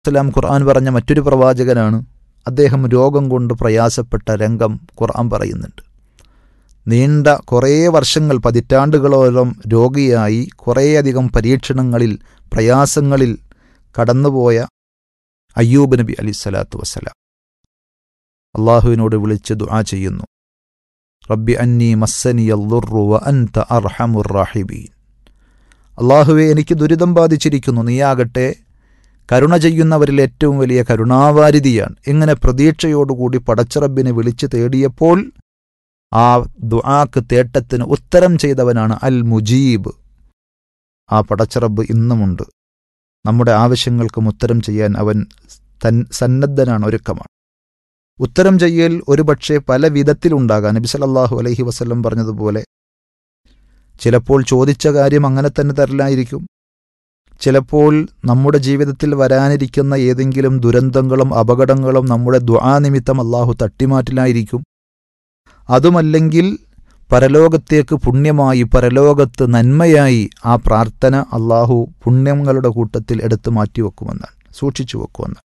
വസ്സലാം ഖുർആൻ പറഞ്ഞ മറ്റൊരു പ്രവാചകനാണ് അദ്ദേഹം രോഗം കൊണ്ട് പ്രയാസപ്പെട്ട രംഗം ഖുർആൻ പറയുന്നുണ്ട് നീണ്ട കുറേ വർഷങ്ങൾ പതിറ്റാണ്ടുകളോളം രോഗിയായി കുറേയധികം പരീക്ഷണങ്ങളിൽ പ്രയാസങ്ങളിൽ കടന്നുപോയ അയ്യൂബ് നബി അലി സ്വലാത്തു വസ്സലാം അള്ളാഹുവിനോട് വിളിച്ച് ദുആ ചെയ്യുന്നു റബ്ബി അന്നി മസ്സനി അല്ലുറു വ അൻത അർഹമുർ റാഹിബീൻ അള്ളാഹുവെ എനിക്ക് ദുരിതം ബാധിച്ചിരിക്കുന്നു നീയാകട്ടെ കരുണ ചെയ്യുന്നവരിൽ ഏറ്റവും വലിയ കരുണാവാരിധിയാണ് ഇങ്ങനെ പ്രതീക്ഷയോടുകൂടി പടച്ചറബിനെ വിളിച്ചു തേടിയപ്പോൾ ആ ദുആക്ക് തേട്ടത്തിന് ഉത്തരം ചെയ്തവനാണ് അൽ മുജീബ് ആ പടച്ചറബ് ഇന്നുമുണ്ട് നമ്മുടെ ആവശ്യങ്ങൾക്കും ഉത്തരം ചെയ്യാൻ അവൻ തൻ സന്നദ്ധനാണ് ഒരുക്കമാണ് ഉത്തരം ചെയ്യൽ ഒരുപക്ഷെ പല വിധത്തിലുണ്ടാകാം നബി സല്ലല്ലാഹു അലൈഹി വസല്ലം പറഞ്ഞതുപോലെ ചിലപ്പോൾ ചോദിച്ച കാര്യം അങ്ങനെ തന്നെ തരലായിരിക്കും ചിലപ്പോൾ നമ്മുടെ ജീവിതത്തിൽ വരാനിരിക്കുന്ന ഏതെങ്കിലും ദുരന്തങ്ങളും അപകടങ്ങളും നമ്മുടെ ദുആ നിമിത്തം അള്ളാഹു തട്ടിമാറ്റിലായിരിക്കും അതുമല്ലെങ്കിൽ പരലോകത്തേക്ക് പുണ്യമായി പരലോകത്ത് നന്മയായി ആ പ്രാർത്ഥന അള്ളാഹു പുണ്യങ്ങളുടെ കൂട്ടത്തിൽ എടുത്തു മാറ്റിവെക്കുമെന്നാണ് സൂക്ഷിച്ചു വെക്കുമെന്നാണ്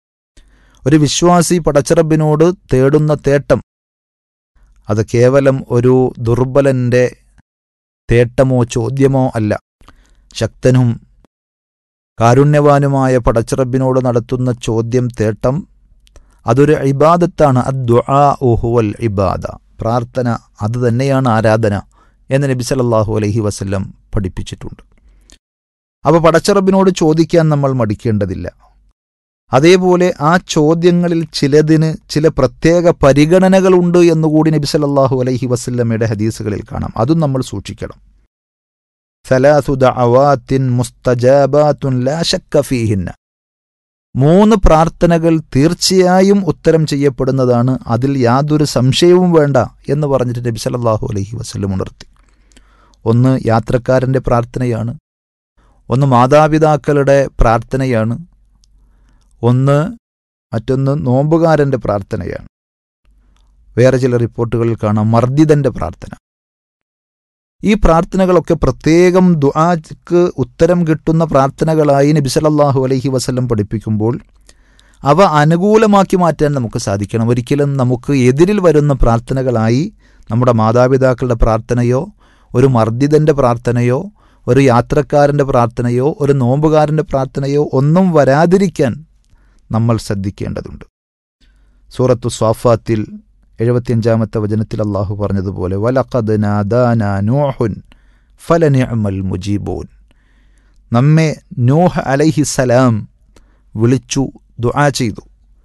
ഒരു വിശ്വാസി പടച്ചറബിനോട് തേടുന്ന തേട്ടം അത് കേവലം ഒരു ദുർബലന്റെ തേട്ടമോ ചോദ്യമോ അല്ല ശക്തനും കാരുണ്യവാനുമായ പടച്ചിറബിനോട് നടത്തുന്ന ചോദ്യം തേട്ടം അതൊരു ഇബാദത്താണ് അദ്ദുആ ഉഹുവൽ ഇബാദ പ്രാർത്ഥന അത് തന്നെയാണ് ആരാധന എന്ന് നബി സല്ലല്ലാഹു അലൈഹി വസല്ലം പഠിപ്പിച്ചിട്ടുണ്ട് അപ്പോൾ പടച്ചിറബിനോട് ചോദിക്കാൻ നമ്മൾ മടിക്കേണ്ടതില്ല അതേപോലെ ആ ചോദ്യങ്ങളിൽ ചിലതിന് ചില പ്രത്യേക പരിഗണനകളുണ്ട് എന്നുകൂടി നബി സല്ലല്ലാഹു അലൈഹി വസല്ലമയുടെ ഹദീസുകളിൽ കാണാം അതും നമ്മൾ സൂക്ഷിക്കണം സലാസു ദഅവാത്തിൻ മുസ്തജാബാത്തുൻ ലാ ശക്ക ഫീഹിന്ന മൂന്ന് പ്രാർത്ഥനകൾ തീർച്ചയായും ഉത്തരം ചെയ്യപ്പെടുന്നതാണ് അതിൽ യാതൊരു സംശയവും വേണ്ട എന്ന് പറഞ്ഞിട്ട് നബി സല്ലല്ലാഹു അലൈഹി വസല്ലം ഉണർത്തി ഒന്ന് യാത്രക്കാരൻ്റെ പ്രാർത്ഥനയാണ് ഒന്ന് മാതാപിതാക്കളുടെ പ്രാർത്ഥനയാണ് ഒന്ന് മറ്റൊന്ന് നോമ്പുകാരൻ്റെ പ്രാർത്ഥനയാണ് വേറെ ചില റിപ്പോർട്ടുകളിൽ കാണാം മർദ്ദിതന്റെ പ്രാർത്ഥന ഈ പ്രാർത്ഥനകളൊക്കെ പ്രത്യേകം ദുആക്ക് ഉത്തരം കിട്ടുന്ന പ്രാർത്ഥനകളായി നബി സല്ലല്ലാഹു അലൈഹി വസല്ലം പഠിപ്പിക്കുമ്പോൾ അവ അനുകൂലമാക്കി മാറ്റാൻ നമുക്ക് സാധിക്കണം ഒരിക്കലും നമുക്ക് എതിരിൽ വരുന്ന പ്രാർത്ഥനകളായി നമ്മുടെ മാതാപിതാക്കളുടെ പ്രാർത്ഥനയോ ഒരു മർദ്ദിതന്റെ പ്രാർത്ഥനയോ ഒരു യാത്രക്കാരൻ്റെ പ്രാർത്ഥനയോ ഒരു നോമ്പുകാരൻ്റെ പ്രാർത്ഥനയോ ഒന്നും വരാതിരിക്കാൻ നമ്മൾ ശ്രദ്ധിക്കേണ്ടതുണ്ട് സൂറത്തു സ്വാഫാത്തിൽ എഴുപത്തിയഞ്ചാമത്തെ വചനത്തിൽ അള്ളാഹു പറഞ്ഞതുപോലെ വലഖദ് നാദാന നൂഹുൻ ഫലനിഅമൽ മുജീബൂൻ നമ്മെ നൂഹ് അലൈഹിസലാം വിളിച്ചു ദുആ ചെയ്തു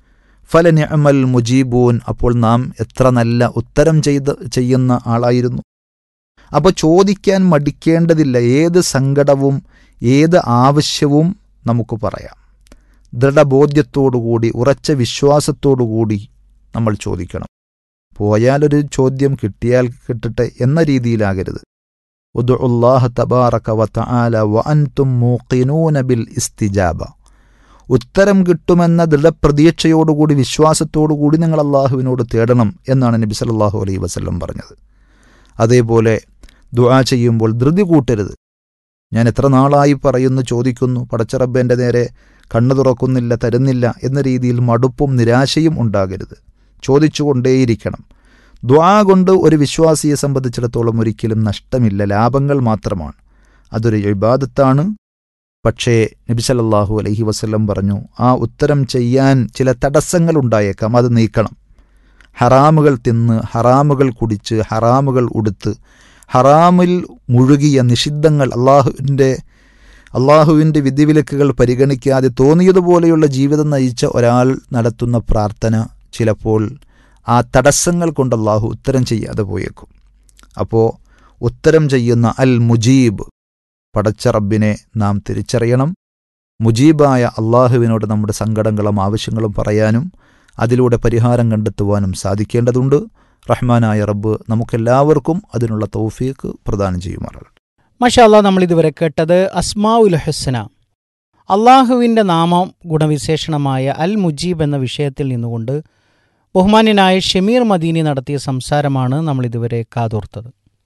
ഫലനിഅമൽ മുജീബൂൻ അപ്പോൾ നാം എത്ര നല്ല ഉത്തരം ചെയ്ത് ചെയ്യുന്ന ആളായിരുന്നു അപ്പോൾ ചോദിക്കാൻ മടിക്കേണ്ടതില്ല ഏത് സങ്കടവും ഏത് ആവശ്യവും നമുക്ക് പറയാം ദൃഢബോധ്യത്തോടുകൂടി ഉറച്ച വിശ്വാസത്തോടുകൂടി നമ്മൾ ചോദിക്കണം പോയാലൊരു ചോദ്യം കിട്ടിയാൽ കിട്ടട്ടെ എന്ന രീതിയിലാകരുത് ഉദുല്ലാഹ തബാറക വ തആല വ അൻതും മൂഖിനൂന ബിൽ ഇസ്തിജാബ ഉത്തരം കിട്ടുമെന്ന ദൃഢപ്രതീക്ഷയോടുകൂടി വിശ്വാസത്തോടുകൂടി നിങ്ങൾ അള്ളാഹുവിനോട് തേടണം എന്നാണ് നബി സല്ലല്ലാഹു അലൈഹി വസല്ലം പറഞ്ഞത് അതേപോലെ ദുആ ചെയ്യുമ്പോൾ ധൃതി കൂട്ടരുത് ഞാൻ എത്ര നാളായി പറയുന്നു ചോദിക്കുന്നു പടച്ചറബ്ബൻ്റെ നേരെ കണ്ണു തുറക്കുന്നില്ല തരുന്നില്ല എന്ന രീതിയിൽ മടുപ്പും നിരാശയും ഉണ്ടാകരുത് ചോദിച്ചുകൊണ്ടേയിരിക്കണം ദ്വാ കൊണ്ട് ഒരു വിശ്വാസിയെ സംബന്ധിച്ചിടത്തോളം ഒരിക്കലും നഷ്ടമില്ല ലാഭങ്ങൾ മാത്രമാണ് അതൊരു ഇബാദത്താണ് പക്ഷേ നബി സല്ലല്ലാഹു അലൈഹി വസല്ലം പറഞ്ഞു ആ ഉത്തരം ചെയ്യാൻ ചില തടസ്സങ്ങൾ ഉണ്ടായേക്കാം അത് നീക്കണം ഹറാമുകൾ തിന്ന് ഹറാമുകൾ കുടിച്ച് ഹറാമുകൾ ഉടുത്ത് ഹറാമിൽ മുഴുകിയ നിഷിദ്ധങ്ങൾ അള്ളാഹുവിൻ്റെ അള്ളാഹുവിൻ്റെ വിധിവിലക്കുകൾ പരിഗണിക്കാതെ തോന്നിയതുപോലെയുള്ള ജീവിതം നയിച്ച ഒരാൾ നടത്തുന്ന പ്രാർത്ഥന ചിലപ്പോൾ ആ തടസ്സങ്ങൾ കൊണ്ട് അള്ളാഹു ഉത്തരം ചെയ്യാതെ പോയേക്കും അപ്പോൾ ഉത്തരം ചെയ്യുന്ന അൽ മുജീബ് പടച്ച റബ്ബിനെ നാം തിരിച്ചറിയണം മുജീബായ അള്ളാഹുവിനോട് നമ്മുടെ സങ്കടങ്ങളും ആവശ്യങ്ങളും പറയാനും അതിലൂടെ പരിഹാരം കണ്ടെത്തുവാനും സാധിക്കേണ്ടതുണ്ട് റഹ്മാനായ റബ്ബ് നമുക്കെല്ലാവർക്കും അതിനുള്ള തൗഫീക്ക് പ്രദാനം ചെയ്യുമാറാകട്ടെ മഷാല്ല നമ്മൾ ഇതുവരെ കേട്ടത് അസ്മാഉൽ ഹുസ്ന അള്ളാഹുവിൻ്റെ നാമം ഗുണവിശേഷണമായ അൽ മുജീബ് എന്ന വിഷയത്തിൽ നിന്നുകൊണ്ട് ബഹുമാന്യനായ ഷമീർ മദീനി നടത്തിയ സംസാരമാണ് നമ്മൾ ഇതുവരെ കാതോർത്തത്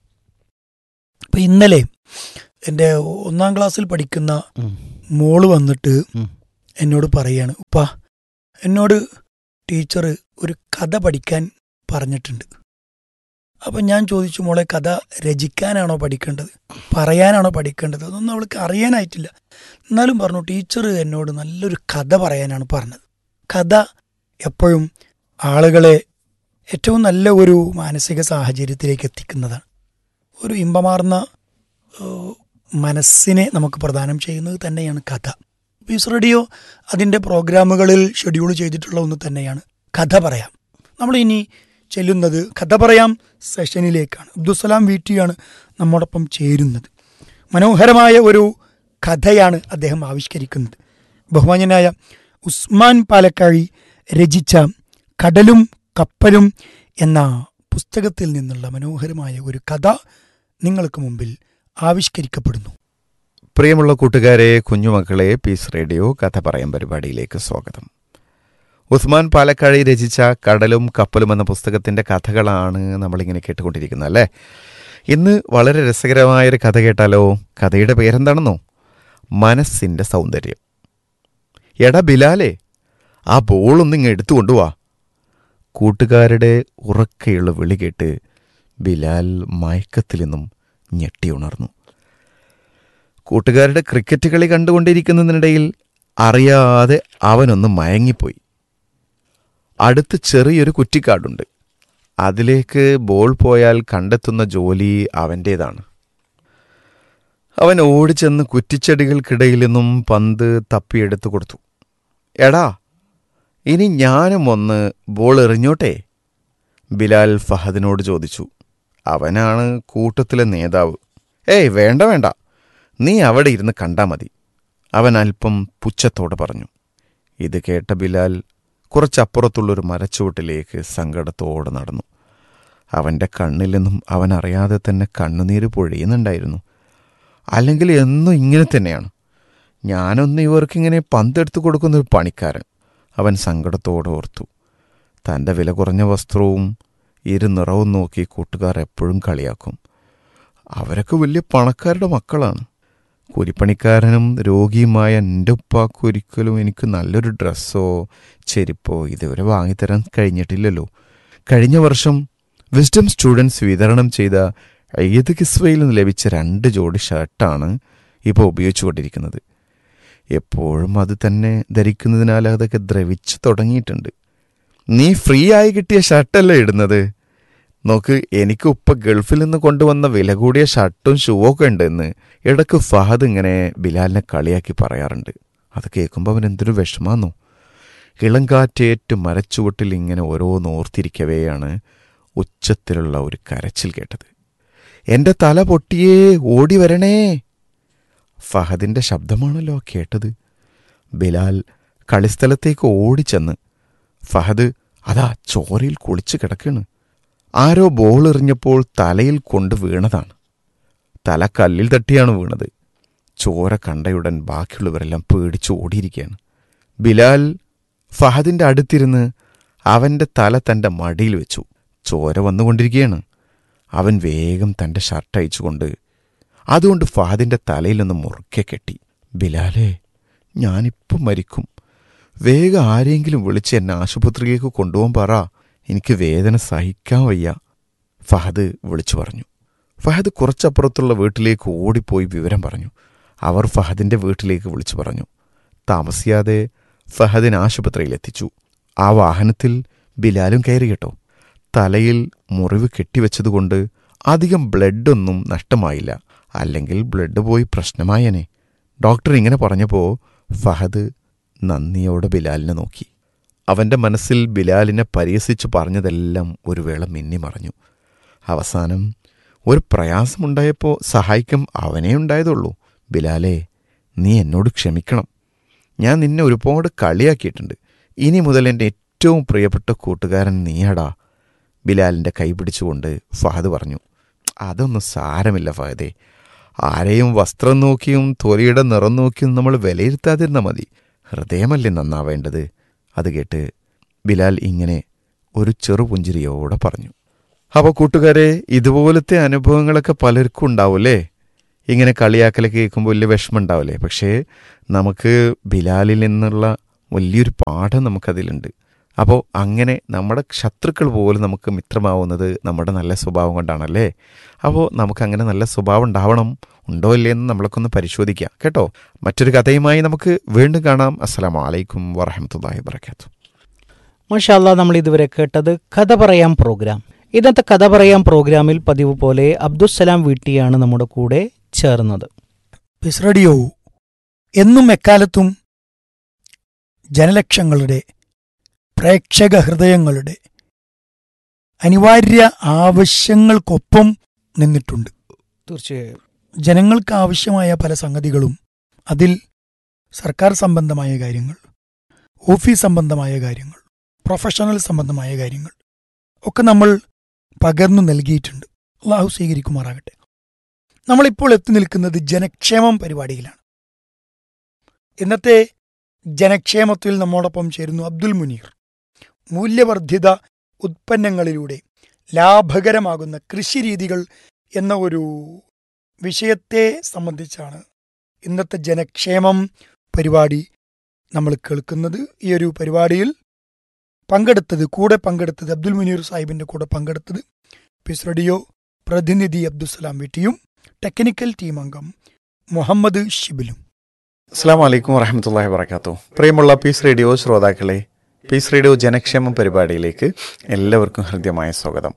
അപ്പം ഇന്നലെ എൻ്റെ ഒന്നാം ക്ലാസ്സിൽ പഠിക്കുന്ന ഉം. മോള് വന്നിട്ട് ഉം. എന്നോട് പറയാണ് ഉപ്പാ എന്നോട് ടീച്ചർ ഒരു കഥ പഠിക്കാൻ പറഞ്ഞിട്ടുണ്ട് അപ്പം ഞാൻ ചോദിച്ചു മോളെ കഥ രചിക്കാനാണോ പഠിക്കേണ്ടത് പറയാനാണോ പഠിക്കേണ്ടത് അതൊന്നും അവൾക്ക് അറിയാനായിട്ടില്ല എന്നാലും പറഞ്ഞു ടീച്ചർ എന്നോട് നല്ലൊരു കഥ പറയാനാണ് പറഞ്ഞത് കഥ എപ്പോഴും ആളുകളെ ഏറ്റവും നല്ല ഒരു മാനസിക സാഹചര്യത്തിലേക്ക് എത്തിക്കുന്നതാണ് ഒരു ഇമ്പമാർന്ന ഏഹ്, മനസ്സിനെ നമുക്ക് പ്രദാനം ചെയ്യുന്നത് തന്നെയാണ് കഥ പീസ് റേഡിയോ അതിൻ്റെ പ്രോഗ്രാമുകളിൽ ഷെഡ്യൂൾ ചെയ്തിട്ടുള്ള ഒന്ന് തന്നെയാണ് കഥ പറയാം നമ്മൾ ഇനി ചെല്ലുന്നത് കഥ പറയാം സെഷനിലേക്കാണ് അബ്ദുസലാം വീട്ടിയാണ് നമ്മോടൊപ്പം ചേരുന്നത് മനോഹരമായ ഒരു കഥയാണ് അദ്ദേഹം ആവിഷ്കരിക്കുന്നത് ബഹുമാന്യനായ ഉസ്മാൻ പാലക്കാഴി രചിച്ച കടലും കപ്പലും എന്ന പുസ്തകത്തിൽ നിന്നുള്ള മനോഹരമായ ഒരു കഥ നിങ്ങൾക്ക് മുമ്പിൽ ആവിഷ്കരിക്കപ്പെടുന്നു പ്രിയമുള്ള കൂട്ടുകാരെ കുഞ്ഞുമക്കളെ പീസ് റേഡിയോ കഥ പറയാൻ പരിപാടിയിലേക്ക് സ്വാഗതം ഉസ്മാൻ പാലക്കാഴി രചിച്ച കടലും കപ്പലും എന്ന പുസ്തകത്തിന്റെ കഥകളാണ് നമ്മളിങ്ങനെ കേട്ടുകൊണ്ടിരിക്കുന്നത് അല്ലേ ഇന്ന് വളരെ രസകരമായൊരു കഥ കേട്ടാലോ കഥയുടെ പേരെന്താണെന്നോ മനസ്സിന്റെ സൗന്ദര്യം എടാ ബിലാലേ ആ ബോളൊന്നിങ്ങ് എടുത്തു കൊണ്ടുവാ കൂട്ടുകാരുടെ ഉറക്കെയുള്ള വിളി കേട്ട് ബിലാൽ മയക്കത്തിൽ നിന്നും ഞെട്ടിയുണർന്നു കൂട്ടുകാരുടെ ക്രിക്കറ്റ് കളി കണ്ടുകൊണ്ടിരിക്കുന്നതിനിടയിൽ അറിയാതെ അവനൊന്ന് മയങ്ങിപ്പോയി അടുത്ത് ചെറിയൊരു കുറ്റിക്കാടുണ്ട് അതിലേക്ക് ബോൾ പോയാൽ കണ്ടെത്തുന്ന ജോലി അവൻ്റേതാണ് അവൻ ഓടിച്ചെന്ന് കുറ്റിച്ചെടികൾക്കിടയിൽ നിന്നും പന്ത് തപ്പിയെടുത്തു കൊടുത്തു എടാ ഇനി ഞാനും ഒന്ന് ബോൾ എറിഞ്ഞോട്ടെ ബിലാൽ ഫഹദിനോട് ചോദിച്ചു അവനാണ് കൂട്ടത്തിലെ നേതാവ് ഏയ് വേണ്ട വേണ്ട നീ അവിടെ ഇരുന്ന് കണ്ടാ മതി അവൻ അല്പം പുച്ഛത്തോടെ പറഞ്ഞു ഇത് കേട്ട ബിലാൽ കുറച്ചപ്പുറത്തുള്ളൊരു മരച്ചുവട്ടിലേക്ക് സങ്കടത്തോടെ നടന്നു അവൻ്റെ കണ്ണിൽ നിന്നും അവൻ അറിയാതെ തന്നെ കണ്ണുനീര് പൊഴിയുന്നുണ്ടായിരുന്നു അല്ലെങ്കിൽ എന്നും ഇങ്ങനെ തന്നെയാണ് ഞാനൊന്ന് ഇവർക്കിങ്ങനെ പന്തെടുത്തു കൊടുക്കുന്ന ഒരു പണിക്കാരൻ അവൻ സങ്കടത്തോടെ ഓർത്തു തൻ്റെ വില കുറഞ്ഞ വസ്ത്രവും ഇരു നിറവും നോക്കി കൂട്ടുകാർ എപ്പോഴും കളിയാക്കും അവരൊക്കെ വലിയ പണക്കാരുടെ മക്കളാണ് കൂലിപ്പണിക്കാരനും രോഗിയുമായ എൻ്റെ ഉപ്പാക്ക് ഒരിക്കലും എനിക്ക് നല്ലൊരു ഡ്രസ്സോ ചെരുപ്പോ ഇതുവരെ വാങ്ങിത്തരാൻ കഴിഞ്ഞിട്ടില്ലല്ലോ കഴിഞ്ഞ വർഷം വിസ്ഡം സ്റ്റുഡൻസ് വിതരണം ചെയ്ത ഈദ് കിസ്വയിൽ നിന്ന് ലഭിച്ച രണ്ട് ജോഡി ഷർട്ടാണ് ഇപ്പോൾ ഉപയോഗിച്ചുകൊണ്ടിരിക്കുന്നത് എപ്പോഴും അത് തന്നെ ധരിക്കുന്നതിനാൽ അതൊക്കെ ദ്രവിച്ചു തുടങ്ങിയിട്ടുണ്ട് നീ ഫ്രീ ആയി കിട്ടിയ ഷർട്ടല്ലേ ഇടുന്നത് നോക്ക് എനിക്ക് ഉപ്പ ഗൾഫിൽ നിന്ന് കൊണ്ടുവന്ന വില കൂടിയ ഷർട്ടും ഷൂ ഒക്കെ ഉണ്ടെന്ന് ഇടക്ക് ഫഹദ് ഇങ്ങനെ ബിലാലിനെ കളിയാക്കി പറയാറുണ്ട് അത് കേൾക്കുമ്പോൾ അവൻ എന്തൊരു വിഷമാന്നോ ഇളം കാറ്റേറ്റ് മരച്ചുവട്ടിൽ ഇങ്ങനെ ഓരോന്നോർത്തിരിക്കവെയാണ് ഉച്ചത്തിലുള്ള ഒരു കരച്ചിൽ കേട്ടത് എൻ്റെ തല പൊട്ടിയേ ഓടി വരണേ ഫഹദിൻ്റെ ശബ്ദമാണല്ലോ കേട്ടത് ബിലാൽ കളിസ്ഥലത്തേക്ക് ഓടിച്ചെന്ന് ഫഹദ് അതാ ചോരയിൽ കുളിച്ച് കിടക്കാണ് ആരോ ബോൾ എറിഞ്ഞപ്പോൾ തലയിൽ കൊണ്ട് വീണതാണ് തല കല്ലിൽ തട്ടിയാണ് വീണത് ചോര കണ്ടയുടൻ ബാക്കിയുള്ളവരെല്ലാം പേടിച്ച് ഓടിയിരിക്കുകയാണ് ബിലാൽ ഫഹദിൻ്റെ അടുത്തിരുന്ന് അവൻ്റെ തല തൻ്റെ മടിയിൽ വെച്ചു ചോര വന്നുകൊണ്ടിരിക്കുകയാണ് അവൻ വേഗം തൻ്റെ ഷർട്ട് അയച്ചുകൊണ്ട് അതുകൊണ്ട് ഫഹദിൻ്റെ തലയിൽ നിന്ന് മുറുക്കെ കെട്ടി ബിലാലേ ഞാനിപ്പം മരിക്കും വേഗം ആരെങ്കിലും വിളിച്ച് എന്നെ ആശുപത്രിയിലേക്ക് കൊണ്ടുപോകാൻ പറ എനിക്ക് വേദന സഹിക്കാൻ വയ്യ ഫഹദ് വിളിച്ചു പറഞ്ഞു ഫഹദ് കുറച്ചപ്പുറത്തുള്ള വീട്ടിലേക്ക് ഓടിപ്പോയി വിവരം പറഞ്ഞു അവർ ഫഹദിന്റെ വീട്ടിലേക്ക് വിളിച്ചു പറഞ്ഞു താമസിയാതെ ഫഹദിനെ ആശുപത്രിയിൽ എത്തിച്ചു ആ വാഹനത്തിൽ ബിലാലും കയറി കേട്ടോ തലയിൽ മുറിവ് കെട്ടിവെച്ചതുകൊണ്ട് അധികം ബ്ലഡൊന്നും നഷ്ടമായില്ല അല്ലെങ്കിൽ ബ്ലഡ് പോയി പ്രശ്നമായനെ ഡോക്ടർ ഇങ്ങനെ പറഞ്ഞപ്പോൾ ഫഹദ് നന്ദിയോടെ ബിലാലിനെ നോക്കി അവൻ്റെ മനസ്സിൽ ബിലാലിനെ പരിഹസിച്ചു പറഞ്ഞതെല്ലാം ഒരു വേള മിന്നിമറഞ്ഞു അവസാനം ഒരു പ്രയാസമുണ്ടായപ്പോൾ സഹായിക്കും അവനേ ഉണ്ടായതുള്ളൂ ബിലാലേ നീ എന്നോട് ക്ഷമിക്കണം ഞാൻ നിന്നെ ഒരുപാട് കളിയാക്കിയിട്ടുണ്ട് ഇനി മുതൽ എൻ്റെ ഏറ്റവും പ്രിയപ്പെട്ട കൂട്ടുകാരൻ നീയാടാ ബിലാലിൻ്റെ കൈ പിടിച്ചുകൊണ്ട് ഫഹദ് പറഞ്ഞു അതൊന്നും സാരമില്ല ഫഹദേ ആരെയും വസ്ത്രം നോക്കിയും തൊലിയുടെ നിറം നോക്കിയും നമ്മൾ വിലയിരുത്താതിരുന്നാൽ മതി ഹൃദയമല്ലേ നന്നാവേണ്ടത് അത് കേട്ട് ബിലാൽ ഇങ്ങനെ ഒരു ചെറുപുഞ്ചിരിയോടെ പറഞ്ഞു അപ്പോൾ കൂട്ടുകാരെ ഇതുപോലത്തെ അനുഭവങ്ങളൊക്കെ പലർക്കും ഉണ്ടാവൂലേ ഇങ്ങനെ കളിയാക്കലൊക്കെ കേൾക്കുമ്പോൾ വലിയ വിഷമം ഉണ്ടാവില്ലേ പക്ഷേ നമുക്ക് ബിലാലിൽ നിന്നുള്ള വലിയൊരു പാഠം നമുക്കതിലുണ്ട് അപ്പോൾ അങ്ങനെ നമ്മുടെ ശത്രുക്കൾ പോലും നമുക്ക് മിത്രമാവുന്നത് നമ്മുടെ നല്ല സ്വഭാവം കൊണ്ടാണല്ലേ അപ്പോൾ നമുക്ക് അങ്ങനെ നല്ല സ്വഭാവം ഉണ്ടാവണം ഉണ്ടോ ഇല്ലേ എന്ന് നമ്മളൊക്കെ പരിശോധിക്കാം കേട്ടോ മറ്റൊരു കഥയുമായി നമുക്ക് വീണ്ടും കാണാം അസ്സലാമു അലൈക്കും വറഹമത്തല്ലാഹി വബർക്കാത്തു മാഷാല്ല നമ്മൾ ഇതുവരെ കേട്ടത് കഥ പറയാം പ്രോഗ്രാം ഇന്നത്തെ കഥ പറയാം പ്രോഗ്രാമിൽ പതിവ് പോലെ അബ്ദുസലാം വീട്ടിയാണ് നമ്മുടെ കൂടെ ചേർന്നത് പിസ് റേഡിയോ എന്നും എക്കാലത്തും ജനലക്ഷങ്ങളുടെ പ്രേക്ഷക ഹൃദയങ്ങളുടെ അനിവാര്യ ആവശ്യങ്ങൾക്കൊപ്പം നിന്നിട്ടുണ്ട് തീർച്ചയായും ജനങ്ങൾക്ക് ആവശ്യമായ പല സംഗതികളും അതിൽ സർക്കാർ സംബന്ധമായ കാര്യങ്ങൾ ഓഫീസ് സംബന്ധമായ കാര്യങ്ങൾ പ്രൊഫഷണൽ സംബന്ധമായ കാര്യങ്ങൾ ഒക്കെ നമ്മൾ പകർന്നു നൽകിയിട്ടുണ്ട് അള്ളാഹു സ്വീകരിക്കുമാറാകട്ടെ നമ്മളിപ്പോൾ എത്തി നിൽക്കുന്നത് ജനക്ഷേമം പരിപാടിയിലാണ് ഇന്നത്തെ ജനക്ഷേമത്തിൽ നമ്മോടൊപ്പം ചേരുന്നു അബ്ദുൽ മുനീർ മൂല്യവർദ്ധിത ഉത്പന്നങ്ങളിലൂടെ ലാഭകരമാകുന്ന കൃഷിരീതികൾ എന്ന ഒരു വിഷയത്തെ സംബന്ധിച്ചാണ് ഇന്നത്തെ ജനക്ഷേമം പരിപാടി നമ്മൾ കേൾക്കുന്നത് ഈ ഒരു പരിപാടിയിൽ പങ്കെടുത്തത് കൂടെ പങ്കെടുത്തത് അബ്ദുൽ മുനീർ സാഹിബിന്റെ കൂടെ പങ്കെടുത്തത് പിസ് റേഡിയോ പ്രതിനിധി അബ്ദുസലാം വീട്ടിയും ടെക്നിക്കൽ ടീം അംഗം മുഹമ്മദ് ഷിബിലും അസ്സാം വലൈക്കും വറഹമത്തല്ലാഹി വർക്കാത്തു പ്രിയമുള്ള പീസ് റേഡിയോ ശ്രോതാക്കളെ പീസ് റേഡിയോ ജനക്ഷേമം പരിപാടിയിലേക്ക് എല്ലാവർക്കും ഹൃദ്യമായ സ്വാഗതം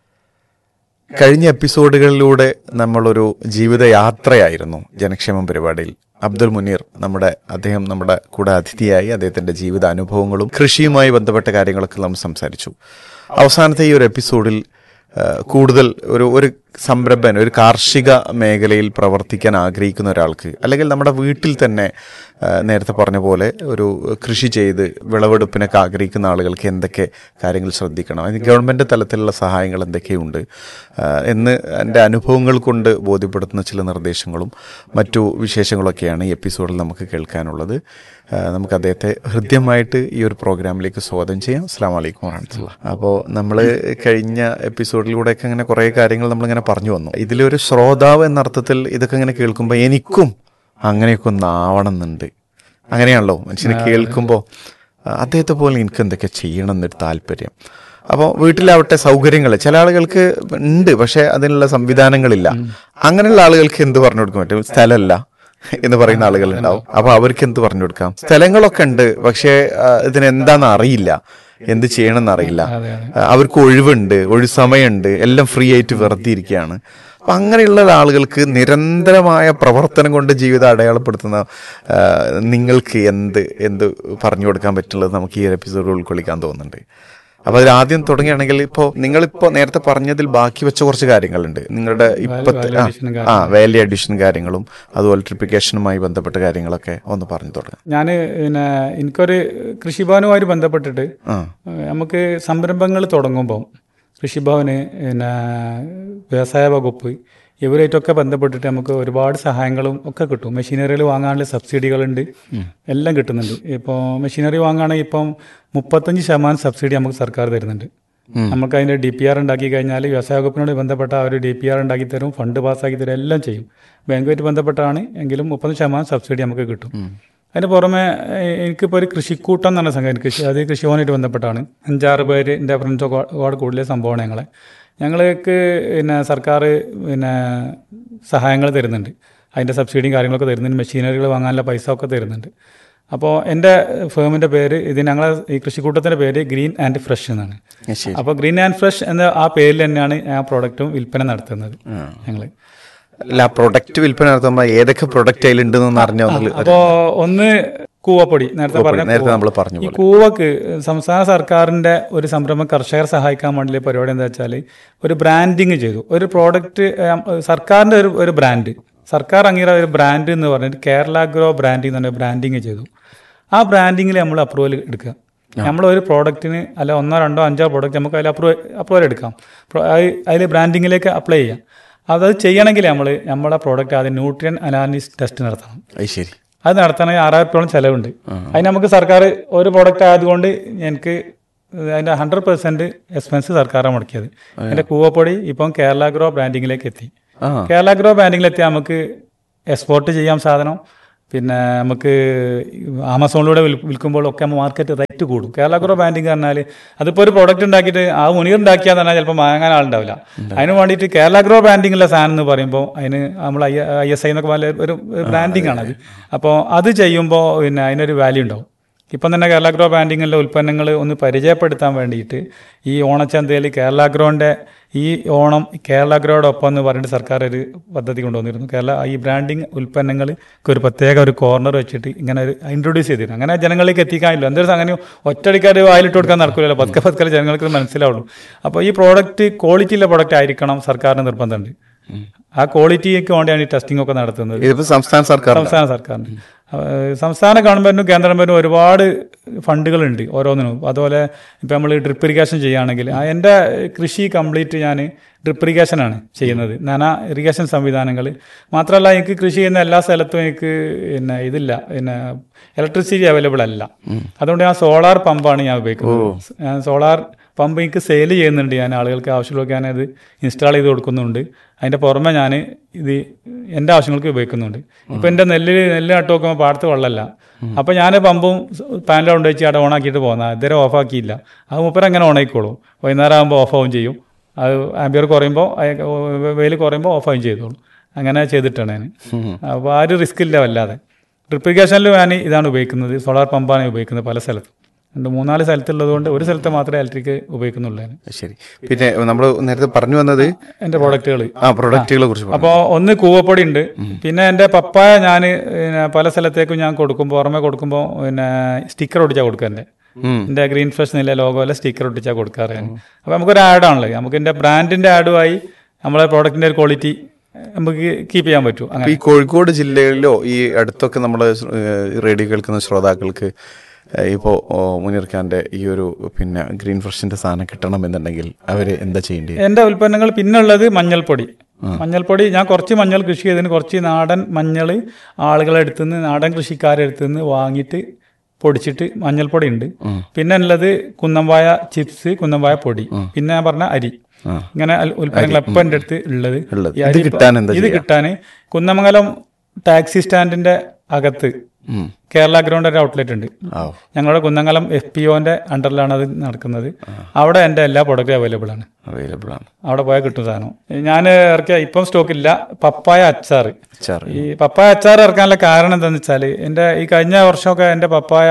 കഴിഞ്ഞ എപ്പിസോഡുകളിലൂടെ നമ്മളൊരു ജീവിതയാത്രയായിരുന്നു ജനക്ഷേമം പരിപാടിയിൽ അബ്ദുൽ മുനീർ നമ്മുടെ അദ്ദേഹം നമ്മുടെ കൂടെ അതിഥിയായി അദ്ദേഹത്തിന്റെ ജീവിത അനുഭവങ്ങളും കൃഷിയുമായി ബന്ധപ്പെട്ട കാര്യങ്ങളൊക്കെ നാം സംസാരിച്ചു അവസാനത്തെ ഈ ഒരു എപ്പിസോഡിൽ ആ, കൂടുതൽ ഒരു ഒരു സംരംഭൻ ഒരു കാർഷിക മേഖലയിൽ പ്രവർത്തിക്കാൻ ആഗ്രഹിക്കുന്ന ഒരാൾക്ക് അല്ലെങ്കിൽ നമ്മുടെ വീട്ടിൽ തന്നെ ആ, നേരത്തെ പറഞ്ഞ പോലെ ഒരു കൃഷി ചെയ്ത് വിളവെടുപ്പിനൊക്കെ ആഗ്രഹിക്കുന്ന ആളുകൾക്ക് എന്തൊക്കെ കാര്യങ്ങൾ ശ്രദ്ധിക്കണം അതിന് ഗവൺമെൻറ് തലത്തിലുള്ള സഹായങ്ങൾ എന്തൊക്കെയുണ്ട് ആ, എന്ന് എൻ്റെ അനുഭവങ്ങൾ കൊണ്ട് ബോധ്യപ്പെടുത്തുന്ന ചില നിർദ്ദേശങ്ങളും മറ്റു വിശേഷങ്ങളൊക്കെയാണ് ഈ എപ്പിസോഡിൽ നമുക്ക് കേൾക്കാനുള്ളത് ആ, നമുക്ക് അദ്ദേഹത്തെ ഹൃദ്യമായിട്ട് ഈ ഒരു പ്രോഗ്രാമിലേക്ക് സ്വാഗതം ചെയ്യാം അസ്സാം വലൈക്കും വറഹമത്തുള്ള അപ്പോൾ നമ്മൾ കഴിഞ്ഞ എപ്പിസോഡിലൂടെയൊക്കെ അങ്ങനെ കുറേ കാര്യങ്ങൾ നമ്മളിങ്ങനെ പറഞ്ഞു വന്നു ഇതിലൊരു ശ്രോതാവ് എന്ന അർത്ഥത്തിൽ ഇതൊക്കെ ഇങ്ങനെ കേൾക്കുമ്പോൾ എനിക്കും അങ്ങനെയൊക്കെ ഒന്ന് ആവണം എന്നുണ്ട് അങ്ങനെയാണല്ലോ മനുഷ്യനെ കേൾക്കുമ്പോൾ അദ്ദേഹത്തെ പോലെ എനിക്ക് എന്തൊക്കെ ചെയ്യണം എന്നൊരു താല്പര്യം അപ്പോൾ വീട്ടിലാവട്ടെ സൗകര്യങ്ങൾ ചില ആളുകൾക്ക് ഉണ്ട് പക്ഷെ അതിനുള്ള സംവിധാനങ്ങളില്ല അങ്ങനെയുള്ള ആളുകൾക്ക് എന്ത് പറഞ്ഞു കൊടുക്കാൻ പറ്റും സ്ഥലമല്ല എന്ന് പറയുന്ന ആളുകൾ ഉണ്ടാവും അപ്പൊ അവർക്ക് എന്ത് പറഞ്ഞു കൊടുക്കാം സ്ഥലങ്ങളൊക്കെ ഉണ്ട് പക്ഷേ ആ, ഇതിന് എന്താണെന്ന് അറിയില്ല എന്ത് ചെയ്യണമെന്ന് അറിയില്ല ആ, അവർക്ക് ഒഴിവുണ്ട് ഒഴിവ് സമയമുണ്ട് എല്ലാം ഫ്രീ ആയിട്ട് വെറുതെ ഇരിക്കുകയാണ് അപ്പൊ അങ്ങനെയുള്ള ആളുകൾക്ക് നിരന്തരമായ പ്രവർത്തനം കൊണ്ട് ജീവിതം അടയാളപ്പെടുത്തുന്ന ആ, നിങ്ങൾക്ക് എന്ത് എന്ത് പറഞ്ഞു കൊടുക്കാൻ പറ്റുള്ളത് നമുക്ക് ഈ എപ്പിസോഡ് ഉൾക്കൊള്ളിക്കാൻ തോന്നുന്നുണ്ട് അപ്പൊ അതിൽ ആദ്യം തുടങ്ങുകയാണെങ്കിൽ ഇപ്പോ നിങ്ങളിപ്പോ നേരത്തെ പറഞ്ഞതിൽ ബാക്കി വെച്ച കുറച്ച് കാര്യങ്ങളുണ്ട് നിങ്ങളുടെ ഇപ്പത്തെ ആ, ആ വാല്യൂ അഡീഷൻ കാര്യങ്ങളും അതുപോലെ ട്രിപ്പിക്കേഷനുമായി ബന്ധപ്പെട്ട കാര്യങ്ങളൊക്കെ ഒന്ന് പറഞ്ഞു തുടങ്ങാം ഞാൻ പിന്നെ എനിക്കൊരു കൃഷിഭവനുമായി ബന്ധപ്പെട്ടിട്ട് ആ ഏഹ് നമുക്ക് സംരംഭങ്ങൾ തുടങ്ങുമ്പോൾ കൃഷിഭവന് പിന്നെ വ്യവസായ വകുപ്പ് ഇവരായിട്ടൊക്കെ ബന്ധപ്പെട്ടിട്ട് നമുക്ക് ഒരുപാട് സഹായങ്ങളും ഒക്കെ കിട്ടും മെഷീനറികൾ വാങ്ങാനുള്ള സബ്സിഡികളുണ്ട് എല്ലാം കിട്ടുന്നുണ്ട് ഇപ്പോൾ മെഷീനറി വാങ്ങുകയാണെങ്കിൽ ഇപ്പം മുപ്പത്തഞ്ച് ശതമാനം സബ്സിഡി നമുക്ക് സർക്കാർ തരുന്നുണ്ട് നമുക്ക് അതിൻ്റെ ഡി പി ആർ ഉണ്ടാക്കി കഴിഞ്ഞാൽ വ്യവസായ വകുപ്പിനോട് ബന്ധപ്പെട്ട ആ ഒരു ഡി പി ആർ ഉണ്ടാക്കി തരും ഫണ്ട് പാസ്സാക്കി തരും എല്ലാം ചെയ്യും ബാങ്കുമായിട്ട് ബന്ധപ്പെട്ടാണ് എങ്കിലും മുപ്പത് ശതമാനം സബ്സിഡി നമുക്ക് കിട്ടും അതിന് പുറമെ എ- എനിക്കിപ്പോൾ ഒരു കൃഷിക്കൂട്ടം എന്ന് പറഞ്ഞ സംഘം കൃഷി അത് കൃഷിഭവനായിട്ട് ബന്ധപ്പെട്ടാണ് അഞ്ചാറ് പേര് എൻ്റെ ഫ്രണ്ട്സ് ഒരുപാട് കൂടുതൽ സംഭവമാണ് ഞങ്ങളെ ഞങ്ങൾക്ക് പിന്നെ സർക്കാർ പിന്നെ സഹായങ്ങൾ തരുന്നുണ്ട് അതിൻ്റെ സബ്സിഡിയും കാര്യങ്ങളൊക്കെ തരുന്നുണ്ട് മെഷീനറികൾ വാങ്ങാനുള്ള പൈസ ഒക്കെ തരുന്നുണ്ട് അപ്പോൾ എൻ്റെ ഫേമിൻ്റെ പേര് ഇത് ഞങ്ങളെ ഈ കൃഷിക്കൂട്ടത്തിൻ്റെ പേര് ഗ്രീൻ ആൻഡ് ഫ്രഷ് എന്നാണ് ശരി അപ്പോൾ ഗ്രീൻ ആൻഡ് ഫ്രഷ് എന്ന ആ പേരിൽ തന്നെയാണ് ആ പ്രോഡക്റ്റും വിൽപ്പന നടത്തുന്നത് ഞങ്ങൾ അല്ല പ്രൊഡക്റ്റ് വിൽപ്പന നടത്തുമ്പോൾ ഏതൊക്കെ പ്രൊഡക്റ്റ് അതിലുണ്ടെന്ന് അറിഞ്ഞ അപ്പോ ഒന്ന് കൂവപ്പൊടി നേരത്തെ പറഞ്ഞ നേരത്തെ കൂവ. നമ്മൾ പറഞ്ഞു ഈ കൂവക്ക് സംസ്ഥാന സർക്കാരിന്റെ ഒരു സംരംഭം കർഷകരെ സഹായിക്കാൻ വേണ്ടിയുള്ള പരിപാടി എന്താ വെച്ചാൽ ഒരു ബ്രാൻഡിങ് ചെയ്തു ഒരു പ്രോഡക്റ്റ് സർക്കാരിന്റെ ഒരു ഒരു ബ്രാൻഡ് സർക്കാർ അംഗീകാര ഒരു ബ്രാൻഡ് എന്ന് പറഞ്ഞിട്ട് കേരള ഗ്രോ ബ്രാൻഡിങ് എന്ന് പറഞ്ഞ ബ്രാൻഡിങ് ചെയ്തു ആ ബ്രാൻഡിങ്ങിൽ നമ്മൾ അപ്രൂവൽ എടുക്കുക നമ്മൾ ഒരു പ്രോഡക്റ്റിന് അല്ല ഒന്നോ രണ്ടോ അഞ്ചോ പ്രോഡക്റ്റ് നമുക്ക് അതിൽ അപ്രൂവൽ അപ്രൂവൽ എടുക്കാം അതിൽ ബ്രാൻഡിങ്ങിലേക്ക് അപ്ലൈ ചെയ്യാം അത് ചെയ്യണമെങ്കിൽ നമ്മൾ നമ്മളെ പ്രോഡക്റ്റ് ആദ്യം ന്യൂട്രിയൻ അനാലിസിസ് ടെസ്റ്റ് നടത്തണം അത് ശരി അത് നടത്തണമെങ്കിൽ ആറായിരം രൂപയോളം ചിലവുണ്ട് അതിന് നമുക്ക് സർക്കാർ ഒരു പ്രോഡക്റ്റ് ആയതുകൊണ്ട് എനിക്ക് അതിന്റെ ഹൺഡ്രഡ് പെർസെന്റ് എക്സ്പെൻസ് സർക്കാരാണ് മുടക്കിയത് എന്റെ കൂവപ്പൊടി ഇപ്പം കേരള ഗ്രോ ബ്രാൻഡിങ്ങിലേക്ക് എത്തി ആ കേരള ഗ്രോ ബാൻഡിങ്ങിലെത്തിയാൽ നമുക്ക് എക്സ്പോർട്ട് ചെയ്യാം സാധനം പിന്നെ നമുക്ക് ആമസോണിലൂടെ വിൽ- വിൽക്കുമ്പോഴൊക്കെ മാർക്കറ്റ് റേറ്റ് കൂടും കേരള ഗ്രോ ബാൻഡിങ് പറഞ്ഞാൽ അതിപ്പോൾ ഒരു പ്രോഡക്റ്റ് ഉണ്ടാക്കിയിട്ട് ആ മുനീർ ഉണ്ടാക്കിയാൽ തന്നെ ചിലപ്പോൾ വാങ്ങാൻ ആളുണ്ടാവില്ല അതിന് വേണ്ടിയിട്ട് കേരള ഗ്രോ ബാൻഡിങ്ങിലെ സാധനം എന്ന് പറയുമ്പോൾ അതിന് നമ്മൾ ഐ ഐ എസ് ഐ എന്നൊക്കെ പോലെ ഒരു ബ്രാൻഡിങ് ആണ് അത് അപ്പോൾ അത് ചെയ്യുമ്പോൾ പിന്നെ അതിനൊരു വാല്യൂ ഉണ്ടാവും ഇപ്പം തന്നെ കേരള ഗ്രോ ബാൻഡിങ്ങിലെ ഉൽപ്പന്നങ്ങൾ ഒന്ന് പരിചയപ്പെടുത്താൻ വേണ്ടിയിട്ട് ഈ ഓണച്ചന്തയിൽ കേരള ഗ്രോൻ്റെ ഈ ഓണം കേരള ഗ്രോയുടെ ഒപ്പം എന്ന് പറഞ്ഞിട്ട് സർക്കാർ ഒരു പദ്ധതി കൊണ്ടുവന്നിരുന്നു കേരള ഈ ബ്രാൻഡിങ് ഉൽപ്പന്നങ്ങൾക്ക് ഒരു പ്രത്യേക ഒരു കോർണർ വെച്ചിട്ട് ഇങ്ങനെ ഒരു ഇൻട്രൊഡ്യൂസ് ചെയ്തിരുന്നു അങ്ങനെ ജനങ്ങളിലേക്ക് എത്തിക്കാനില്ല എന്തൊരു അങ്ങനെ ഒറ്റടിക്കാർ വായിലിട്ട് കൊടുക്കാൻ നടക്കില്ലല്ലോ പതുക്കെ പതുക്കെ ജനങ്ങൾക്ക് ഇത് മനസ്സിലാവുള്ളൂ അപ്പോൾ ഈ പ്രോഡക്റ്റ് ക്വാളിറ്റിയുള്ള പ്രോഡക്റ്റ് ആയിരിക്കണം സർക്കാരിന് നിർബന്ധമുണ്ട് ആ ക്വാളിറ്റിക്ക് വേണ്ടിയാണ് ഈ ടെസ്റ്റിംഗ് ഒക്കെ നടത്തുന്നത് ഇതിപ്പോ സംസ്ഥാന സർക്കാർ സംസ്ഥാന സർക്കാരിന് ഏഹ് സംസ്ഥാന ഗവൺമെന്റിനും കേന്ദ്ര ഗവൺമെന്റിനും ഒരുപാട് ഫണ്ടുകളുണ്ട് ഓരോന്നിനും അതുപോലെ ഇപ്പം നമ്മൾ ഡ്രിപ്പ് ഇറിഗേഷൻ ചെയ്യുകയാണെങ്കിൽ ആ എൻ്റെ കൃഷി കംപ്ലീറ്റ് ഞാൻ ഡ്രിപ്പ് ഇറിഗേഷനാണ് ചെയ്യുന്നത് നാനാ ഇറിഗേഷൻ സംവിധാനങ്ങൾ മാത്രമല്ല എനിക്ക് കൃഷി ചെയ്യുന്ന എല്ലാ സ്ഥലത്തും എനിക്ക് പിന്നെ ഇതില്ല പിന്നെ ഇലക്ട്രിസിറ്റി അവൈലബിൾ അല്ല അതുകൊണ്ട് ഞാൻ സോളാർ പമ്പാണ് ഞാൻ ഉപയോഗിക്കുന്നത് ഞാൻ സോളാർ പമ്പ് എനിക്ക് സെയിൽ ചെയ്യുന്നുണ്ട് ഞാൻ ആളുകൾക്ക് ആവശ്യമുള്ളതൊക്കെ ഞാനത് ഇൻസ്റ്റാൾ ചെയ്ത് കൊടുക്കുന്നുണ്ട് അതിൻ്റെ പുറമെ ഞാൻ ഇത് എൻ്റെ ആവശ്യങ്ങൾക്ക് ഉപയോഗിക്കുന്നുണ്ട് ഇപ്പം എൻ്റെ നെല്ല് നെല്ല് നട്ട് നോക്കുമ്പോൾ പാടത്ത് വെള്ളമല്ല അപ്പം ഞാൻ പമ്പും പാനലും കൊണ്ട് വെച്ച് അവിടെ ഓണാക്കിയിട്ട് പോകുന്ന ഇതുവരെ ഓഫാക്കിയില്ല അത് മുപ്പര അങ്ങനെ ഓണായിക്കോളും വൈകുന്നേരം ആകുമ്പോൾ ഓഫ് ആവും ചെയ്യും അത് ആംബിയർ കുറയുമ്പോൾ വെയിൽ കുറയുമ്പോൾ ഓഫ് ആവും ചെയ്തോളും അങ്ങനെ ചെയ്തിട്ടാണ് ഞാൻ അപ്പോൾ ആ ഒരു റിസ്ക് ഇല്ല വല്ലാതെ ഡ്രിപ്പ് ഇറിഗേഷനിൽ ഞാൻ ഇതാണ് ഉപയോഗിക്കുന്നത് സോളാർ പമ്പാണ് ഉപയോഗിക്കുന്നത് പല സ്ഥലത്തും രണ്ട് മൂന്നാല് സ്ഥലത്തുള്ളത് കൊണ്ട് ഒരു സ്ഥലത്ത് മാത്രമേ ഇലക്ട്രിക് ഉപയോഗിക്കുന്നുള്ളൂ ഞാൻ ശരി പിന്നെ നമ്മൾ നേരത്തെ പറഞ്ഞു വന്നത് എൻ്റെ പ്രോഡക്റ്റുകൾ ആ പ്രൊഡക്റ്റുകളെ കുറിച്ച് പറഞ്ഞു അപ്പോൾ ഒന്ന് കൂവപ്പൊടി ഉണ്ട് പിന്നെ എൻ്റെ പപ്പായ ഞാൻ പല സ്ഥലത്തേക്കും ഞാൻ കൊടുക്കുമ്പോൾ പുറമെ കൊടുക്കുമ്പോൾ പിന്നെ സ്റ്റിക്കർ ഒട്ടിച്ചാൽ കൊടുക്കുക എൻ്റെ ഉം. എൻ്റെ ഗ്രീൻ ഫ്രഷ് നില ലോഗോയിലെ സ്റ്റിക്കർ ഒട്ടിച്ചാൽ കൊടുക്കാറ് ഞാൻ അപ്പോൾ നമുക്കൊരു ആഡാണല്ലോ നമുക്ക് എൻ്റെ ബ്രാൻഡിൻ്റെ ആഡുമായി നമ്മളെ പ്രോഡക്റ്റിൻ്റെ ഒരു ക്വാളിറ്റി നമുക്ക് കീപ്പ് ചെയ്യാൻ പറ്റും അപ്പൊ അങ്ങനെ ഈ കോഴിക്കോട് ജില്ലയിലോ ഈ അടുത്തൊക്കെ നമ്മൾ റേഡിയോ കേൾക്കുന്ന ശ്രോതാക്കൾക്ക് ഏഹ്, ഇപ്പോ ഓ, മുനീർ ഖാന്റെ ഈ ഒരു പിന്നെ ഗ്രീൻ ഫ്രഷിന്റെ സാധനം കിട്ടണമെന്നുണ്ടെങ്കിൽ അവര് എന്താ ചെയ്യേണ്ടത് എൻ്റെ ഉൽപ്പന്നങ്ങൾ പിന്നുള്ളത് മഞ്ഞൾപ്പൊടി മഞ്ഞൾപ്പൊടി ഞാൻ കുറച്ച് മഞ്ഞൾ കൃഷി ചെയ്തതിന് കുറച്ച് നാടൻ മഞ്ഞൾ ആളുകളെ അടുത്തുനിന്ന് നാടൻ കൃഷിക്കാരെ അടുത്തുനിന്ന് വാങ്ങിയിട്ട് പൊടിച്ചിട്ട് മഞ്ഞൾപ്പൊടി ഉണ്ട് പിന്നെ ഉള്ളത് കുന്നമ്പായ ചിപ്സ് കുന്നമ്പായ പൊടി പിന്നെ ഞാൻ പറഞ്ഞ അരി ആ. ഇങ്ങനെ അൽ- ഉൽപ്പന്നങ്ങൾ എപ്പം എൻ്റെ അടുത്ത് ഉള്ളത് ഉള്ളത്. ഈ ഇത് അരി കിട്ടാൻ എന്താ ഇത് ചെയ്യാ? കിട്ടാൻ കുന്നമംഗലം ടാക്സി സ്റ്റാൻഡിന്റെ അകത്ത് ഉം. കേരള ഗ്രൗണ്ട് ഒരു ഔട്ട്ലെറ്റ് ഉണ്ട് ആ ഞങ്ങളുടെ കുന്നമംഗലം എഫ് പി ഒന്റെ അണ്ടറിലാണ് അത് നടക്കുന്നത് അവിടെ എൻ്റെ എല്ലാ പ്രൊഡക്റ്റും അവൈലബിൾ ആണ് അവൈലബിൾ ആണ് അവിടെ പോയാൽ കിട്ടും സാധനം ഞാൻ ഇറക്കിയ ഇപ്പം സ്റ്റോക്ക് ഇല്ല പപ്പായ അച്ചാർ അച്ചാർ ഈ പപ്പായ അച്ചാർ ഇറക്കാനുള്ള കാരണം എന്താണെന്ന് വെച്ചാൽ എൻ്റെ ഈ കഴിഞ്ഞ വർഷമൊക്കെ എൻ്റെ പപ്പായ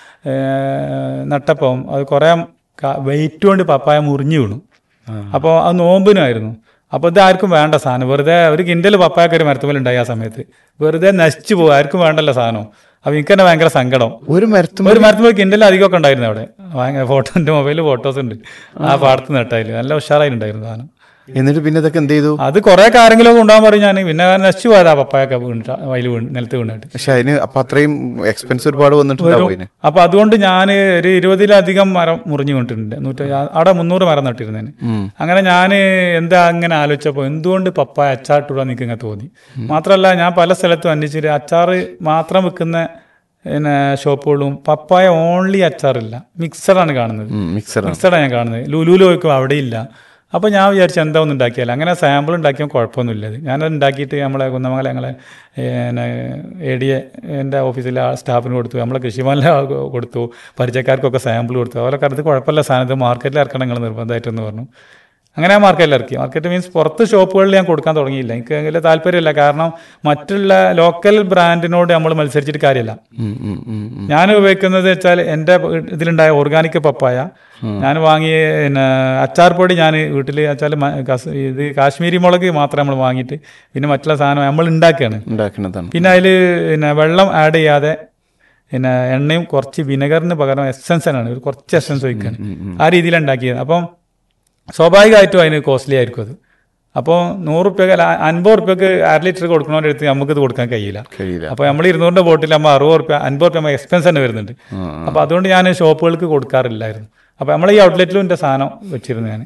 ഏർ, നട്ടപ്പം അത് കുറേ വെയിറ്റ് കൊണ്ട് പപ്പായ മുറിഞ്ഞു വീണു അപ്പോൾ അത് നോമ്പിനായിരുന്നു അപ്പോൾ ഇത് ആർക്കും വേണ്ട സാധനം വെറുതെ ഒരു കിൻഡൽ പപ്പായൊക്കെ ഒരു മരത്തുമേൽ ഉണ്ടായി ആ സമയത്ത് വെറുതെ നശിച്ചു പോകും ആർക്കും വേണ്ടല്ലോ സാധനം അപ്പോൾ എനിക്ക് തന്നെ ഭയങ്കര സങ്കടം ഒരു മരത്തും ഒരു മരത്തുമ്പോൾ കിൻഡൽ അധികമൊക്കെ ഉണ്ടായിരുന്നു അവിടെ ഭയങ്കര ഫോട്ടോ എൻ്റെ മൊബൈലിൽ ഫോട്ടോസ് ഉണ്ട് ആ പാടത്ത് നട്ടായില്ല നല്ല ഉഷാറായിട്ടുണ്ടായിരുന്നു സാധനം എന്നിട്ട് പിന്നെ ഇതൊക്കെ എന്ത് ചെയ്തു അത് കുറെ കാര്യങ്ങളൊക്കെ ഉണ്ടാകാൻ പറയും ഞാൻ പിന്നെ നശിച്ചു പോയതാ പപ്പായൊക്കെ വീണിട്ട് വയൽ വീണ് നിലത്ത് വീണിട്ട് പക്ഷെ അതിന് അപ്പൊ അത്രയും എക്സ്പെൻസ് ഒരുപാട് വന്നിട്ടുണ്ടാവും അതിന് അപ്പൊ അതുകൊണ്ട് ഞാൻ ഒരു ഇരുപതിലധികം മരം മുറിഞ്ഞു കൊണ്ടിട്ടുണ്ട് നൂറ്റി അവിടെ മുന്നൂറ് മരം നട്ടിരുന്നേന് അങ്ങനെ ഞാൻ എന്താ അങ്ങനെ ആലോചിച്ചപ്പോൾ എന്തുകൊണ്ട് പപ്പായ അച്ചാറിട്ടുള്ള എനിക്ക് ഇങ്ങനെ തോന്നി മാത്രമല്ല ഞാൻ പല സ്ഥലത്തും അന്വേഷിച്ചിട്ട് അച്ചാറ് മാത്രം വിൽക്കുന്ന പിന്നെ ഷോപ്പുകളും പപ്പായ ഓൺലി അച്ചാറില്ല മിക്സറാണ് കാണുന്നത് മിക്സർ മിക്സഡാണ് ഞാൻ കാണുന്നത് ലുലുവിൽ പോയിക്കും അവിടെ ഇല്ല അപ്പോൾ ഞാൻ വിചാരിച്ചു എന്താ ഒന്നും ഉണ്ടാക്കിയാൽ അങ്ങനെ സാമ്പിൾ ഉണ്ടാക്കിയാൽ കുഴപ്പമൊന്നുമില്ല ഇത് ഞാനത് ഉണ്ടാക്കിയിട്ട് നമ്മളെ കുന്നമംഗലം ഞങ്ങളെ പിന്നെ എ ഡി എൻ്റെ ഓഫീസിലെ ആ സ്റ്റാഫിന് കൊടുത്തു നമ്മളെ കൃഷിഭവനിലെ ആൾക്ക് കൊടുത്തു പരിചയക്കാർക്കൊക്കെ സാമ്പിൾ കൊടുത്തു അവരൊക്കെ അടുത്ത് കുഴപ്പമില്ല സാധനം ഇത് മാർക്കറ്റിൽ ഇറക്കണം നിങ്ങൾ നിർബന്ധമായിട്ടെന്ന് പറഞ്ഞു അങ്ങനെ ഞാൻ മാർക്കറ്റിൽ ഇറക്കി മാർക്കറ്റ് മീൻസ് പുറത്ത് ഷോപ്പുകളിൽ ഞാൻ കൊടുക്കാൻ തുടങ്ങിയില്ല എനിക്ക് വലിയ താല്പര്യമില്ല കാരണം മറ്റുള്ള ലോക്കൽ ബ്രാൻഡിനോട് നമ്മൾ മത്സരിച്ചിട്ട് കാര്യമില്ല ഞാൻ ഉപയോഗിക്കുന്നത് വെച്ചാൽ എൻ്റെ ഇതിലുണ്ടായ ഓർഗാനിക് പപ്പായ ഞാൻ വാങ്ങിയ പിന്നെ അച്ചാർ പൊടി ഞാൻ വീട്ടിൽ വെച്ചാൽ ഇത് കാശ്മീരി മുളക് മാത്രം നമ്മൾ വാങ്ങിയിട്ട് പിന്നെ മറ്റുള്ള സാധനം നമ്മൾ ഉണ്ടാക്കുകയാണ് ഉണ്ടാക്കുന്നതാണ് പിന്നെ അതിൽ പിന്നെ വെള്ളം ആഡ് ചെയ്യാതെ പിന്നെ എണ്ണയും കുറച്ച് വിനെഗറിന് പകരം എസൻസ് ആണ് ഒരു കുറച്ച് എസൻസ് ഒഴിക്കുകയാണ് ആ രീതിയിലാണ് ഉണ്ടാക്കിയത് അപ്പം സ്വാഭാവികമായിട്ടും അതിന് കോസ്റ്റ്ലി ആയിരിക്കും അത് അപ്പോൾ നൂറ് റുപ്യക്ക് അല്ല അൻപത് റുപ്യക്ക് അര ലിറ്റർ കൊടുക്കണവരുടെ അടുത്ത് നമുക്ക് ഇത് കൊടുക്കാൻ കഴിയില്ല കഴിയില്ല അപ്പോൾ നമ്മൾ ഇരുന്നൂറിൻ്റെ ബോട്ടിൽ നമ്മൾ അറുപത് റുപ്യ അൻപത് റുപ്യ എക്സ്പെൻസ് തന്നെ വരുന്നുണ്ട് അപ്പോൾ അതുകൊണ്ട് ഞാൻ ഷോപ്പുകൾക്ക് കൊടുക്കാറില്ലായിരുന്നു അപ്പോൾ നമ്മൾ ഈ ഔട്ട്ലെറ്റിലും എൻ്റെ സാധനം വെച്ചിരുന്നു ഞാൻ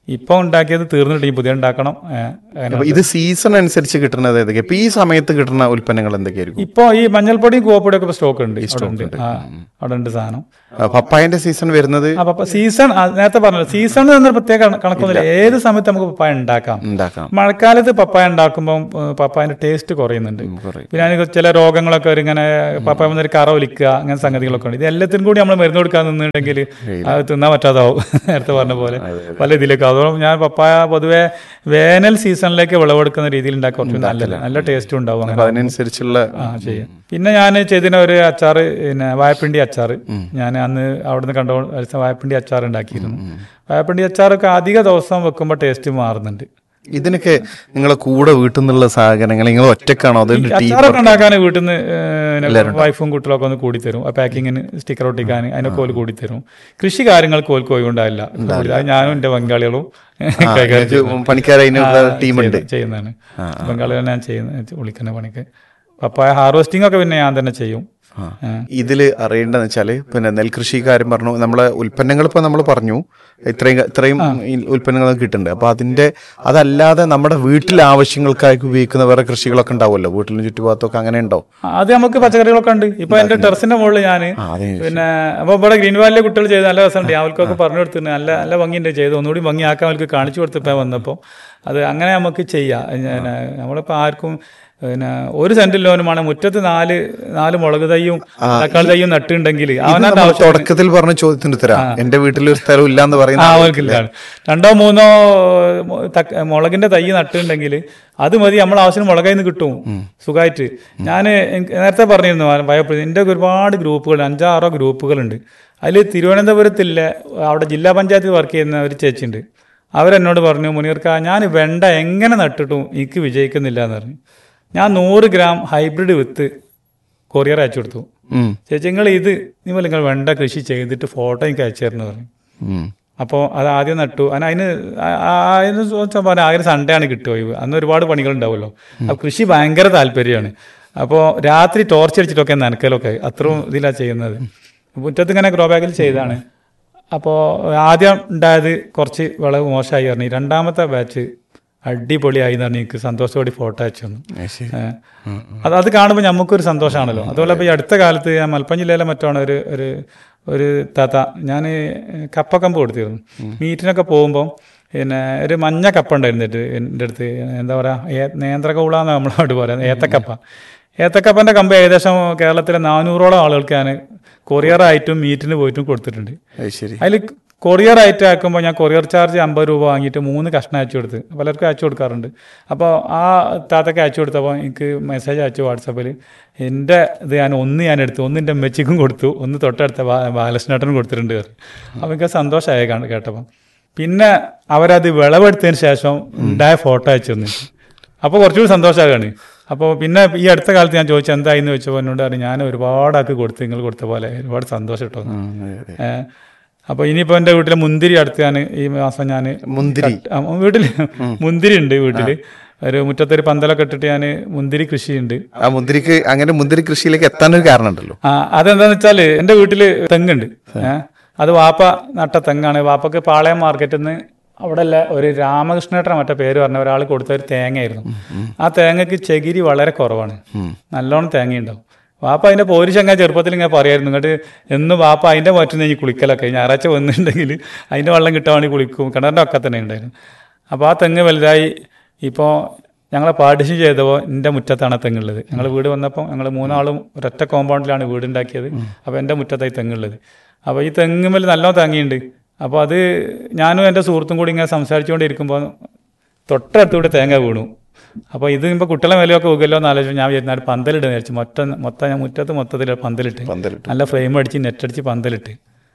ഇപ്പോൾ ഉണ്ടാക്കിയത് തീർന്നിട്ട് ഈ പുതിയ ഉണ്ടാക്കണം ഏ, അങ്ങനെ അപ്പൊ ഇത് സീസൺ അനുസരിച്ച് കിട്ടുന്നത് ഏതൊക്കെ ഇപ്പൊ ഈ സമയത്ത് കിട്ടുന്ന ഉൽപ്പന്നങ്ങൾ എന്തൊക്കെയായിരിക്കും ഇപ്പൊ ഈ മഞ്ഞൾപ്പൊടിയും കൂവപ്പൊടിയും ഒക്കെ സ്റ്റോക്ക് ഉണ്ട് അവിടെ stock ഉണ്ട് ഉണ്ട്. ആ അവിടെ ഉണ്ട് സാധനം ആ, പപ്പായന്റെ സീസൺ വരുന്നത് ആ പപ്പ സീസൺ ആ, നേരത്തെ പറഞ്ഞല്ലോ സീസൺ എന്നൊരു പ്രത്യേക കണ- കണക്കൊന്നുമില്ല ഏത് സമയത്ത് നമുക്ക് പപ്പായ ഉണ്ടാക്കാം ഉണ്ടാക്കാം മഴക്കാലത്ത് പപ്പായ ഉണ്ടാക്കുമ്പോൾ പപ്പായന്റെ ടേസ്റ്റ് കുറയുന്നുണ്ട് കുറയും. പിന്നെ അതിന് ചില രോഗങ്ങളൊക്കെ ഒരു ഇങ്ങനെ പപ്പായ വന്നൊരു കറ ഒലിക്കുക അങ്ങനെ സംഗതികളൊക്കെ ഉണ്ട് ഇത് എല്ലാത്തിനും കൂടി നമ്മൾ മരുന്ന് കൊടുക്കാൻ നിന്നുണ്ടെങ്കിൽ അത് തിന്നാൻ പറ്റാതാവും നേരത്തെ പറഞ്ഞ പോലെ പല ഇതിലേക്ക് അതുകൊണ്ട് ഞാൻ പപ്പായ പൊതുവെ വേനൽ സീസണിലേക്ക് വിളവെടുക്കുന്ന രീതിയിൽ ഉണ്ടാക്കാൻ കുറച്ച് നല്ല നല്ല ടേസ്റ്റും ഉണ്ടാവും അപ്പൊ അങ്ങനെ അതിനനുസരിച്ചുള്ള ആ ചെയ്യാം പിന്നെ ഞാൻ ചെയ്തിന ഒരു അച്ചാറ് പിന്നെ വായപ്പിണ്ടി അച്ചാറ് ഞാൻ അന്ന് അവിടുന്ന് കണ്ടോ വായപ്പിണ്ടി അച്ചാർ ഉണ്ടാക്കിയിരുന്നു വായപ്പിണ്ടി അച്ചാറൊക്കെ അധിക ദിവസം വെക്കുമ്പോൾ ടേസ്റ്റ് മാറുന്നുണ്ട് ഇതിനൊക്കെ നിങ്ങളെ കൂടെ വീട്ടിൽ നിന്നുള്ള സാധനങ്ങൾ നിങ്ങൾ ഒറ്റക്കാണോ അത് ടീം അച്ചാറൊക്കെ ഉണ്ടാക്കാൻ വീട്ടിൽ നിന്ന് വൈഫും കുട്ടികളൊക്കെ ഒന്ന് കൂടി തരും ആ പാക്കിങ്ങിന് സ്റ്റിക്കർ ഒട്ടിക്കാൻ അതിനൊക്കെ ഓല് കൂടി തരും കൃഷി കാര്യങ്ങൾക്ക് ഓൽക്ക് ഒഴിവുണ്ടാവില്ല അത് ഞാനും എന്റെ ബംഗാളികളും കൈകാര്യം ചെയ്യുന്നു. പണിക്കാരെ ആ, ടീമുണ്ട് ചെയ്യുന്ന- ചെയ്യുന്നതാണ് ബംഗാളികൾ ഞാൻ ചെയ്യുന്ന വിളിക്കുന്ന പണിക്ക് പപ്പായ ഹാർവെസ്റ്റിംഗ് ഒക്കെ പിന്നെ ഞാൻ തന്നെ ചെയ്യും ആ. ഇതിൽ അറിയേണ്ടതെന്ന് വെച്ചാല് പിന്നെ നെൽകൃഷി കാര്യം പറഞ്ഞു നമ്മളെ ഉൽപ്പന്നങ്ങൾ ഇപ്പൊ നമ്മൾ പറഞ്ഞു ഇത്രയും ഇത്രയും ഈ ഉൽപ്പന്നങ്ങൾ കിട്ടുന്നുണ്ട് അപ്പൊ അതിന്റെ അതല്ലാതെ നമ്മുടെ വീട്ടിലെ ആവശ്യങ്ങൾക്കായി ഉപയോഗിക്കുന്ന വേറെ കൃഷികളൊക്കെ ഉണ്ടാവുമല്ലോ വീട്ടിലും ചുറ്റുഭാഗത്തൊക്കെ അങ്ങനെ ഉണ്ടോ അത് നമുക്ക് പച്ചക്കറികളൊക്കെ ഉണ്ട് ഇപ്പൊ എന്റെ ടെറസിന്റെ മുകളിൽ ഞാൻ ആ, അതെ പിന്നെ അപ്പൊ ഇവിടെ ഗ്രീൻ വാലിലെ കുട്ടികൾ ചെയ്ത് നല്ല രസമുണ്ട് അവർക്കൊക്കെ പറഞ്ഞു കൊടുത്തിട്ടുണ്ട് നല്ല നല്ല ഭംഗിയുണ്ട് ചെയ്ത് ഒന്നുകൂടി ഭംഗിയാക്കാൻ അവർക്ക് കാണിച്ചു കൊടുത്തപ്പോ വന്നപ്പോൾ അത് അങ്ങനെ നമുക്ക് ചെയ്യാം ഞാൻ നമ്മളിപ്പോ ആർക്കും പിന്നെ ഒരു സെന്റ് ലോനുമാണ് മുറ്റത്ത് നാല് നാല് മുളക് തയ്യും തക്കാളി തയ്യും നട്ടുണ്ടെങ്കിൽ അവനാന്റെ നമ്മൾ ആവശ്യം തുടക്കത്തിൽ പറഞ്ഞ ചോദ്യത്തിന് ഉത്തരാ എന്റെ വീട്ടിൽ ഒരു സ്ഥലം ഇല്ലാന്ന് ആ പറയുന്ന അവർക്കില്ല രണ്ടോ മൂന്നോ മൊ- തക്ക- മുളകിന്റെ തൈ നട്ടുണ്ടെങ്കിൽ അത് മതി നമ്മളെ ആവശ്യത്തിന് മുളകയിൽ നിന്ന് കിട്ടും സുഖമായിട്ട് ഞാൻ നേരത്തെ പറഞ്ഞിരുന്നു ഭയപ്പെടുത്തി എൻ്റെ ഒരുപാട് ഗ്രൂപ്പുകൾ അഞ്ചാറോ ഗ്രൂപ്പുകളുണ്ട് അതിൽ തിരുവനന്തപുരത്തില്ല അവിടെ ജില്ലാ പഞ്ചായത്തിൽ വർക്ക് ചെയ്യുന്ന ഒരു ചേച്ചിയുണ്ട് അവരെന്നോട് പറഞ്ഞു മുനീർക്ക ഞാൻ വെണ്ട എങ്ങനെ നട്ടിട്ടും എനിക്ക് വിജയിക്കുന്നില്ല എന്ന് പറഞ്ഞു ഞാൻ നൂറ് ഗ്രാം ഹൈബ്രിഡ് വിത്ത് കൊറിയർ അയച്ചു കൊടുത്തു ഉം. ചേച്ചി നിങ്ങൾ ഇത് നിങ്ങൾ നിങ്ങൾ വെണ്ട കൃഷി ചെയ്തിട്ട് ഫോട്ടോ എനിക്ക് അയച്ചു തരുന്നു പറഞ്ഞു ഉം. അപ്പോൾ അത് ആദ്യം നട്ടു അതിന് അതിന് ആ- ആ- അതിന് ചോദിച്ചാൽ പറഞ്ഞാൽ ആകെ സൺഡേ ആണ് കിട്ടുക ഒഴിവ് അന്ന് ഒരുപാട് പണികൾ ഉണ്ടാവുമല്ലോ അപ്പോൾ കൃഷി ഭയങ്കര താല്പര്യമാണ് അപ്പോൾ രാത്രി ടോർച്ച് അടിച്ചിട്ടൊക്കെ നനക്കലൊക്കെ അത്രയും ഇതിലാണ് ചെയ്യുന്നത് മുറ്റത്ത് ഇങ്ങനെ ഗ്രോ ബാഗിൽ ചെയ്താണ് അപ്പോൾ ആദ്യം ഉണ്ടായത് കുറച്ച് വിളവ് മോശമായി പറഞ്ഞു രണ്ടാമത്തെ ബാച്ച് അടിപൊളിയായി എന്ന് പറഞ്ഞ് എനിക്ക് സന്തോഷത്തോടെ ഫോട്ടോ അയച്ചു തന്നു അത് ശരി. ഏ. അത് അത് കാണുമ്പോൾ നമുക്കൊരു സന്തോഷമാണല്ലോ അതുപോലെ ഇപ്പോൾ ഈ അടുത്ത കാലത്ത് ഞാൻ മലപ്പുറം ജില്ലയിലെ മറ്റാണ് ഒരു ഒരു ഒരു താത്ത ഞാൻ കപ്പക്കമ്പ് കൊടുത്തിരുന്നു മീറ്റിനൊക്കെ പോകുമ്പോൾ പിന്നെ ഒരു മഞ്ഞ കപ്പ ഉണ്ടായിരുന്നു എൻ്റെ എൻ്റെ അടുത്ത് എന്താ പറയുക നേന്ത്രകൗള എന്ന് നമ്മളോട് പറയാം ഏത്തക്കപ്പ ഏത്തക്കപ്പൻ്റെ കമ്പ് ഏകദേശം കേരളത്തിലെ നാനൂറോളം ആളുകൾക്ക് ഞാൻ കൊറിയറായിട്ടും മീറ്റിന് പോയിട്ടും കൊടുത്തിട്ടുണ്ട് അത് ശരി അതിൽ കൊറിയർ ആയിട്ട് അയക്കുമ്പോൾ ഞാൻ കൊറിയർ ചാർജ് അമ്പത് രൂപ വാങ്ങിയിട്ട് മൂന്ന് കഷ്ണം അയച്ചു കൊടുത്ത് പലർക്കും അയച്ചു കൊടുക്കാറുണ്ട് അപ്പോൾ ആ താത്തക്ക് അയച്ചു കൊടുത്തപ്പോൾ എനിക്ക് മെസ്സേജ് അയച്ചു വാട്സപ്പിൽ എൻ്റെ ഇത് ഞാൻ ഒന്ന് ഞാൻ എടുത്തു ഒന്ന് എൻ്റെ അമ്മച്ചിക്കും കൊടുത്തു ഒന്ന് തൊട്ടടുത്ത ബാ- ബാലകൃഷ്ണേട്ടനും കൊടുത്തിട്ടുണ്ട് പറഞ്ഞു. അപ്പോൾ എനിക്ക് സന്തോഷമായ കാണ- കേട്ടപ്പോൾ പിന്നെ അവരത് വിളവെടുത്തതിന് ശേഷം ഉണ്ടായ ഫോട്ടോ അയച്ചു തന്നു അപ്പോൾ കുറച്ചുകൂടി സന്തോഷമാകാണ് അപ്പോൾ പിന്നെ ഈ അടുത്ത കാലത്ത് ഞാൻ ചോദിച്ചു എന്തായിന്ന് ചോദിച്ചപ്പോൾ എന്നോട് പറഞ്ഞു ഞാൻ ഒരുപാട് ആൾക്ക് കൊടുത്തു നിങ്ങൾ കൊടുത്ത പോലെ ഒരുപാട് സന്തോഷം കേട്ടോ ഉം, അതെ, അതെ. ഏഹ് അപ്പൊ ഇനിയിപ്പോ എന്റെ വീട്ടിലെ മുന്തിരി അടുത്ത് ഞാൻ ഈ മാസം ഞാൻ മുന്തിരി വീട്ടില് മുന്തിരി ഉണ്ട് വീട്ടില് ഒരു മുറ്റത്തൊരു പന്തലൊക്കെ ഇട്ടിട്ട് ഞാൻ മുന്തിരി കൃഷിയുണ്ട് ആ മുന്തിരിക്ക് അങ്ങനെ മുന്തിരി കൃഷിയിലേക്ക് എത്താനൊരു കാരണം ഉണ്ടല്ലോ ആ അതെന്താന്ന് വെച്ചാല് എന്റെ വീട്ടില് തെങ്ങുണ്ട് ഏഹ് അത് വാപ്പ നട്ട തെങ്ങാണ് വാപ്പക്ക് പാളയം മാർക്കറ്റിൽ നിന്ന് അവിടെ അല്ല ഒരു രാമകൃഷ്ണേട്ടൻ മറ്റേ പേര് പറഞ്ഞ ഒരാൾ കൊടുത്ത ഒരു തേങ്ങയായിരുന്നു ആ തേങ്ങക്ക് ചകിരി വളരെ കുറവാണ് നല്ലോണം തേങ്ങയുണ്ടാവും വാപ്പ അതിന്റെ പോരി ചങ്ങ ചെറുപ്പത്തിൽ ഇങ്ങനെ പറയായിരുന്നു എന്നിട്ട് എന്ന് വാപ്പ അതിന്റെ മാറ്റുന്ന ഈ കുളിക്കലൊക്കെ ഞായറാഴ്ച വന്നിട്ടുണ്ടെങ്കിൽ അതിന്റെ വെള്ളം കിട്ടാൻ വേണ്ടി കുളിക്കും കിണറിന്റെ ഒക്കെ തന്നെ ഉണ്ടായിരുന്നു അപ്പോൾ ആ തെങ്ങ് വലുതായി ഇപ്പോൾ ഞങ്ങളെ പാർട്ടിഷൻ ചെയ്തപ്പോൾ എൻ്റെ മുറ്റത്താണ് ആ തെങ്ങുള്ളത് ഞങ്ങൾ വീട് വന്നപ്പോൾ ഞങ്ങൾ മൂന്നാളും ഒരൊറ്റ കോമ്പൗണ്ടിലാണ് വീട് ഉണ്ടാക്കിയത് അപ്പോൾ എൻ്റെ മുറ്റത്തായി തെങ്ങുള്ളത് അപ്പോൾ ഈ തെങ്ങുമ്മൽ നല്ലോണം തേങ്ങയുണ്ട് അപ്പോൾ അത് ഞാനും എൻ്റെ സുഹൃത്തും കൂടി ഇങ്ങനെ സംസാരിച്ചുകൊണ്ടിരിക്കുമ്പോൾ തൊട്ടടുത്തൂടെ തേങ്ങ വീണു അപ്പോൾ ഇത് ഇപ്പോൾ കുട്ടികളെ മേലെയൊക്കെ ഉകല്ലോ എന്ന് ആലോചിച്ചു ഞാൻ വിചാരിച്ചു പന്തലിട്ട് വിചാരിച്ചു മൊത്തം മൊത്തം ഞാൻ മുറ്റത്ത് മൊത്തത്തിൽ പന്തലിട്ട് പന്തലിട്ട്. നല്ല ഫ്രെയിം അടിച്ച് നെറ്റടിച്ച് പന്തലിട്ട്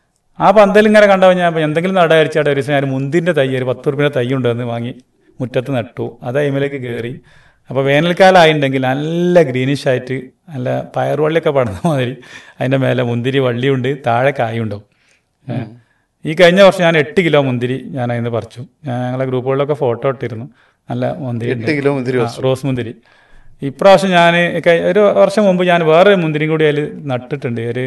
ആ പന്തൽ ഇങ്ങനെ കണ്ടപ്പോൾ ഞാൻ എന്തെങ്കിലും നട അരിച്ചായിട്ട് ഒരു ദിവസം ഞാൻ മുന്തിൻ്റെ തൈ ഒരു പത്ത് റുപ്യ തൈ ഉണ്ടെന്ന് വാങ്ങി മുറ്റത്ത് നട്ടു അത് അയിമലേക്ക് കയറി അപ്പോൾ വേനൽക്കാലം ആയിട്ടുണ്ടെങ്കിൽ നല്ല ഗ്രീനിഷ് ആയിട്ട് നല്ല പയറുവള്ളിയൊക്കെ പടർന്ന മാതിരി അതിൻ്റെ മേലെ മുന്തിരി വള്ളിയുണ്ട് താഴെ കായുണ്ടാവും ഏ. ഈ കഴിഞ്ഞ വർഷം ഞാൻ എട്ട് കിലോ മുന്തിരി ഞാൻ അതിന് പറിച്ചു ഞാൻ ഞങ്ങളെ ഗ്രൂപ്പുകളിലൊക്കെ ഫോട്ടോ ഇട്ടിരുന്നു നല്ല മുന്തിരി ഉണ്ട്. എട്ട് കിലോ മുന്തിരി ആ, റോസ് മുന്തിരി ഇപ്രാവശ്യം ഞാൻ ഒരു വർഷം മുമ്പ് ഞാൻ വേറെ മുന്തിരിയും കൂടി അതിൽ നട്ടിട്ടുണ്ട് ഒരു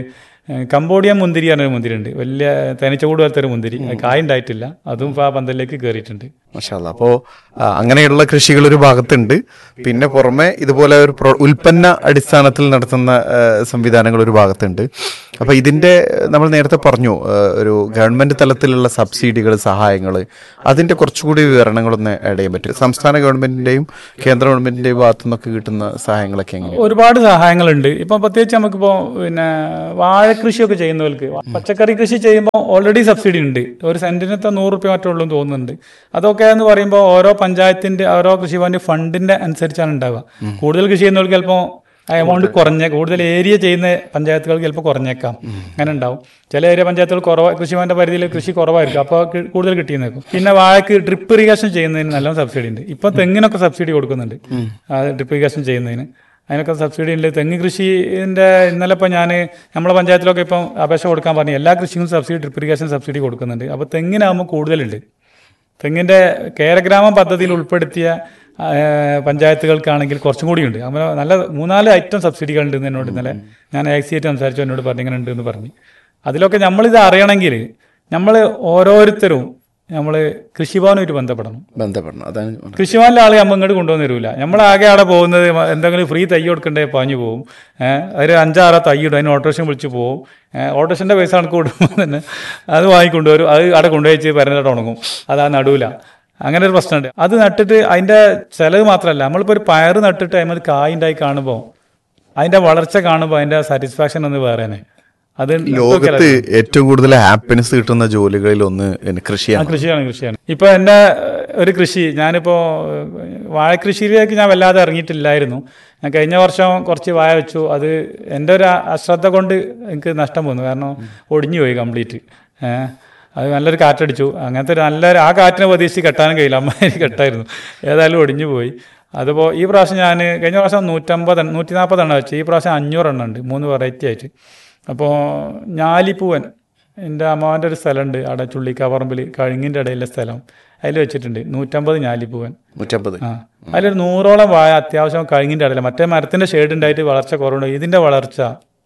ഏഹ് കംബോഡിയൻ മുന്തിരി പറഞ്ഞൊരു മുന്തിരി ഉണ്ട് വലിയ തേനീച്ചകൂട് പോലത്തെ ഒരു മുന്തിരി അത് കായ ഉണ്ടായിട്ടില്ല അതും ഇപ്പോൾ ആ പന്തലിലേക്ക് കയറിയിട്ടുണ്ട് മഷാല്ല അപ്പോൾ അങ്ങനെയുള്ള കൃഷികൾ ഒരു ഭാഗത്തുണ്ട് പിന്നെ പുറമെ ഇതുപോലെ ഒരു പ്രൊ- ഉൽപ്പന്ന അടിസ്ഥാനത്തിൽ നടത്തുന്ന ആ, സംവിധാനങ്ങൾ ഒരു ഭാഗത്തുണ്ട് അപ്പോൾ ഇതിന്റെ നമ്മൾ നേരത്തെ പറഞ്ഞു ആ, ഒരു ഗവൺമെന്റ് തലത്തിലുള്ള സബ്സിഡികൾ സഹായങ്ങൾ അതിന്റെ കുറച്ചുകൂടി വിവരണങ്ങളൊന്ന് ആഡ് ചെയ്യാൻ പറ്റും സംസ്ഥാന ഗവൺമെന്റിന്റെയും കേന്ദ്ര ഗവൺമെന്റിന്റെയും ഭാഗത്തു നിന്നൊക്കെ കിട്ടുന്ന സഹായങ്ങളൊക്കെ എങ്ങനെയാണ് ഒരുപാട് സഹായങ്ങളുണ്ട് ഇപ്പം പ്രത്യേകിച്ച് നമുക്കിപ്പോൾ പിന്നെ വാഴക്കൃഷിയൊക്കെ ചെയ്യുന്നവർക്ക് പച്ചക്കറി കൃഷി ചെയ്യുമ്പോൾ ഓൾറെഡി സബ്സിഡി ഉണ്ട് ഒരു സെന്റിനത്തെ നൂറ് റുപ്യ മറ്റേ ഉള്ളൂ എന്ന് തോന്നുന്നുണ്ട് അതൊക്കെ എന്ന് പറയുമ്പോൾ ഓരോ പഞ്ചായത്തിന്റെ ഓരോ കൃഷിഭവന്റെ ഫണ്ടിന്റെ അനുസരിച്ചാണ് ഉണ്ടാവുക കൂടുതൽ കൃഷി ചെയ്യുന്നവർക്ക് ചിലപ്പോൾ എമൗണ്ട് കുറഞ്ഞ കൂടുതൽ ഏരിയ ചെയ്യുന്ന പഞ്ചായത്തുകൾക്ക് ചിലപ്പോൾ കുറഞ്ഞേക്കാം അങ്ങനെ ഉണ്ടാവും ചില ഏരിയ പഞ്ചായത്തുകൾ കുറവ് കൃഷിഭവന്റെ പരിധിയിൽ കൃഷി കുറവായിരിക്കും അപ്പോൾ കി- കൂടുതൽ കിട്ടിയെന്നേക്കും പിന്നെ വാഴക്ക് ഡ്രിപ്പ് ഇറിഗേഷൻ ചെയ്യുന്നതിന് നല്ല സബ്സിഡി ഉണ്ട് ഇപ്പം തെങ്ങിനൊക്കെ സബ്സിഡി കൊടുക്കുന്നുണ്ട് ഡ്രിപ്പ് ഇറിഗേഷൻ ചെയ്യുന്നതിന് അതിനൊക്കെ സബ്സിഡി ഉണ്ട് തെങ്ങ് കൃഷിന്റെ ഇന്നലെ ഇപ്പം ഞാൻ നമ്മളെ പഞ്ചായത്തിലൊക്കെ ഇപ്പം അപേക്ഷ കൊടുക്കാൻ പറഞ്ഞു എല്ലാ കൃഷിക്കും സബ്സിഡി ഡ്രിപ്പ് ഇറിഗേഷൻ സബ്സിഡി കൊടുക്കുന്നുണ്ട് അപ്പോൾ തെങ്ങിനാകുമ്പോൾ കൂടുതലുണ്ട് തെങ്ങിന്റെ കേരഗ്രാമം പദ്ധതിയിൽ ഉൾപ്പെടുത്തിയ ആ, പഞ്ചായത്തുകൾക്കാണെങ്കിൽ കുറച്ചും കൂടി ഉണ്ട് അങ്ങനെ നല്ല മൂന്നാല് ഐറ്റം സബ്സിഡികൾ ഉണ്ട് എന്ന് എന്നോട് ഇന്നലെ ഞാൻ ആക്സിയായിട്ട് സംസാരിച്ചു എന്നോട് പറഞ്ഞു ഇങ്ങനെ ഉണ്ട് എന്ന് പറഞ്ഞു അതിലൊക്കെ നമ്മളിത് അറിയണമെങ്കിൽ നമ്മൾ ഓരോരുത്തരും നമ്മൾ കൃഷിഭവനുമായിട്ട് ബന്ധപ്പെടണം ബന്ധപ്പെടണം അതാണ് ഞാൻ പറഞ്ഞത്. കൃഷിഭവനിലെ ആളെ നമ്മൾ ഇങ്ങോട്ട് കൊണ്ടുവന്ന് തരൂല നമ്മളാകെ അവിടെ പോകുന്നത് മ- എന്തെങ്കിലും ഫ്രീ തൈ കൊടുക്കണ്ടേ പാഞ്ഞു പോകും ഏഹ് ഒരു അഞ്ചാറോ തൈ ഇടും അതിന് ഓട്ടോറിക്ഷ വിളിച്ച് പോകും ഓട്ടോറിക്ഷൻ്റെ പൈസ കണക്ക് കൊടുക്കുമ്പോൾ തന്നെ അത് വാങ്ങിക്കൊണ്ടുവരും അത് അവിടെ കൊണ്ടുപോയി പരന്നിട്ട് ഉണങ്ങും അത് ആ നടുവില അങ്ങനെ ഒരു പ്രശ്നമുണ്ട് അത് നട്ടിട്ട് അതിൻ്റെ ചിലവ് മാത്രമല്ല നമ്മളിപ്പോൾ ഒരു പയറ് നട്ടിട്ട് അതിന് കായ് ഉണ്ടായി കാണുമ്പോൾ അതിൻ്റെ വളർച്ച കാണുമ്പോൾ അതിൻ്റെ സാറ്റിസ്ഫാക്ഷൻ ഒന്ന് വേറെ തന്നെ അത് ലോകത്ത് ഏറ്റവും കൂടുതൽ ഹാപ്പിനെസ് കിട്ടുന്ന ജോലികളിൽ ഒന്ന് പിന്നെ ആ കൃഷിയാണ് കൃഷിയാണ് കൃഷിയാണ് ഇപ്പൊ എന്റെ ഏഹ്, ഒരു കൃഷി ഞാനിപ്പോ ഏഹ്, വാഴക്കൃഷിയിലേക്ക് ഞാൻ വല്ലാതെ ഇറങ്ങിയിട്ടില്ലായിരുന്നു ഞാൻ കഴിഞ്ഞ വർഷം കുറച്ച് വാഴ വെച്ചു അത് എൻ്റെ ഒരു അശ്രദ്ധ കൊണ്ട് എനിക്ക് നഷ്ടം വന്നു കാരണം ഒടിഞ്ഞു പോയി കംപ്ലീറ്റ് ഏഹ് അത് നല്ലൊരു കാറ്റടിച്ചു അങ്ങനത്തെ ഒരു നല്ലൊരു ആ കാറ്റിനെ പ്രതീക്ഷിച്ച് കെട്ടാനും കഴിയില്ല അമ്മ എനിക്ക് കെട്ടായിരുന്നു ഏതായാലും ഒടിഞ്ഞു പോയി അതിപ്പോൾ ഈ പ്രാവശ്യം ഞാൻ കഴിഞ്ഞ പ്രാവശ്യം നൂറ്റമ്പത് എണ്ണം- നൂറ്റി നാൽപ്പത് എണ്ണം വെച്ചു ഈ പ്രാവശ്യം അഞ്ഞൂറ് എണ്ണം ഉണ്ട് മൂന്ന് വെറൈറ്റി ആയിട്ട് അപ്പോൾ ഞാലിപ്പൂവൻ എൻ്റെ അമ്മാവൻ്റെ ഒരു സ്ഥലമുണ്ട് അവിടെ ചുള്ളിക്കാപ്പറമ്പിൽ കഴുങ്ങിൻ്റെ ഇടയിലെ സ്ഥലം അതിൽ വെച്ചിട്ടുണ്ട് നൂറ്റമ്പത് ഞാലിപ്പൂവൻ നൂറ്റമ്പത് ആ അതിലൊരു നൂറോളം വായ അത്യാവശ്യം കഴുങ്ങിൻ്റെ ഇടയില മറ്റേ മരത്തിൻ്റെ ഷെയ്ഡ് ഉണ്ടായിട്ട് വളർച്ച കുറവുണ്ട് ഇതിൻ്റെ വളർച്ച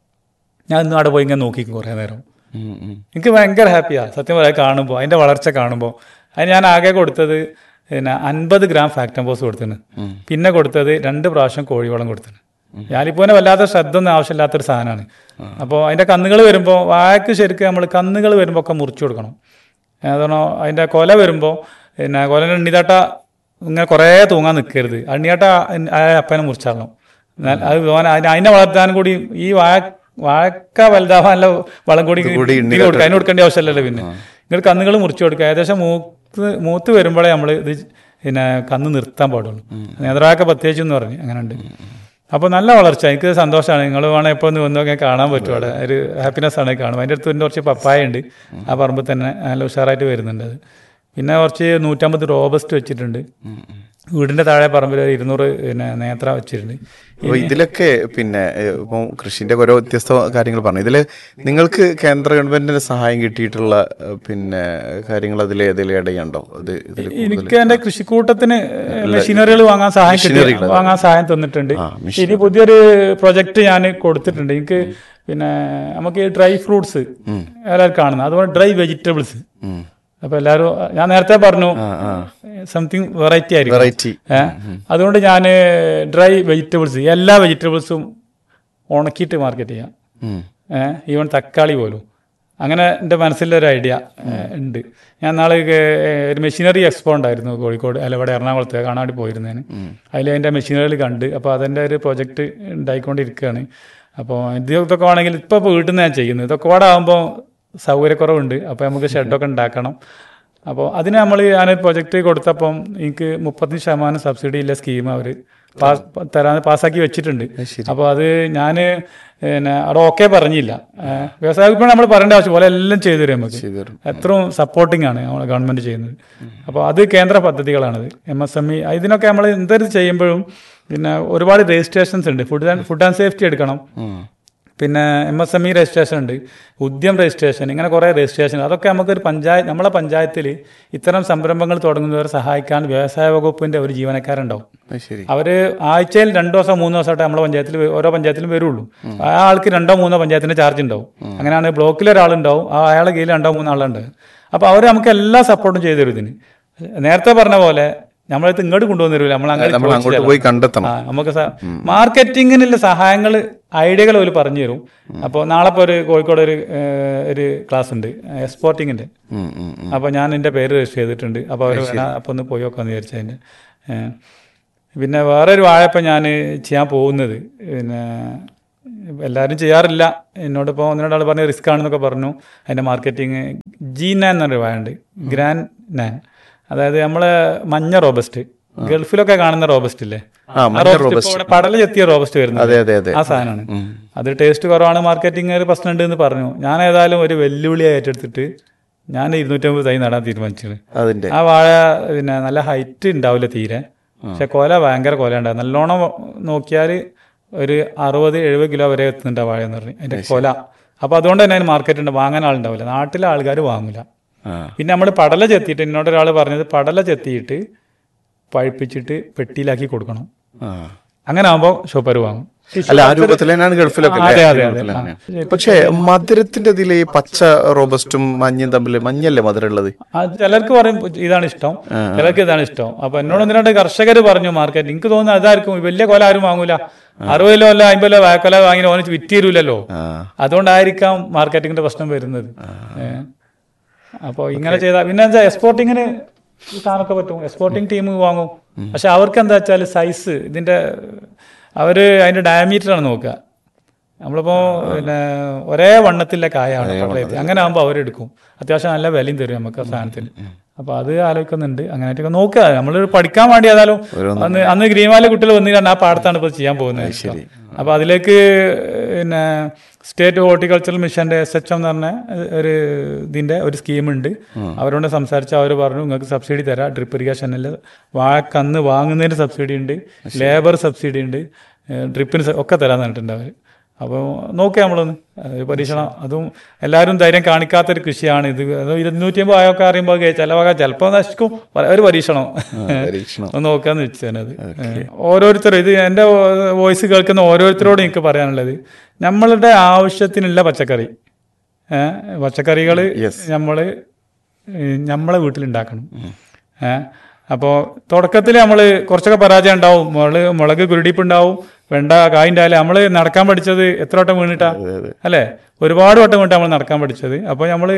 ഞാൻ ഇന്നും അവിടെ പോയി ഇങ്ങനെ നോക്കിക്കും കുറേ നേരം ഉം, ഉം. എനിക്ക് ഭയങ്കര ഹാപ്പിയാണ് സത്യം പറയാൻ കാണുമ്പോൾ അതിൻ്റെ വളർച്ച കാണുമ്പോൾ അതിന് ഞാൻ ആകെ കൊടുത്തത് പിന്നെ അൻപത് ഗ്രാം ഫാക്ടംബോസ് കൊടുത്തിന് പിന്നെ കൊടുത്തത് രണ്ട് പ്രാവശ്യം കോഴിവളം കൊടുത്തിന് ഞാലിപ്പൂനെ വല്ലാത്ത ശ്രദ്ധ ഒന്നും ആവശ്യമില്ലാത്തൊരു സാധനമാണ് അപ്പോൾ അതിൻ്റെ കന്നുകൾ വരുമ്പോൾ വാഴക്ക് ശരിക്കും നമ്മൾ കന്നുകൾ വരുമ്പോൾ ഒക്കെ മുറിച്ചു കൊടുക്കണം അതാണോ അതിൻ്റെ കൊല വരുമ്പോൾ പിന്നെ കൊലൻ്റെ എണ്ണിതാട്ട ഇങ്ങനെ കുറേ തൂങ്ങാൻ നിൽക്കരുത് അണ്ണിയാട്ട ആ അപ്പനെ മുറിച്ചാളണം എന്നാൽ അത് ഓന അതിനെ അതിനെ വളർത്താൻ കൂടി ഈ വാഴ വാഴക്ക വലുതാവാനുള്ള വളം കൂടി കൂടി ഇതിന് കൊടുക്കുക അതിന് കൊടുക്കേണ്ട ആവശ്യമില്ലല്ലോ പിന്നെ നിങ്ങൾ കന്നുകൾ മുറിച്ചു കൊടുക്കുക ഏകദേശം മൂത്ത് മൂത്ത് വരുമ്പോഴേ നമ്മൾ ഇത് പിന്നെ കന്ന് നിർത്താൻ പാടുള്ളൂ നേന്ത്രവാഴക്ക പ്രത്യേകിച്ച് എന്ന് പറഞ്ഞു അങ്ങനെ ഉണ്ട് അപ്പോൾ നല്ല വളർച്ച എനിക്ക് സന്തോഷമാണ് നിങ്ങൾ വേണേൽ ഇപ്പോൾ ഒന്ന് വന്നൊക്കെ കാണാൻ പറ്റും അവിടെ ഒരു ഹാപ്പിനെസ് ആണ് കാണുമ്പോൾ അതിൻ്റെ അടുത്ത് പിന്നെ കുറച്ച് പപ്പായ ഉണ്ട് ആ പറമ്പിൽ തന്നെ നല്ല ഉഷാറായിട്ട് വരുന്നുണ്ട് അത് പിന്നെ കുറച്ച് നൂറ്റമ്പത് റോബസ്റ്റ് വെച്ചിട്ടുണ്ട് വീടിൻ്റെ താഴെ പറമ്പിൽ ഒരു ഇരുന്നൂറ് പിന്നെ നേത്ര വെച്ചിട്ടുണ്ട് അപ്പൊ ഇതിലൊക്കെ പിന്നെ ഏഹ്, ഇപ്പം കൃഷിന്റെ ഓരോ വ്യത്യസ്ത കാര്യങ്ങൾ പറഞ്ഞു ഇതില് നിങ്ങൾക്ക് കേന്ദ്ര ഗവൺമെന്റിന്റെ സഹായം കിട്ടിയിട്ടുള്ള ഏഹ്, പിന്നെ കാര്യങ്ങൾ അതിൽ ഏതെങ്കിലും ഇടയുണ്ടോ അത് ഇതിൽ എനിക്ക് എന്റെ കൃഷിക്കൂട്ടത്തിന് മെഷീനറികൾ വാങ്ങാൻ സഹായം കിട്ടി വാങ്ങാൻ സഹായം തന്നിട്ടുണ്ട് ഇനി പുതിയൊരു പ്രൊജക്ട് ഞാൻ കൊടുത്തിട്ടുണ്ട് എനിക്ക് പിന്നെ നമുക്ക് ഈ ഡ്രൈ ഫ്രൂട്ട്സ് എല്ലാവരും കാണുന്നത് അതുപോലെ ഡ്രൈ വെജിറ്റബിൾസ് അപ്പൊ എല്ലാവരും ഞാൻ നേരത്തെ പറഞ്ഞു സംതിങ് വെറൈറ്റി ആയിരിക്കും വെറൈറ്റി ഏ? അതുകൊണ്ട് ഞാൻ ഡ്രൈ വെജിറ്റബിൾസ് എല്ലാ വെജിറ്റബിൾസും ഉണക്കിയിട്ട് മാർക്കറ്റ് ചെയ്യാം ഏഹ് ഈവൻ തക്കാളി പോലും അങ്ങനെ എൻ്റെ മനസ്സിലൊരു ഐഡിയ ഉണ്ട് ഞാൻ നാളെ ഒരു മെഷീനറി എക്സ്പോ ഉണ്ടായിരുന്നു കോഴിക്കോട് അല്ല ഇവിടെ എറണാകുളത്ത് കാണാൻ വേണ്ടി പോയിരുന്നേന് അതിൽ അതിൻ്റെ മെഷീനറികൾ കണ്ട് അപ്പോൾ അതിൻ്റെ ഒരു പ്രൊജക്റ്റ് ഉണ്ടായിക്കൊണ്ടിരിക്കുകയാണ് അപ്പോൾ ഇത് ഇതൊക്കെ ആണെങ്കിൽ ഇപ്പോൾ ഇപ്പോൾ വീട്ടിൽ നിന്ന് ഞാൻ ചെയ്യുന്നത് ഇതൊക്കെ കൂടെ ആകുമ്പോൾ സൗകര്യക്കുറവുണ്ട് അപ്പോൾ നമുക്ക് ഷെഡൊക്കെ ഉണ്ടാക്കണം അപ്പോൾ അതിന് നമ്മൾ ഞാൻ പ്രൊജക്റ്റ് കൊടുത്തപ്പം എനിക്ക് മുപ്പത്തഞ്ച് ശതമാനം സബ്സിഡി ഇല്ല സ്കീം അവർ പാസ് തരാൻ പാസ്സാക്കി വെച്ചിട്ടുണ്ട് അപ്പോൾ അത് ഞാൻ പിന്നെ അവിടെ ഓക്കെ പറഞ്ഞില്ല ഏഹ് വ്യവസായ വിപണി നമ്മൾ പറയേണ്ട ആവശ്യം പോലെ എല്ലാം ചെയ്തു തരും നമുക്ക് എത്രയും സപ്പോർട്ടിംഗ് ആണ് നമ്മൾ ഗവൺമെന്റ് ചെയ്യുന്നത് അപ്പോൾ അത് കേന്ദ്ര പദ്ധതികളാണത് എം എസ് എം ഇ ഇതിനൊക്കെ നമ്മൾ എന്തൊരു ചെയ്യുമ്പോഴും പിന്നെ ഒരുപാട് രജിസ്ട്രേഷൻസ് ഉണ്ട് food and food and safety എടുക്കണം പിന്നെ M S M E registration ഉണ്ട് ഉദ്യം രജിസ്ട്രേഷൻ ഇങ്ങനെ കുറേ രജിസ്ട്രേഷൻ അതൊക്കെ നമുക്കൊരു പഞ്ചായത്ത് നമ്മളെ പഞ്ചായത്തിൽ ഇത്തരം സംരംഭങ്ങൾ തുടങ്ങുന്നവരെ സഹായിക്കാൻ വ്യവസായ വകുപ്പിൻ്റെ ഒരു ജീവനക്കാരുണ്ടാവും അത് ശരി അവർ ആഴ്ചയിൽ രണ്ടു ദിവസം മൂന്ന് ദിവസമായിട്ട് നമ്മളെ പഞ്ചായത്തിൽ വ- ഓരോ പഞ്ചായത്തിലും വരുള്ളൂ ആ ആൾക്ക് രണ്ടോ മൂന്നോ പഞ്ചായത്തിന്റെ ചാർജ് ഉണ്ടാവും അങ്ങനെയാണ് ബ്ലോക്കിൽ ഒരാളുണ്ടാവും ആ അയാളെ കീഴിൽ രണ്ടോ മൂന്നോ ആളുണ്ട് അപ്പോൾ അവർ നമുക്ക് എല്ലാ സപ്പോർട്ടും ചെയ്തു തരും ഇതിന് നേരത്തെ പറഞ്ഞ പോലെ നമ്മളടുത്ത് ഇങ്ങോട്ട് കൊണ്ടുവന്നു തരില്ല നമ്മൾ അങ്ങനെ നമ്മൾ അങ്ങോട്ട് ചോദിച്ചിട്ടല്ല. പോയി കണ്ടെത്തണം ആ, നമുക്ക് സ- മാർക്കറ്റിങ്ങിനുള്ള സഹായങ്ങൾ ഐഡിയകൾ അവർ പറഞ്ഞു തരും അപ്പോൾ നാളെ ഇപ്പോൾ ഒരു കോഴിക്കോട് ഒരു ഏഹ്, ഒരു ക്ലാസ് ഉണ്ട് എക്സ്പോർട്ടിങ്ങിന്റെ ഉം, ഉം, ഉം. അപ്പോൾ ഞാൻ എൻ്റെ പേര് രജിസ്റ്റർ ചെയ്തിട്ടുണ്ട് അപ്പോൾ അവർ അപ്പോൾ ഒന്ന് പോയി നോക്കാമെന്ന് വിചാരിച്ചു അതിൻ്റെ ഏഹ്. പിന്നെ വേറൊരു വാഴപ്പം ഞാൻ ചെയ്യാൻ പോകുന്നത് പിന്നെ എല്ലാവരും ചെയ്യാറില്ല എന്നോടിപ്പോൾ ഒന്നിനോടാൾ പറഞ്ഞ റിസ്ക് ആണെന്നൊക്കെ പറഞ്ഞു അതിൻ്റെ മാർക്കറ്റിങ് ജി നാൻ എന്നൊരു വാഴ ഉണ്ട് ഗ്രാൻഡ് നാൻ അതായത് നമ്മളെ മഞ്ഞ റോബസ്റ്റ് ഗൾഫിലൊക്കെ കാണുന്ന റോബസ്റ്റ് ഇല്ലേ ആ, മഞ്ഞ റോബസ്റ്റ് റോബസ്റ്റ്. ഇപ്പോൾ ഇവിടെ പടല ചെത്തിയ റോബസ്റ്റ് വരുന്നത് അതെ അതെ അതെ ആ സാധനമാണ് അത് ടേസ്റ്റ് കുറവാണ് മാർക്കറ്റിംഗ് ഒരു പ്രശ്നമുണ്ട് എന്ന് പറഞ്ഞു ഞാൻ ഏതായാലും ഒരു വെല്ലുവിളി ഏറ്റെടുത്തിട്ട് ഞാൻ ഇരുന്നൂറ്റമ്പത് തൈ നടാൻ തീരുമാനിച്ചത് അതിന്റെ ആ വാഴ പിന്നെ നല്ല ഹൈറ്റ് ഉണ്ടാവില്ല തീരെ പക്ഷെ കൊല ഭയങ്കര കൊല ഉണ്ടാവും നല്ലോണം നോക്കിയാൽ ഒരു അറുപത് എഴുപത് കിലോ വരെ എത്തുന്നുണ്ട് ആ വാഴ എന്ന് പറഞ്ഞു അതിന്റെ കൊല അപ്പൊ അതുകൊണ്ട് തന്നെ അതിന് മാർക്കറ്റ് ഉണ്ട് വാങ്ങാൻ ആളുണ്ടാവില്ല നാട്ടിലെ ആൾക്കാർ വാങ്ങില്ല ആ. പിന്നെ നമ്മൾ പടല ചെത്തിയിട്ട് എന്നോട് ഒരാൾ പറഞ്ഞത് പടല ചെത്തിയിട്ട് പഴുപ്പിച്ചിട്ട് പെട്ടിയിലാക്കി കൊടുക്കണം ആ. അങ്ങനെ ആകുമ്പോൾ ഷോപ്പർ വാങ്ങും അല്ല ആ രൂപത്തിൽ തന്നെയാണ് ഗൾഫിലൊക്കെ അതെ, അല്ലേ? അതെ, ആ അതെ. രൂപത്തിൽ ആ. തന്നെയാണ്. പക്ഷേ മധുരത്തിന്റെ ഇതിൽ ഈ പച്ച റോബസ്റ്റും മഞ്ഞയും തമ്മിൽ മഞ്ഞല്ലേ മധുരം ഉള്ളത് അത് ചിലർക്ക് പറയും ഇതാണ് ഇഷ്ടം ചിലർക്ക് ഇതാണ് ഇഷ്ടം അപ്പൊ എന്നോട് ഒന്ന് രണ്ട് കർഷകർ പറഞ്ഞു മാർക്കറ്റ് എനിക്ക് തോന്നുന്നു അതായിരിക്കും വലിയ കൊല ആരും വാങ്ങൂല അറുപത് കിലോ അല്ല അമ്പത് കിലോ വായക്കൊല വാങ്ങി ഓന് വിറ്റ് തരൂലല്ലോ ആ. അതുകൊണ്ടായിരിക്കാം മാർക്കറ്റിങ്ങിന്റെ പ്രശ്നം വരുന്നത് അപ്പോൾ ഇങ്ങനെ ചെയ്താൽ പിന്നെ എന്താ എക്സ്പോർട്ടിങ്ങിന് ഈ സാധനമൊക്കെ പറ്റും എക്സ്പോർട്ടിങ് ടീം വാങ്ങും പക്ഷെ അവർക്ക് എന്താ വെച്ചാൽ സൈസ് ഇതിന്റെ അവര് അതിന്റെ ഡയമീറ്റർ ആണ് നോക്കുക നമ്മളിപ്പോ പിന്നെ ഒരേ വണ്ണത്തിലെ കായാണ് പട്ടയത്തിൽ അങ്ങനെ ആകുമ്പോൾ അവരെടുക്കും അത്യാവശ്യം നല്ല വിലയും തരും നമുക്ക് ആ സാധനത്തിന് അപ്പൊ അത് ആലോചിക്കുന്നുണ്ട് അങ്ങനെയൊക്കെ നോക്കുക നമ്മൾ പഠിക്കാൻ വേണ്ടി ഏതായാലും അന്ന് അന്ന് ഗ്രീൻവാല കുട്ടികൾ വന്നിട്ടാണ് ആ പാടത്താണ് ഇപ്പോൾ ചെയ്യാൻ പോകുന്നത് അപ്പൊ അതിലേക്ക് പിന്നെ സ്റ്റേറ്റ് ഹോർട്ടിക്കൾച്ചറൽ മിഷന്റെ എസ് എച്ച് എം എന്ന് പറഞ്ഞ ഒരു ഇതിന്റെ ഒരു സ്കീമുണ്ട് അവരോട് സംസാരിച്ച് അവർ പറഞ്ഞു നിങ്ങൾക്ക് സബ്സിഡി തരാം ഡ്രിപ്പ് ഇറിഗേഷനിൽ വാഴക്കന്ന് വാങ്ങുന്നതിന് സബ്സിഡി ഉണ്ട് ലേബർ സബ്സിഡി ഉണ്ട് ഡ്രിപ്പിന് സ- ഒക്കെ തരാന്ന് പറഞ്ഞിട്ടുണ്ട് അവർ അപ്പോൾ നോക്കുക നമ്മളൊന്ന് ഒരു പരീക്ഷണം അതും എല്ലാവരും ധൈര്യം കാണിക്കാത്തൊരു കൃഷിയാണ് ഇത് അത് ഇരുന്നൂറ്റി അമ്പത് ആയൊക്കെ അറിയുമ്പോൾ ചില വക ചിലപ്പോൾ നശിക്കും ഒരു പരീക്ഷണം പരീക്ഷണം. ഒന്ന് നോക്കാന്ന് വെച്ചത് ഓരോരുത്തരും ഇത് എൻ്റെ വോയിസ് കേൾക്കുന്ന ഓരോരുത്തരോടും എനിക്ക് പറയാനുള്ളത് നമ്മളുടെ ആവശ്യത്തിനുള്ള പച്ചക്കറി ഏഹ് പച്ചക്കറികൾ നമ്മൾ നമ്മളെ വീട്ടിലുണ്ടാക്കണം ഏഹ് അപ്പോൾ തുടക്കത്തിൽ നമ്മൾ കുറച്ചൊക്കെ പരാജയം ഉണ്ടാവും മുളക് മുളക് കുരുടിപ്പ് ഉണ്ടാവും വെണ്ട കായുണ്ടായാലും നമ്മൾ നടക്കാൻ പഠിച്ചത് എത്ര വട്ടം വീണിട്ടാ അല്ലേ ഒരുപാട് വട്ടം വീണിട്ടാ നമ്മൾ നടക്കാൻ പഠിച്ചത് അപ്പോൾ നമ്മൾ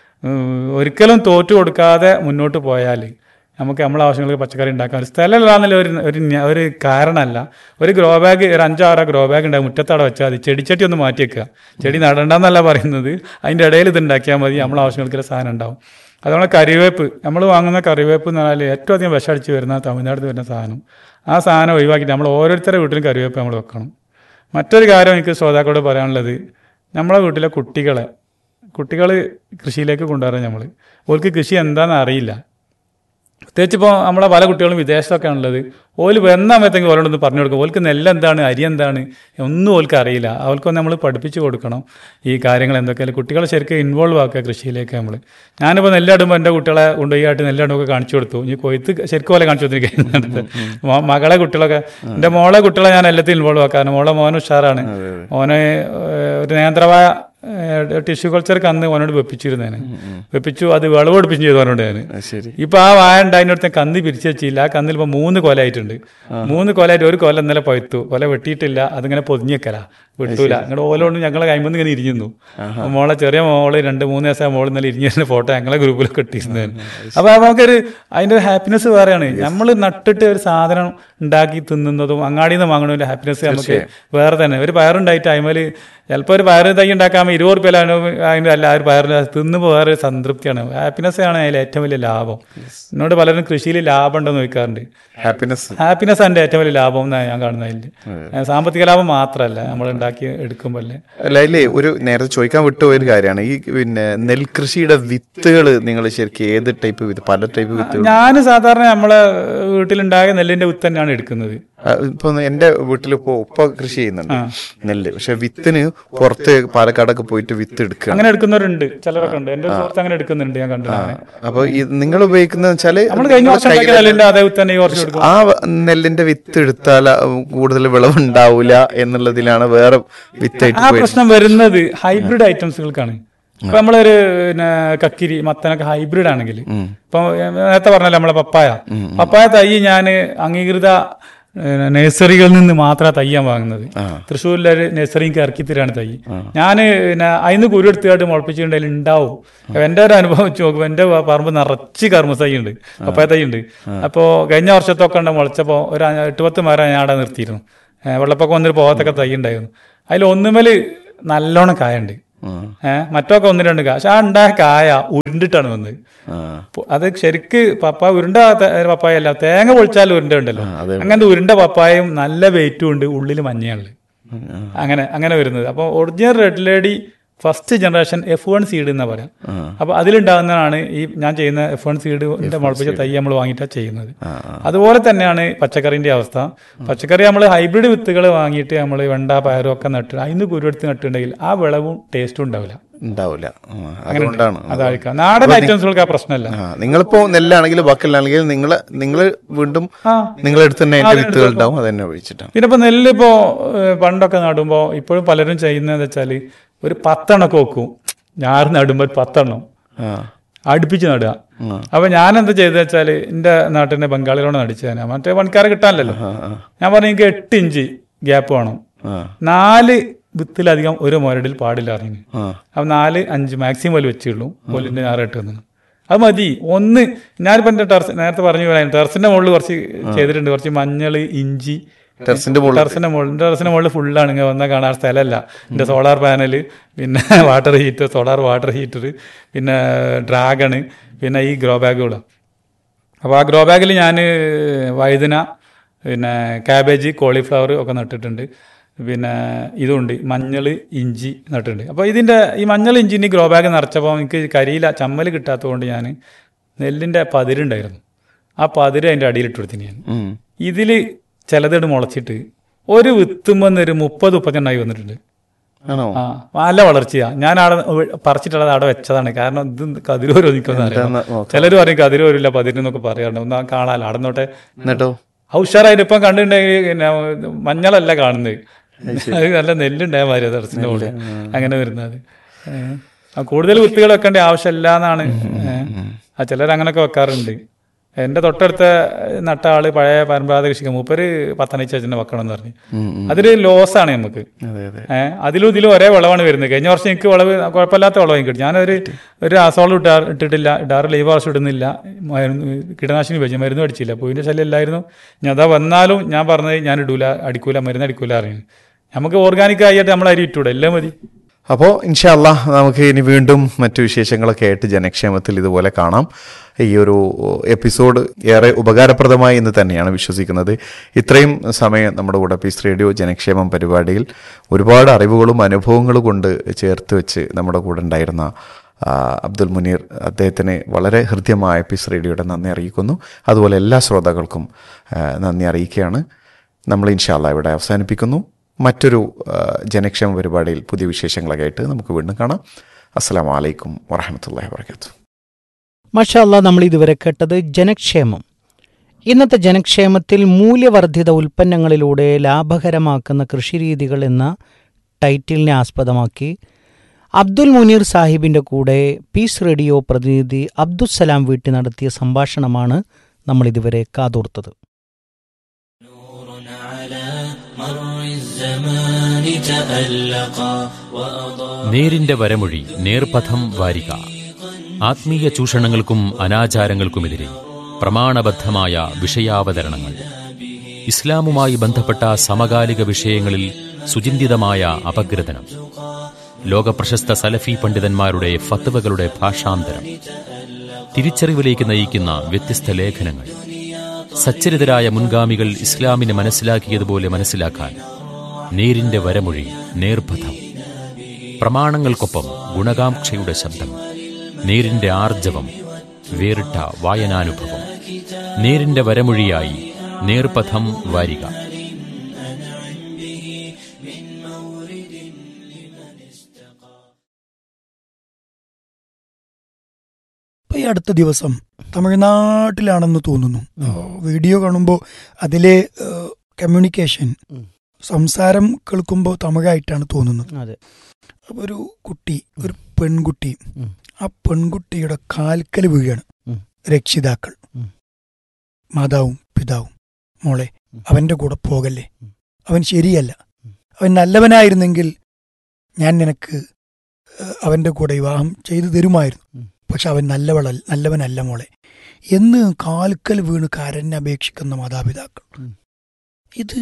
ഒരിക്കലും തോറ്റു കൊടുക്കാതെ മുന്നോട്ട് പോയാൽ നമുക്ക് നമ്മളെ ആവശ്യങ്ങൾക്ക് പച്ചക്കറി ഉണ്ടാക്കാൻ ഒരു സ്ഥലമില്ലാന്നുള്ള ഒരു ഒരു ന്യ- ഒരു കാരണമല്ല ഒരു ഗ്രോ ബാഗ് ഒരു അഞ്ചോ ആറോ ഗ്രോ ബാഗ് ഉണ്ടാവും മുറ്റത്തവിടെ വെച്ചാൽ മതി ചെടിച്ചട്ടി ഒന്ന് മാറ്റി വെക്കുക ചെടി നടണ്ടെന്നല്ല പറയുന്നത് അതിൻ്റെ ഇടയിൽ ഇത് ഉണ്ടാക്കിയാൽ മതി നമ്മളെ ആവശ്യങ്ങൾക്കുള്ള സാധനം ഉണ്ടാവും അതുപോലെ കറിവേപ്പ് നമ്മൾ വാങ്ങുന്ന കറിവേപ്പ് എന്ന് പറഞ്ഞാൽ ഏറ്റവും അധികം വിഷമടിച്ച് വരുന്ന തമിഴ്നാട്ടിൽ നിന്ന് വരുന്ന സാധനം ആ സാധനം ഒഴിവാക്കിയിട്ട് നമ്മൾ ഓരോരുത്തരുടെ വീട്ടിലും കറിവേപ്പ് നമ്മൾ വെക്കണം മറ്റൊരു കാര്യം എനിക്ക് ശ്രോതാക്കളോട് പറയാനുള്ളത് നമ്മളെ വീട്ടിലെ കുട്ടികളെ കുട്ടികൾ കൃഷിയിലേക്ക് കൊണ്ടുവരാൻ നമ്മൾ ഓർക്ക് കൃഷി എന്താണെന്ന് അറിയില്ല പ്രത്യേകിച്ച് ഇപ്പോൾ നമ്മളെ പല കുട്ടികളും വിദേശത്തൊക്കെ ഉള്ളത് ഓല് വന്ന സമയത്തെങ്കിൽ ഓരോടൊന്ന് പറഞ്ഞു കൊടുക്കും ഓൽക്ക് നെല്ല് എന്താണ് അരി എന്താണ് ഒന്നും ഓൽക്ക് അറിയില്ല അവർക്കൊന്ന് നമ്മൾ പഠിപ്പിച്ചു കൊടുക്കണം ഈ കാര്യങ്ങൾ എന്തൊക്കെയാലും കുട്ടികളെ ശരിക്കും ഇൻവോൾവ് ആക്കുക കൃഷിയിലേക്ക് നമ്മൾ ഞാനിപ്പോൾ നെല്ലടുമ്പോൾ എൻ്റെ കുട്ടികളെ കൊണ്ടുപോയിട്ട് നെല്ലടുമൊക്കെ കാണിച്ചു കൊടുത്തു ഇനി കൊയ്ത്ത് ശരിക്കും പോലെ കാണിച്ചു കൊടുത്തിരിക്കുന്നത് മകളെ കുട്ടികളൊക്കെ എൻ്റെ മോളെ കുട്ടികളെ ഞാൻ എല്ലാത്തിലും ഇൻവോൾവ് ആക്കാറ് മോളെ മോൻ ഉഷാറാണ് മോനെ ഏഹ്, ഒരു നേന്ത്രവായ ടിഷ്യൂ കൾച്ചർക്ക് അന്ന് ഓനോട് വെപ്പിച്ചിരുന്നേന് വെപ്പിച്ചു അത് വിളവെടുപ്പിച്ചു ചെയ്തു അവനോട് ഞാൻ ശരി ഇപ്പൊ ആ വായ ഉണ്ടായിരുന്നിടത്ത് കന്നി പിരിച്ചു വെച്ചില്ല ആ കന്നിൽ ഇപ്പൊ മൂന്ന് കൊലയായിട്ടുണ്ട് മൂന്ന് കൊലയായിട്ട് ഒരു കൊല ഇന്നലെ പഴുത്തു കൊല വെട്ടിയിട്ടില്ല അതിങ്ങനെ പൊതിഞ്ഞേക്കല വിട്ടൂല അങ്ങോട്ട് ഓലോണ്ട് ഞങ്ങളെ കൈമ്പന്ന് ഇങ്ങനെ ഇരിഞ്ഞു മോളെ ചെറിയ മോള് രണ്ട് മൂന്ന് ദിവസം മോള് ഇന്നലെ ഇരിഞ്ഞതിന്റെ ഫോട്ടോ ഞങ്ങളെ ഗ്രൂപ്പിലൊക്കെ ഇട്ടിരുന്നതാണ് അപ്പൊ നമുക്കൊരു അതിന്റെ ഒരു ഹാപ്പിനെസ് വേറെയാണ് നമ്മൾ നട്ടിട്ട് ഒരു സാധനം ഉണ്ടാക്കി തിന്നുന്നതും അങ്ങാടിയിൽ നിന്ന് വാങ്ങണ ഒരു ഹാപ്പിനെസ് നമുക്ക് വേറെ തന്നെ ഒരു പയറുണ്ടായിട്ട് അതിമേല് ചിലപ്പോൾ ഒരു പയർ തൈ ഉണ്ടാക്കാൻ ഇരുപത് റുപ്യ അതിൻ്റെ അല്ല ആ ഒരു പയറിന് തിന്നുമ്പോൾ വേറെ ഒരു സംതൃപ്തിയാണ് ഹാപ്പിനെസ് ആണ് അതിൽ ഏറ്റവും വലിയ ലാഭം എന്നോട് പലരും കൃഷിയിൽ ലാഭം ഉണ്ടെന്ന് ചോദിക്കാറുണ്ട് ഹാപ്പിനെസ് ഹാപ്പിനെസ് ആണ് ഏറ്റവും വലിയ ലാഭം എന്നാണ് ഞാൻ കാണുന്നതിൽ സാമ്പത്തിക ലാഭം മാത്രമല്ല നമ്മൾ ഉണ്ടാക്കി എടുക്കുമ്പോൾ അല്ലേ ലൈലേ ഒരു നേരത്തെ ചോദിക്കാൻ വിട്ടുപോയ ഒരു കാര്യമാണ് ഈ പിന്നെ നെൽകൃഷിയുടെ വിത്തുകൾ നിങ്ങൾ ശരിക്കും ഏത് ടൈപ്പ് വിത്ത് പല ടൈപ്പ് വിത്തുകൾ ഞാൻ സാധാരണ നമ്മളെ വീട്ടിലുണ്ടായ നെല്ലിന്റെ വിത്ത് തന്നെയാണ് എടുക്കുന്നത് ആ, ഇപ്പൊ എന്റെ വീട്ടിലിപ്പോ ഉപ്പ കൃഷി ചെയ്യുന്നുണ്ട് നെല്ല് പക്ഷെ വിത്തിന് പുറത്ത് പാലക്കാടൊക്കെ പോയിട്ട് വിത്ത് എടുക്കുക അങ്ങനെ എടുക്കുന്നവരുണ്ട് ചിലരൊക്കെ ഉണ്ട് എന്റെ ഒരു സുഹൃത്ത് അങ്ങനെ എടുക്കുന്നുണ്ട് ഞാൻ കണ്ടിട്ടുണ്ട് അപ്പൊ ഈ നിങ്ങൾ ഉപയോഗിക്കുന്ന വെച്ചാല് നമ്മൾ കഴിഞ്ഞ നിങ്ങളെ വർഷം ഉണ്ടാക്കിയ കയ്യില് നെല്ലിന്റെ അതേ വിത്ത് തന്നെ ഈ വർഷം എടുക്കും ആ വ- നെല്ലിന്റെ വിത്ത് എടുത്താൽ ആ, കൂടുതൽ വിളവുണ്ടാവില്ല എന്നുള്ളതിലാണ് വേറെ വിത്തായിട്ട് ആ പോയി പ്രശ്നം വരുന്നത് ഹൈബ്രിഡ് ഐറ്റംസുകൾക്കാണ് ഇപ്പൊ നമ്മളൊരു പിന്നെ കക്കിരി മത്തനൊക്കെ ഹൈബ്രിഡ് ആണെങ്കിൽ ഇപ്പൊ നേരത്തെ പറഞ്ഞല്ലോ നമ്മളെ പപ്പായ പപ്പായ തൈ ഞാൻ അംഗീകൃത ഏഹ്, നഴ്സറികളിൽ നിന്ന് മാത്രമാണ് തൈ ഞാൻ വാങ്ങുന്നത് തൃശ്ശൂരിലെ ഒരു നഴ്സറിക്ക് ഇറക്കി തരാണ് തൈ ഞാൻ പിന്നെ അതിന് കുരു എടുത്തുകാട്ട് മുളപ്പിച്ചിട്ടുണ്ടെങ്കിൽ ഉണ്ടാവും എന്റെ ഒരു അനുഭവം വെച്ച് നോക്കുമ്പോൾ എന്റെ പറമ്പ് നിറച്ച് കർമ്മ തൈ ഉണ്ട് പപ്പായ തൈ ഉണ്ട് അപ്പോ കഴിഞ്ഞ വർഷത്തൊക്കെ ഉണ്ട് മുളച്ചപ്പോ ഒരു അ- എട്ട് പത്ത് മരം ഞാൻ അവിടെ നിർത്തിയിരുന്നു ഏഹ്, വെള്ളപ്പൊക്കം വന്നൊരു പോകത്തൊക്കെ തൈ ഉണ്ടായിരുന്നു അതിൽ ഒന്നുമേല് നല്ലോണം കായുണ്ട് ഏഹ് മറ്റൊക്കെ ഒന്ന് രണ്ട് കായ പക്ഷെ ആ ഉണ്ടായ കായ ഉരുണ്ടിട്ടാണ് വന്നത് പൊ- അത് ശരിക്ക് പപ്പ ഉരുണ്ട ത- പപ്പായ അല്ല തേങ്ങ പൊളിച്ചാൽ ഉരുണ്ട ഉണ്ടല്ലോ അങ്ങനത്തെ ഉരുണ്ട പപ്പായയും നല്ല വെയിറ്റും ഉണ്ട് ഉള്ളിൽ മഞ്ഞയുണ്ട് അങ്ങനെ അങ്ങനെ വരുന്നത് അപ്പോൾ original red lady first generation F one seed എന്നാ പറയാം അപ്പൊ അതിലുണ്ടാകുന്നതാണ് ഈ ഞാൻ ചെയ്യുന്ന എഫ് വൺ സീഡിന്റെ മുളപ്പിച്ച തൈ നമ്മൾ വാങ്ങിയിട്ടാണ് ചെയ്യുന്നത് അതുപോലെ തന്നെയാണ് പച്ചക്കറിന്റെ അവസ്ഥ പച്ചക്കറി നമ്മൾ ഹൈബ്രിഡ് വിത്തുകൾ വാങ്ങിയിട്ട് നമ്മൾ വെണ്ട പയറും ഒക്കെ നട്ട് അതിന് കുരുവെടുത്ത് നട്ടുണ്ടെങ്കിൽ ആ വിളവും ടേസ്റ്റും ഉണ്ടാവില്ല ഉണ്ടാവില്ല ആ, അതുകൊണ്ടാണ് അതായിരിക്കാം നാടൻ ഐറ്റംസുകൾക്ക് ആ പ്രശ്നമല്ല ആ, നിങ്ങളിപ്പോ നെല്ലാണെങ്കിലും ബാക്കിയുള്ളാണെങ്കിലും നിങ്ങൾ നിങ്ങൾ വീണ്ടും ആ. നിങ്ങളെടുത്ത് തന്നെ അതിന്റെ വിത്തുകൾ ഉണ്ടാവും അത് തന്നെ ഒഴിച്ചിട്ടാണ് പിന്നെ ഇപ്പൊ നെല്ല് ഇപ്പോ ഏഹ്, പണ്ടൊക്കെ നടുമ്പോ ഇപ്പോഴും പലരും ചെയ്യുന്നതെന്ന് വെച്ചാല് ഒരു പത്തെണ്ണൊക്കെ വെക്കും ഞാൻ നടുമ്പോ ഒരു പത്തെണ്ണം ആ അടുപ്പിച്ച് നടുക അപ്പൊ ഞാൻ എന്താ ചെയ്തത് വെച്ചാല് എന്റെ നാട്ടിലെ ബംഗാളികളോട് നടിച്ചു തന്നെ മറ്റേ പണിക്കാരെ കിട്ടാനല്ലോ ഞാൻ പറഞ്ഞു എനിക്ക് എട്ട് ഇഞ്ച് ഗ്യാപ്പ് വേണം ആ നാല് വിത്തിലധികം ഒരു മുരടിൽ പാടില്ല അറിഞ്ഞു ആ അപ്പൊ നാല് അഞ്ച് മാക്സിമം വലി വെച്ചുള്ളൂ കൊല്ലിന്റെ ഞാറ് ഇട്ട് തന്നു അത് മതി ഒന്ന് ഞാനിപ്പോ എന്റെ ടെറസ് നേരത്തെ പറഞ്ഞു പോലെ ടെറസിന്റെ മുകളിൽ കുറച്ച് ചെയ്തിട്ടുണ്ട് കുറച്ച് മഞ്ഞൾ ഇഞ്ചി ടെറസിന്റെ മുകളിൽ ടെറസിന്റെ മുകളിൽ ടെറസിന്റെ മുകളിൽ ഫുള്ളാണ് ഇങ്ങനെ വന്നാൽ കാണാൻ സ്ഥലമല്ല എന്റെ സോളാർ പാനൽ പിന്നെ water heater solar water heater പിന്നെ ഡ്രാഗണ് പിന്നെ ഈ ഗ്രോ ബാഗുകളാണ് അപ്പോൾ ആ ഗ്രോ ബാഗിൽ ഞാൻ വഴുതന പിന്നെ കാബേജ് കോളിഫ്ലവർ ഒക്കെ നട്ടിട്ടുണ്ട് പിന്നെ ഇതുണ്ട് മഞ്ഞൾ ഇഞ്ചി നട്ടിട്ടുണ്ട് അപ്പോൾ ഇതിൻ്റെ ഈ മഞ്ഞൾ ഇഞ്ചിൻ്റെ ഗ്രോ ബാഗ് നിറച്ചപ്പോൾ എനിക്ക് കരിയില ചമ്മൽ കിട്ടാത്തതുകൊണ്ട് ഞാൻ നെല്ലിൻ്റെ പതിരുണ്ടായിരുന്നു ആ പതിര് അതിൻ്റെ അടിയിലിട്ട് കൊടുത്തിന് ഞാൻ ഉം. ഇതിൽ ചിലതിട് മുളച്ചിട്ട് ഒരു വിത്തുമ്പോൾ ഒരു മുപ്പത് മുപ്പത്തെണ്ണായി വന്നിട്ടുണ്ട് ആണോ ആ നല്ല വളർച്ചയാ ഞാൻ അവിടെ പറിച്ചിട്ടുള്ളത് അവിടെ വെച്ചതാണ് കാരണം ഇത് കതിരോരോ നിൽക്കുന്ന അറിയാം നോക്കാം. ചിലർ പറയും കതിരോരില്ല പതിരെന്നൊക്കെ പറയാറുണ്ട് ഒന്ന് കാണാലോ അവിടെ നോട്ടെ എന്നിട്ടോ ഉഷാറായിട്ട് ഇപ്പം കണ്ടിട്ടുണ്ടെങ്കിൽ പിന്നെ മഞ്ഞളല്ല കാണുന്നത് അത് നല്ല നെല്ലുണ്ടായ മാതിരി തെറസിന്റെ മുകളിൽ അങ്ങനെ വരുന്നത് ഏഹ്. ആ കൂടുതൽ വിത്തുകൾ വെക്കേണ്ട ആവശ്യമില്ല എന്നാണ് ആ ചിലർ അങ്ങനൊക്കെ വെക്കാറുണ്ട് എന്റെ തൊട്ടടുത്ത നട്ട ആള് പഴയ പരമ്പരാഗത കൃഷിക്ക് മൂപ്പര് പത്തനച്ചേച്ചനെ വെക്കണം എന്ന് പറഞ്ഞു അതൊരു ലോസാണ് നമുക്ക് അതെ അതെ ഏഹ് അതിലും ഇതിലും ഒരേ വിളവാണ് വരുന്നത് കഴിഞ്ഞ വർഷം എനിക്ക് വിളവ് കുഴപ്പമില്ലാത്ത വിളവ് എനിക്ക് കിട്ടി ഞാനൊരു ഒരു ആസോളം ഇട്ടാ ഇട്ടിട്ടില്ല ഇടാറില്ല ഈ വർഷം ഇടുന്നില്ല മരുന്ന് കീടനാശിനി ഉപയോഗിച്ചു മരുന്ന് അടിച്ചില്ല പൂവിന്റെ ശല്യം ഇല്ലായിരുന്നു ഞാൻ അതാ വന്നാലും ഞാൻ പറഞ്ഞത് ഞാൻ ഇടൂല അടിക്കൂല മരുന്ന് അടിക്കൂല അറിയുന്നു നമുക്ക് ഓർഗാനിക് ആയിട്ട് നമ്മൾ അരി ഇട്ടൂടെ എല്ലാം മതി അപ്പോൾ ഇൻഷാല്ല നമുക്ക് ഇനി വീണ്ടും മറ്റു വിശേഷങ്ങളൊക്കെ ആയിട്ട് ജനക്ഷേമത്തിൽ ഇതുപോലെ കാണാം ഈ ഒരു എപ്പിസോഡ് ഏറെ ഉപകാരപ്രദമായി എന്ന് തന്നെയാണ് വിശ്വസിക്കുന്നത് ഇത്രയും സമയം നമ്മുടെ കൂടെ പീസ് റേഡിയോ ജനക്ഷേമം പരിപാടിയിൽ ഒരുപാട് അറിവുകളും അനുഭവങ്ങളും കൊണ്ട് ചേർത്ത് വെച്ച് നമ്മുടെ കൂടെ ഉണ്ടായിരുന്ന ആ, അബ്ദുൽ മുനീർ അദ്ദേഹത്തിന് വളരെ ഹൃദ്യമായ പീസ് റേഡിയോയുടെ നന്ദി അറിയിക്കുന്നു അതുപോലെ എല്ലാ ശ്രോതാക്കൾക്കും ആ, നന്ദി അറിയിക്കുകയാണ് നമ്മൾ ഇൻഷാല്ല ഇവിടെ അവസാനിപ്പിക്കുന്നു മറ്റൊരു ആ, ജനക്ഷേമ പരിപാടിയിൽ പുതിയ വിശേഷങ്ങളൊക്കെ ആയിട്ട് നമുക്ക് വീണ്ടും കാണാം അസ്സാം വലൈക്കും വറഹമത്തല്ലാ വാബർക്കാത്തു മഷാല്ല നമ്മൾ ഇതുവരെ കേട്ടത് ജനക്ഷേമം ഇന്നത്തെ ജനക്ഷേമത്തിൽ മൂല്യവർദ്ധിത ഉൽപ്പന്നങ്ങളിലൂടെ ലാഭകരമാക്കുന്ന കൃഷിരീതികൾ എന്ന ടൈറ്റിലിനെ ആസ്പദമാക്കി അബ്ദുൽ മുനീർ സാഹിബിൻ്റെ കൂടെ പീസ് റേഡിയോ പ്രതിനിധി അബ്ദുസലാം വീട്ടി നടത്തിയ സംഭാഷണമാണ് നമ്മൾ ഇതുവരെ കാതോർത്തത് നേരിന്റെ വരമൊഴി നേർപഥം വാരിക ആത്മീയ ചൂഷണങ്ങൾക്കും അനാചാരങ്ങൾക്കുമെതിരെ പ്രമാണബദ്ധമായ വിഷയാവതരണങ്ങൾ ഇസ്ലാമുമായി ബന്ധപ്പെട്ട സമകാലിക വിഷയങ്ങളിൽ സുചിന്തിതമായ അപഗ്രഥനം ലോകപ്രശസ്ത സലഫി പണ്ഡിതന്മാരുടെ ഫത്വകളുടെ ഭാഷാന്തരം തിരിച്ചറിവിലേക്ക് നയിക്കുന്ന വ്യത്യസ്ത ലേഖനങ്ങൾ സച്ചരിതരായ മുൻഗാമികൾ ഇസ്ലാമിനെ മനസ്സിലാക്കിയതുപോലെ മനസ്സിലാക്കാൻ നേരിന്റെ വരമൊഴി നേർപഥം പ്രമാണങ്ങൾക്കൊപ്പം ഗുണകാംക്ഷയുടെ ശബ്ദം നേരിന്റെ ആർജവം വേറിട്ട വായനാനുഭവം നേരിന്റെ വരമൊഴിയായി നേർപഥം വാരിക ഈ അടുത്ത ദിവസം തമിഴ്നാട്ടിലാണെന്ന് തോന്നുന്നു ആ, വീഡിയോ കാണുമ്പോൾ അതിലെ കമ്മ്യൂണിക്കേഷൻ ഉം. സംസാരം കേൾക്കുമ്പോൾ തമിഴായിട്ടാണ് തോന്നുന്നത് അതെ അപ്പൊ ഒരു കുട്ടി ഒരു പെൺകുട്ടി ഉം. ആ പെൺകുട്ടിയുടെ കാൽക്കൽ വീഴാണ് ഉം. രക്ഷിതാക്കൾ ഉം. മാതാവും പിതാവും മോളെ ഉം. അവന്റെ കൂടെ പോകല്ലേ ഉം. അവൻ ശരിയല്ല ഉം. അവൻ നല്ലവനായിരുന്നെങ്കിൽ ഞാൻ നിനക്ക് ഏഹ്, അവന്റെ കൂടെ വിവാഹം ചെയ്തു തരുമായിരുന്നു ഉം. പക്ഷെ അവൻ നല്ലവള നല്ലവനല്ല മോളെ എന്ന് കാൽക്കൽ വീണ് കരഞ്ഞപേക്ഷിക്കുന്ന മാതാപിതാക്കൾ ഉം. ഇത്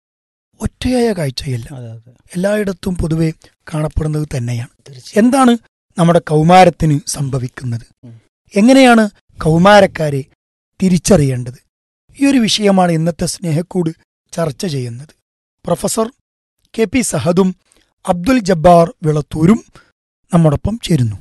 ഒറ്റയായ കാഴ്ചയല്ല അതെ അതെ എല്ലായിടത്തും പൊതുവെ കാണപ്പെടുന്നത് തന്നെയാണ് എന്താണ് നമ്മുടെ കൗമാരത്തിന് സംഭവിക്കുന്നത് ഉം. എങ്ങനെയാണ് കൗമാരക്കാരെ തിരിച്ചറിയേണ്ടത് ഈ ഒരു വിഷയമാണ് ഇന്നത്തെ സ്നേഹക്കൂട് ചർച്ച ചെയ്യുന്നത് പ്രൊഫസർ കെ പി സഹദും അബ്ദുൽ ജബ്ബാർ വിളത്തൂരും നമ്മോടൊപ്പം ചേരുന്നു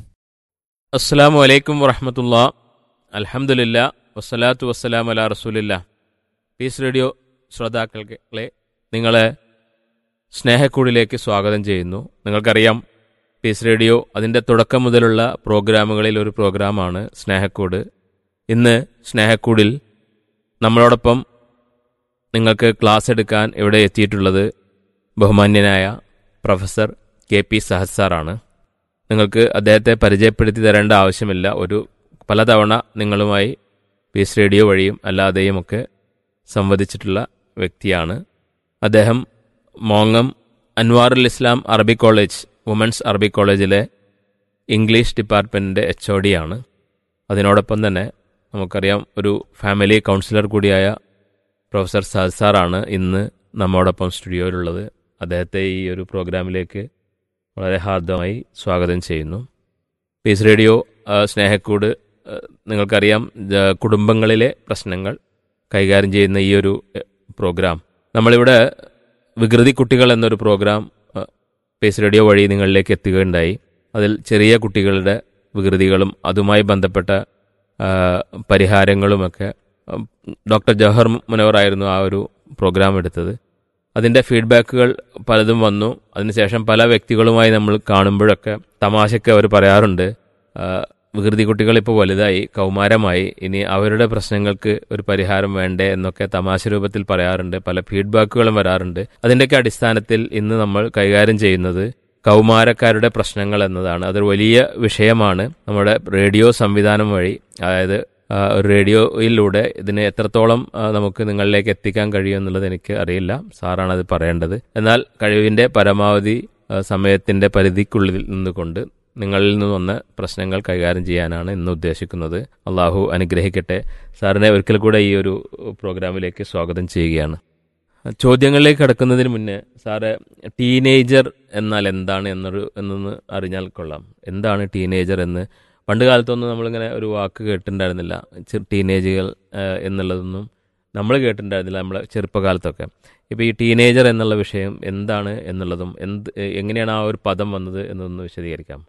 അസ്സലാമു അലൈക്കും വറഹമത്തുള്ള അൽഹംദുലില്ല വസ്സലാത്തു വസ്സലാം അല റസൂലില്ല പീസ് റേഡിയോ ശ്രോതാക്കളെ നിങ്ങളെ സ്നേഹക്കൂടിലേക്ക് സ്വാഗതം ചെയ്യുന്നു നിങ്ങൾക്കറിയാം പീസ് റേഡിയോ അതിൻ്റെ തുടക്കം മുതലുള്ള പ്രോഗ്രാമുകളിൽ ഒരു പ്രോഗ്രാമാണ് സ്നേഹക്കൂട് ഇന്ന് സ്നേഹക്കൂടിൽ നമ്മളോടൊപ്പം നിങ്ങൾക്ക് ക്ലാസ് എടുക്കാൻ ഇവിടെ എത്തിയിട്ടുള്ളത് ബഹുമാന്യനായ പ്രൊഫസർ കെ പി സഹദ് സാറാണ് നിങ്ങൾക്ക് അദ്ദേഹത്തെ പരിചയപ്പെടുത്തി തരേണ്ട ആവശ്യമില്ല ഒരു പലതവണ നിങ്ങളുമായി പീസ് റേഡിയോ വഴിയും അല്ലാതെയുമൊക്കെ സംവദിച്ചിട്ടുള്ള വ്യക്തിയാണ് അദ്ദേഹം മോങ്ങം അൻവാറുൽ ഇസ്ലാം അറബി കോളേജ് വുമൻസ് അറബി കോളേജിലെ ഇംഗ്ലീഷ് ഡിപ്പാർട്ട്മെൻറ്റിൻ്റെ എച്ച് ഒ ഡി ആണ് അതിനോടൊപ്പം തന്നെ നമുക്കറിയാം ഒരു ഫാമിലി കൗൺസിലർ കൂടിയായ പ്രൊഫസർ സാദ് സാറാണ് ഇന്ന് നമ്മോടൊപ്പം സ്റ്റുഡിയോയിലുള്ളത് അദ്ദേഹത്തെ ഈ ഒരു പ്രോഗ്രാമിലേക്ക് വളരെ ഹാർദമായി സ്വാഗതം ചെയ്യുന്നു പീസ് റേഡിയോ ആ, സ്നേഹക്കൂട് ആ, നിങ്ങൾക്കറിയാം ജ- കുടുംബങ്ങളിലെ പ്രശ്നങ്ങൾ കൈകാര്യം ചെയ്യുന്ന ഈ ഒരു എ, പ്രോഗ്രാം നമ്മളിവിടെ വികൃതി കുട്ടികൾ എന്നൊരു പ്രോഗ്രാം ആ, പീസ് റേഡിയോ വഴി നിങ്ങളിലേക്ക് എത്തുകയുണ്ടായി അതിൽ ചെറിയ കുട്ടികളുടെ വികൃതികളും അതുമായി ബന്ധപ്പെട്ട ആ, പരിഹാരങ്ങളുമൊക്കെ ഉം, ഡോക്ടർ ജവഹർ മുനവറായിരുന്നു ആ ഒരു പ്രോഗ്രാം എടുത്തത് അതിൻ്റെ ഫീഡ്ബാക്കുകൾ പലതും വന്നു അതിനുശേഷം പല വ്യക്തികളുമായി നമ്മൾ കാണുമ്പോഴൊക്കെ തമാശയ്ക്ക് അവർ പറയാറുണ്ട് ആ, വികൃതി കുട്ടികൾ ഇപ്പോൾ വലുതായി കൗമാരമായി ഇനി അവരുടെ പ്രശ്നങ്ങൾക്ക് ഒരു പരിഹാരം വേണ്ടേ എന്നൊക്കെ തമാശ രൂപത്തിൽ പറയാറുണ്ട് പല ഫീഡ്ബാക്കുകളും വരാറുണ്ട് അതിൻ്റെയൊക്കെ അടിസ്ഥാനത്തിൽ ഇന്ന് നമ്മൾ കൈകാര്യം ചെയ്യുന്നത് കൗമാരക്കാരുടെ പ്രശ്നങ്ങൾ എന്നതാണ് അതൊരു വലിയ വിഷയമാണ് നമ്മുടെ റേഡിയോ സംവിധാനം വഴി അതായത് ആ, ഒരു റേഡിയോയിലൂടെ ഇതിനെ എത്രത്തോളം ആ, നമുക്ക് നിങ്ങളിലേക്ക് എത്തിക്കാൻ കഴിയും എന്നുള്ളത് എനിക്ക് അറിയില്ല സാറാണ് അത് പറയേണ്ടത് എന്നാൽ കഴിവിൻ്റെ പരമാവധി ആ, സമയത്തിൻ്റെ പരിധിക്കുള്ളിൽ നിന്നുകൊണ്ട് നിങ്ങളിൽ നിന്ന് വന്ന പ്രശ്നങ്ങൾ കൈകാര്യം ചെയ്യാനാണ് ഇന്ന് ഉദ്ദേശിക്കുന്നത് അള്ളാഹു അനുഗ്രഹിക്കട്ടെ സാറിനെ ഒരിക്കൽ കൂടെ ഈ ഒരു പ്രോഗ്രാമിലേക്ക് സ്വാഗതം ചെയ്യുകയാണ് ചോദ്യങ്ങളിലേക്ക് കടക്കുന്നതിന് മുന്നേ സാറ് ടീനേജർ എന്നാൽ എന്താണ് എന്നൊരു എന്നൊന്ന് അറിഞ്ഞാൽ കൊള്ളാം എന്താണ് ടീനേജർ എന്ന് പണ്ട് കാലത്തൊന്നും നമ്മളിങ്ങനെ ഒരു വാക്ക് കേട്ടിട്ടുണ്ടായിരുന്നില്ല ചെ- ടീനേജുകൾ ആ, എന്നുള്ളതൊന്നും നമ്മൾ കേട്ടിട്ടുണ്ടായിരുന്നില്ല നമ്മളെ ചെറുപ്പകാലത്തൊക്കെ ഇപ്പോൾ ഈ ടീനേജർ എന്നുള്ള വിഷയം എന്താണ് എന്നുള്ളതും എന്ത് എങ്ങനെയാണ് ആ ഒരു പദം വന്നത് എന്നൊന്ന് വിശദീകരിക്കാം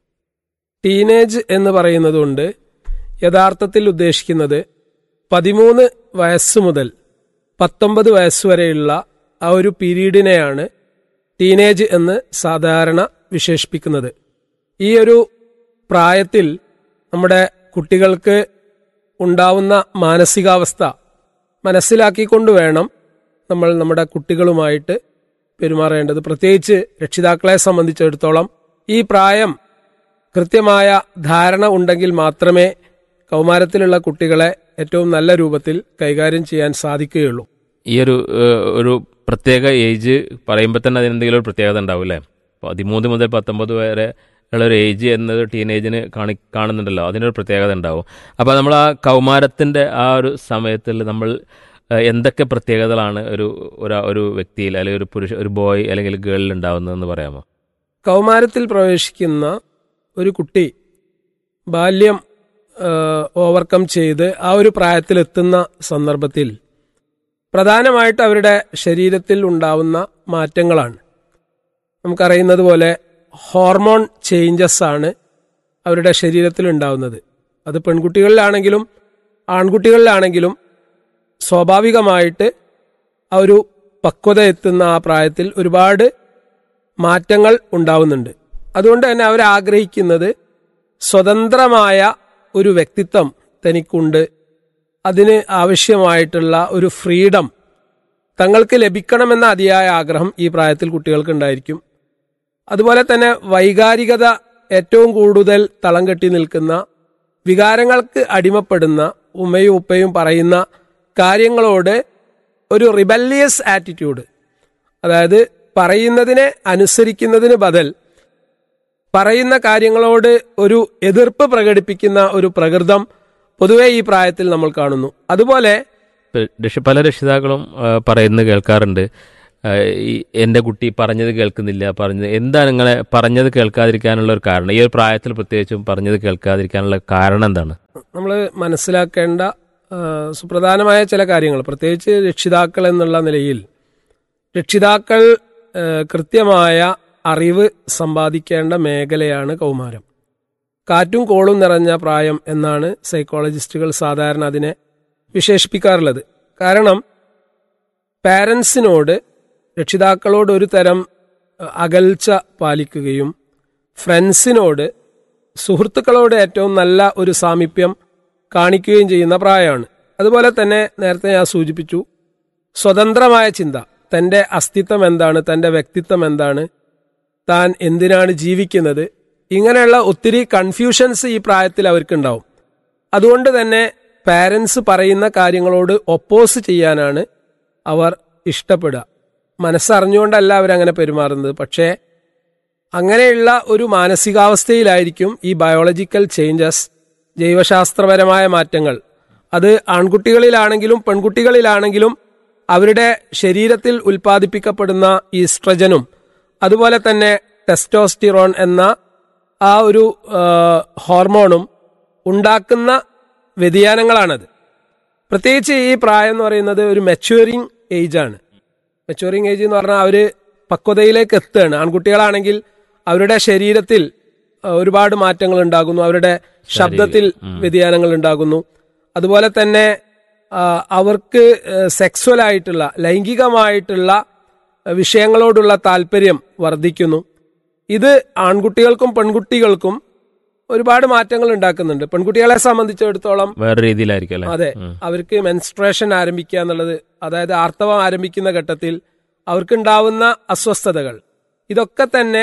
ടീനേജ് എന്ന് പറയുന്നതുകൊണ്ട് യഥാർത്ഥത്തിൽ ഉദ്ദേശിക്കുന്നത് പതിമൂന്ന് വയസ്സ് മുതൽ പത്തൊമ്പത് വയസ്സ് വരെയുള്ള ആ ഒരു പീരീഡിനെയാണ് ടീനേജ് എന്ന് സാധാരണ വിശേഷിപ്പിക്കുന്നത് ഈ ഒരു പ്രായത്തിൽ നമ്മുടെ കുട്ടികൾക്ക് ഉണ്ടാവുന്ന മാനസികാവസ്ഥ മനസ്സിലാക്കിക്കൊണ്ട് വേണം നമ്മൾ നമ്മുടെ കുട്ടികളുമായിട്ട് പെരുമാറേണ്ടത് പ്രത്യേകിച്ച് രക്ഷിതാക്കളെ സംബന്ധിച്ചിടത്തോളം ഈ പ്രായം കൃത്യമായ ധാരണ ഉണ്ടെങ്കിൽ മാത്രമേ കൗമാരത്തിലുള്ള കുട്ടികളെ ഏറ്റവും നല്ല രൂപത്തിൽ കൈകാര്യം ചെയ്യാൻ സാധിക്കുകയുള്ളൂ ഈ ഒരു ഏഹ്, ഒരു പ്രത്യേക ഏജ് പറയുമ്പോൾ തന്നെ അതിനെന്തെങ്കിലും ഒരു പ്രത്യേകത ഉണ്ടാവും അല്ലേ പതിമൂന്ന് മുതൽ പത്തൊമ്പത് വരെ ഉള്ള ഒരു ഏജ് എന്നത് ടീനേജിന് കാണി കാണുന്നുണ്ടല്ലോ അതിനൊരു പ്രത്യേകത ഉണ്ടാവും അപ്പോൾ നമ്മൾ ആ കൗമാരത്തിൻ്റെ ആ ഒരു സമയത്തിൽ നമ്മൾ ഏഹ്, എന്തൊക്കെ പ്രത്യേകതകളാണ് ഒരു ഒരു- ഒരു വ്യക്തിയിൽ അല്ലെങ്കിൽ ഒരു പുരുഷ ഒരു ബോയ് അല്ലെങ്കിൽ ഗേളിൽ ഉണ്ടാവുന്നതെന്ന് പറയാമോ കൗമാരത്തിൽ പ്രവേശിക്കുന്ന ഒരു കുട്ടി ബാല്യം ഓവർകം ചെയ്ത് ആ ഒരു പ്രായത്തിലെത്തുന്ന സന്ദർഭത്തിൽ പ്രധാനമായിട്ട് അവരുടെ ശരീരത്തിൽ ഉണ്ടാവുന്ന മാറ്റങ്ങളാണ് നമുക്കറിയുന്നത് പോലെ ഹോർമോൺ ചേഞ്ചസ് ആണ് അവരുടെ ശരീരത്തിൽ ഉണ്ടാവുന്നത് അത് പെൺകുട്ടികളിലാണെങ്കിലും ആൺകുട്ടികളിലാണെങ്കിലും സ്വാഭാവികമായിട്ട് ആ ഒരു പക്വത എത്തുന്ന ആ പ്രായത്തിൽ ഒരുപാട് മാറ്റങ്ങൾ ഉണ്ടാവുന്നുണ്ട് അതുകൊണ്ട് തന്നെ അവർ ആഗ്രഹിക്കുന്നത് സ്വതന്ത്രമായ ഒരു വ്യക്തിത്വം തനിക്കുണ്ട് അതിന് ആവശ്യമായിട്ടുള്ള ഒരു ഫ്രീഡം തങ്ങൾക്ക് ലഭിക്കണമെന്ന അതിയായ ആഗ്രഹം ഈ പ്രായത്തിൽ കുട്ടികൾക്ക് ഉണ്ടായിരിക്കും അതുപോലെ തന്നെ വൈകാരികത ഏറ്റവും കൂടുതൽ തളം കെട്ടി നിൽക്കുന്ന വികാരങ്ങൾക്ക് അടിമപ്പെടുന്ന ഉമ്മയും ഉപ്പയും പറയുന്ന കാര്യങ്ങളോട് ഒരു റിബല്ലിയസ് ആറ്റിറ്റ്യൂഡ് അതായത് പറയുന്നതിനെ അനുസരിക്കുന്നതിന് ബദൽ പറയുന്ന കാര്യങ്ങളോട് ഒരു എതിർപ്പ് പ്രകടിപ്പിക്കുന്ന ഒരു പ്രകൃതം പൊതുവെ ഈ പ്രായത്തിൽ നമ്മൾ കാണുന്നു അതുപോലെ ഇപ്പൊ രക്ഷ- പല രക്ഷിതാക്കളും ആ, പറയുന്നത് കേൾക്കാറുണ്ട് ആ, ഈ എൻ്റെ കുട്ടി പറഞ്ഞത് കേൾക്കുന്നില്ല പറഞ്ഞത് എന്താണ് നിങ്ങളെ പറഞ്ഞത് കേൾക്കാതിരിക്കാനുള്ള ഒരു കാരണം ഈ ഒരു പ്രായത്തിൽ പ്രത്യേകിച്ചും പറഞ്ഞത് കേൾക്കാതിരിക്കാനുള്ള കാരണം എന്താണ് നമ്മൾ മനസ്സിലാക്കേണ്ട ആ, സുപ്രധാനമായ ചില കാര്യങ്ങൾ പ്രത്യേകിച്ച് രക്ഷിതാക്കൾ എന്നുള്ള നിലയിൽ രക്ഷിതാക്കൾ ആ, കൃത്യമായ അറിവ് സമ്പാദിക്കേണ്ട മേഖലയാണ് കൗമാരം കാറ്റും കോളും നിറഞ്ഞ പ്രായം എന്നാണ് സൈക്കോളജിസ്റ്റുകൾ സാധാരണ അതിനെ വിശേഷിപ്പിക്കാറുള്ളത് കാരണം പാരൻസിനോട് രക്ഷിതാക്കളോട് ഒരു തരം അഹ്, അകൽച്ച പാലിക്കുകയും ഫ്രണ്ട്സിനോട് സുഹൃത്തുക്കളോട് ഏറ്റവും നല്ല ഒരു സാമീപ്യം കാണിക്കുകയും ചെയ്യുന്ന പ്രായമാണ് അതുപോലെ തന്നെ നേരത്തെ ഞാൻ സൂചിപ്പിച്ചു സ്വതന്ത്രമായ ചിന്ത തൻ്റെ അസ്തിത്വം എന്താണ് തൻ്റെ വ്യക്തിത്വം എന്താണ് താൻ എന്തിനാണ് ജീവിക്കുന്നത് ഇങ്ങനെയുള്ള ഒത്തിരി കൺഫ്യൂഷൻസ് ഈ പ്രായത്തിൽ അവർക്കുണ്ടാവും അതുകൊണ്ട് തന്നെ പാരൻസ് പറയുന്ന കാര്യങ്ങളോട് ഒപ്പോസ് ചെയ്യാനാണ് അവർ ഇഷ്ടപ്പെടുക മനസ്സറിഞ്ഞുകൊണ്ടല്ല അവരങ്ങനെ പെരുമാറുന്നത് പക്ഷേ അങ്ങനെയുള്ള ഒരു മാനസികാവസ്ഥയിലായിരിക്കും ഈ ബയോളജിക്കൽ ചേഞ്ചസ് ജൈവശാസ്ത്രപരമായ മാറ്റങ്ങൾ അത് ആൺകുട്ടികളിലാണെങ്കിലും പെൺകുട്ടികളിലാണെങ്കിലും അവരുടെ ശരീരത്തിൽ ഉൽപ്പാദിപ്പിക്കപ്പെടുന്ന ഈസ്ട്രജനും അതുപോലെ തന്നെ ടെസ്റ്റോസ്റ്റിറോൺ എന്ന ആ ഒരു ആ, ഹോർമോണും ഉണ്ടാക്കുന്ന വ്യതിയാനങ്ങളാണത് പ്രത്യേകിച്ച് ഈ പ്രായം എന്ന് പറയുന്നത് ഒരു മെച്യൂറിങ് ഏജ് ആണ് മെച്യൂറിങ് ഏജ് എന്ന് പറഞ്ഞാൽ അവര് പക്വതയിലേക്ക് എത്തുകയാണ് ആൺകുട്ടികളാണെങ്കിൽ അവരുടെ ശരീരത്തിൽ ആ, ഒരുപാട് മാറ്റങ്ങൾ ഉണ്ടാകുന്നു അവരുടെ ശബ്ദത്തിൽ വ്യതിയാനങ്ങൾ ഉണ്ടാകുന്നു അതുപോലെ തന്നെ ആ, അവർക്ക് സെക്സ്വൽ ആയിട്ടുള്ള ലൈംഗികമായിട്ടുള്ള വിഷയങ്ങളോടുള്ള താല്പര്യം വർദ്ധിക്കുന്നു ഇത് ആൺകുട്ടികൾക്കും പെൺകുട്ടികൾക്കും ഒരുപാട് മാറ്റങ്ങൾ ഉണ്ടാക്കുന്നുണ്ട് പെൺകുട്ടികളെ സംബന്ധിച്ചിടത്തോളം വേറെ രീതിയിലായിരിക്കും അല്ലേ അതെ ഉം. അവർക്ക് മെൻസ്ട്രേഷൻ ആരംഭിക്കുക എന്നുള്ളത് അതായത് ആർത്തവം ആരംഭിക്കുന്ന ഘട്ടത്തിൽ അവർക്കുണ്ടാവുന്ന അസ്വസ്ഥതകൾ ഇതൊക്കെ തന്നെ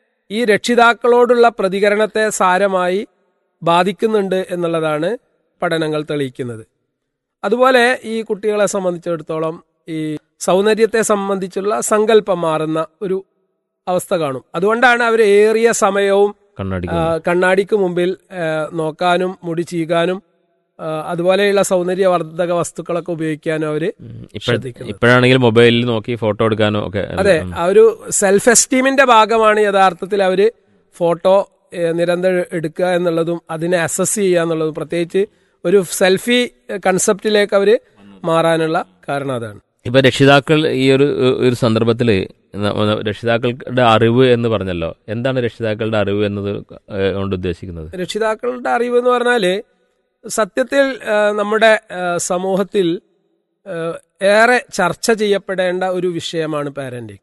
ഈ രക്ഷിതാക്കളോടുള്ള പ്രതികരണത്തെ സാരമായി ബാധിക്കുന്നുണ്ട് എന്നുള്ളതാണ് പഠനങ്ങൾ തെളിയിക്കുന്നത് അതുപോലെ ഈ കുട്ടികളെ സംബന്ധിച്ചിടത്തോളം ഈ സൗന്ദര്യത്തെ സംബന്ധിച്ചുള്ള സങ്കല്പം മാറുന്ന ഒരു അവസ്ഥ കാണും അതുകൊണ്ടാണ് അവർ ഏറിയ സമയവും കണ്ണാടി ആ, കണ്ണാടിക്ക് മുമ്പിൽ ആ, നോക്കാനും മുടി ചീകാനും ആ, അതുപോലെയുള്ള സൗന്ദര്യവർദ്ധക വസ്തുക്കളൊക്കെ ഉപയോഗിക്കാനും അവര് ശ്രദ്ധിക്കുന്നത്. ഇപ്പോഴാണെങ്കിൽ മൊബൈലിൽ നോക്കി ഫോട്ടോ എടുക്കാനോ ഒക്കെ അല്ലേ? അതെ ഉം. ആ ഒരു സെൽഫ് എസ്റ്റീമിന്റെ ഭാഗമാണ് യഥാർത്ഥത്തിൽ അവര് ഫോട്ടോ ഏ, നിരന്തരം എടുക്കുക എന്നുള്ളതും അതിനെ അസസ് ചെയ്യുക എന്നുള്ളതും പ്രത്യേകിച്ച് ഒരു സെൽഫി കൺസെപ്റ്റിലേക്ക് അവര് മാറാനുള്ള കാരണം അതാണ് ഇപ്പൊ രക്ഷിതാക്കൾ ഈ ഒരു ഒരു സന്ദർഭത്തിൽ രക്ഷിതാക്കളുടെ അറിവ് എന്ന് പറഞ്ഞല്ലോ എന്താണ് രക്ഷിതാക്കളുടെ അറിവ് എന്നത് ഏഹ്, കൊണ്ട് ഉദ്ദേശിക്കുന്നത് രക്ഷിതാക്കളുടെ അറിവ് എന്ന് പറഞ്ഞാല് സത്യത്തിൽ ആ, നമ്മുടെ ആ, സമൂഹത്തിൽ ആ, ഏറെ ചർച്ച ചെയ്യപ്പെടേണ്ട ഒരു വിഷയമാണ് പാരന്റിങ്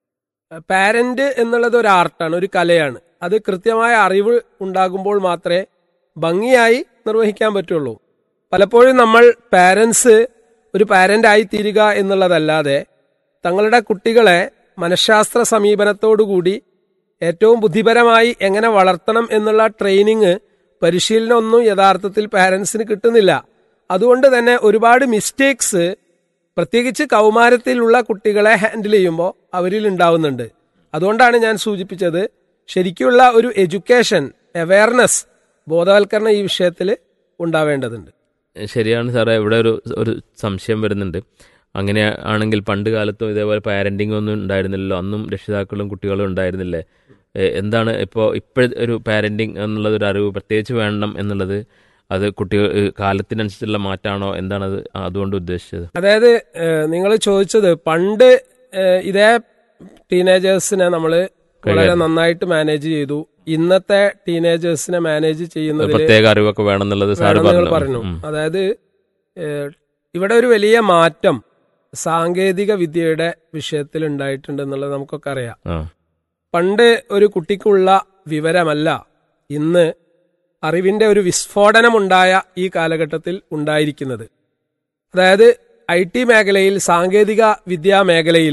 പാരന്റ് എന്നുള്ളത് ഒരു ആർട്ടാണ് ഒരു കലയാണ് അത് കൃത്യമായ അറിവ് ഉണ്ടാകുമ്പോൾ മാത്രമേ ഭംഗിയായി നിർവഹിക്കാൻ പറ്റുള്ളൂ പലപ്പോഴും നമ്മൾ പാരൻസ് ഒരു പാരന്റ് ആയി തീരുക എന്നുള്ളതല്ലാതെ തങ്ങളുടെ കുട്ടികളെ മനഃശാസ്ത്ര സമീപനത്തോടുകൂടി ഏറ്റവും ബുദ്ധിപരമായി എങ്ങനെ വളർത്തണം എന്നുള്ള ട്രെയിനിങ് പരിശീലനമൊന്നും യഥാർത്ഥത്തിൽ പാരൻസിന് കിട്ടുന്നില്ല അതുകൊണ്ട് തന്നെ ഒരുപാട് മിസ്റ്റേക്സ് പ്രത്യേകിച്ച് കൗമാരത്തിലുള്ള കുട്ടികളെ ഹാൻഡിൽ ചെയ്യുമ്പോൾ അവരിൽ ഉണ്ടാവുന്നുണ്ട് അതുകൊണ്ടാണ് ഞാൻ സൂചിപ്പിച്ചത് ശരിക്കുള്ള ഒരു എഡ്യൂക്കേഷൻ അവയർനെസ് ബോധവൽക്കരണം ഈ വിഷയത്തിൽ ഉണ്ടാവേണ്ടതുണ്ട് ശരിയാണ് സാറേ ഇവിടെ ഒരു ഒരു സംശയം വരുന്നുണ്ട് അങ്ങനെ ആണെങ്കിൽ പണ്ട് കാലത്തും ഇതേപോലെ പാരന്റിംഗ് ഒന്നും ഉണ്ടായിരുന്നില്ലല്ലോ അന്നും രക്ഷിതാക്കളും കുട്ടികളും ഉണ്ടായിരുന്നില്ലേ ഏഹ്, എന്താണ് ഇപ്പോൾ ഇപ്പോഴത്തെ ഒരു പാരന്റിംഗ് എന്നുള്ളത് ഒരു അറിവ് പ്രത്യേകിച്ച് വേണം എന്നുള്ളത് അത് കുട്ടികൾ ഏഹ്, കാലത്തിനനുസരിച്ചുള്ള മാറ്റാണോ എന്താണത് അതുകൊണ്ട് ഉദ്ദേശിച്ചത് അതായത് നിങ്ങൾ ചോദിച്ചത് പണ്ട് ഏഹ്, ഇതേ ടീനേജേഴ്സിനെ നമ്മൾ വളരെ നന്നായിട്ട് മാനേജ് ചെയ്തു ഇന്നത്തെ ടീനേജേഴ്സിനെ മാനേജ് ഒരു ചെയ്യുന്നതിൽ പ്രത്യേക അറിവൊക്കെ വേണമെന്നുള്ളത് സാറ് വേണമെന്ന് നിങ്ങൾ പറഞ്ഞു പറഞ്ഞു ഉം. അതായത് ഏഹ്, ഇവിടെ ഒരു വലിയ മാറ്റം സാങ്കേതിക വിദ്യയുടെ വിഷയത്തിൽ ഉണ്ടായിട്ടുണ്ട് എന്നുള്ളത് നമുക്കൊക്കെ അറിയാം ആ പണ്ട് ഒരു കുട്ടിക്കുള്ള വിവരമല്ല ഇന്ന് അറിവിന്റെ ഒരു വിസ്ഫോടനമുണ്ടായ ഈ കാലഘട്ടത്തിൽ ഉണ്ടായിരിക്കുന്നത് അതായത് ഐ ടി മേഖലയിൽ സാങ്കേതിക വിദ്യാ മേഖലയിൽ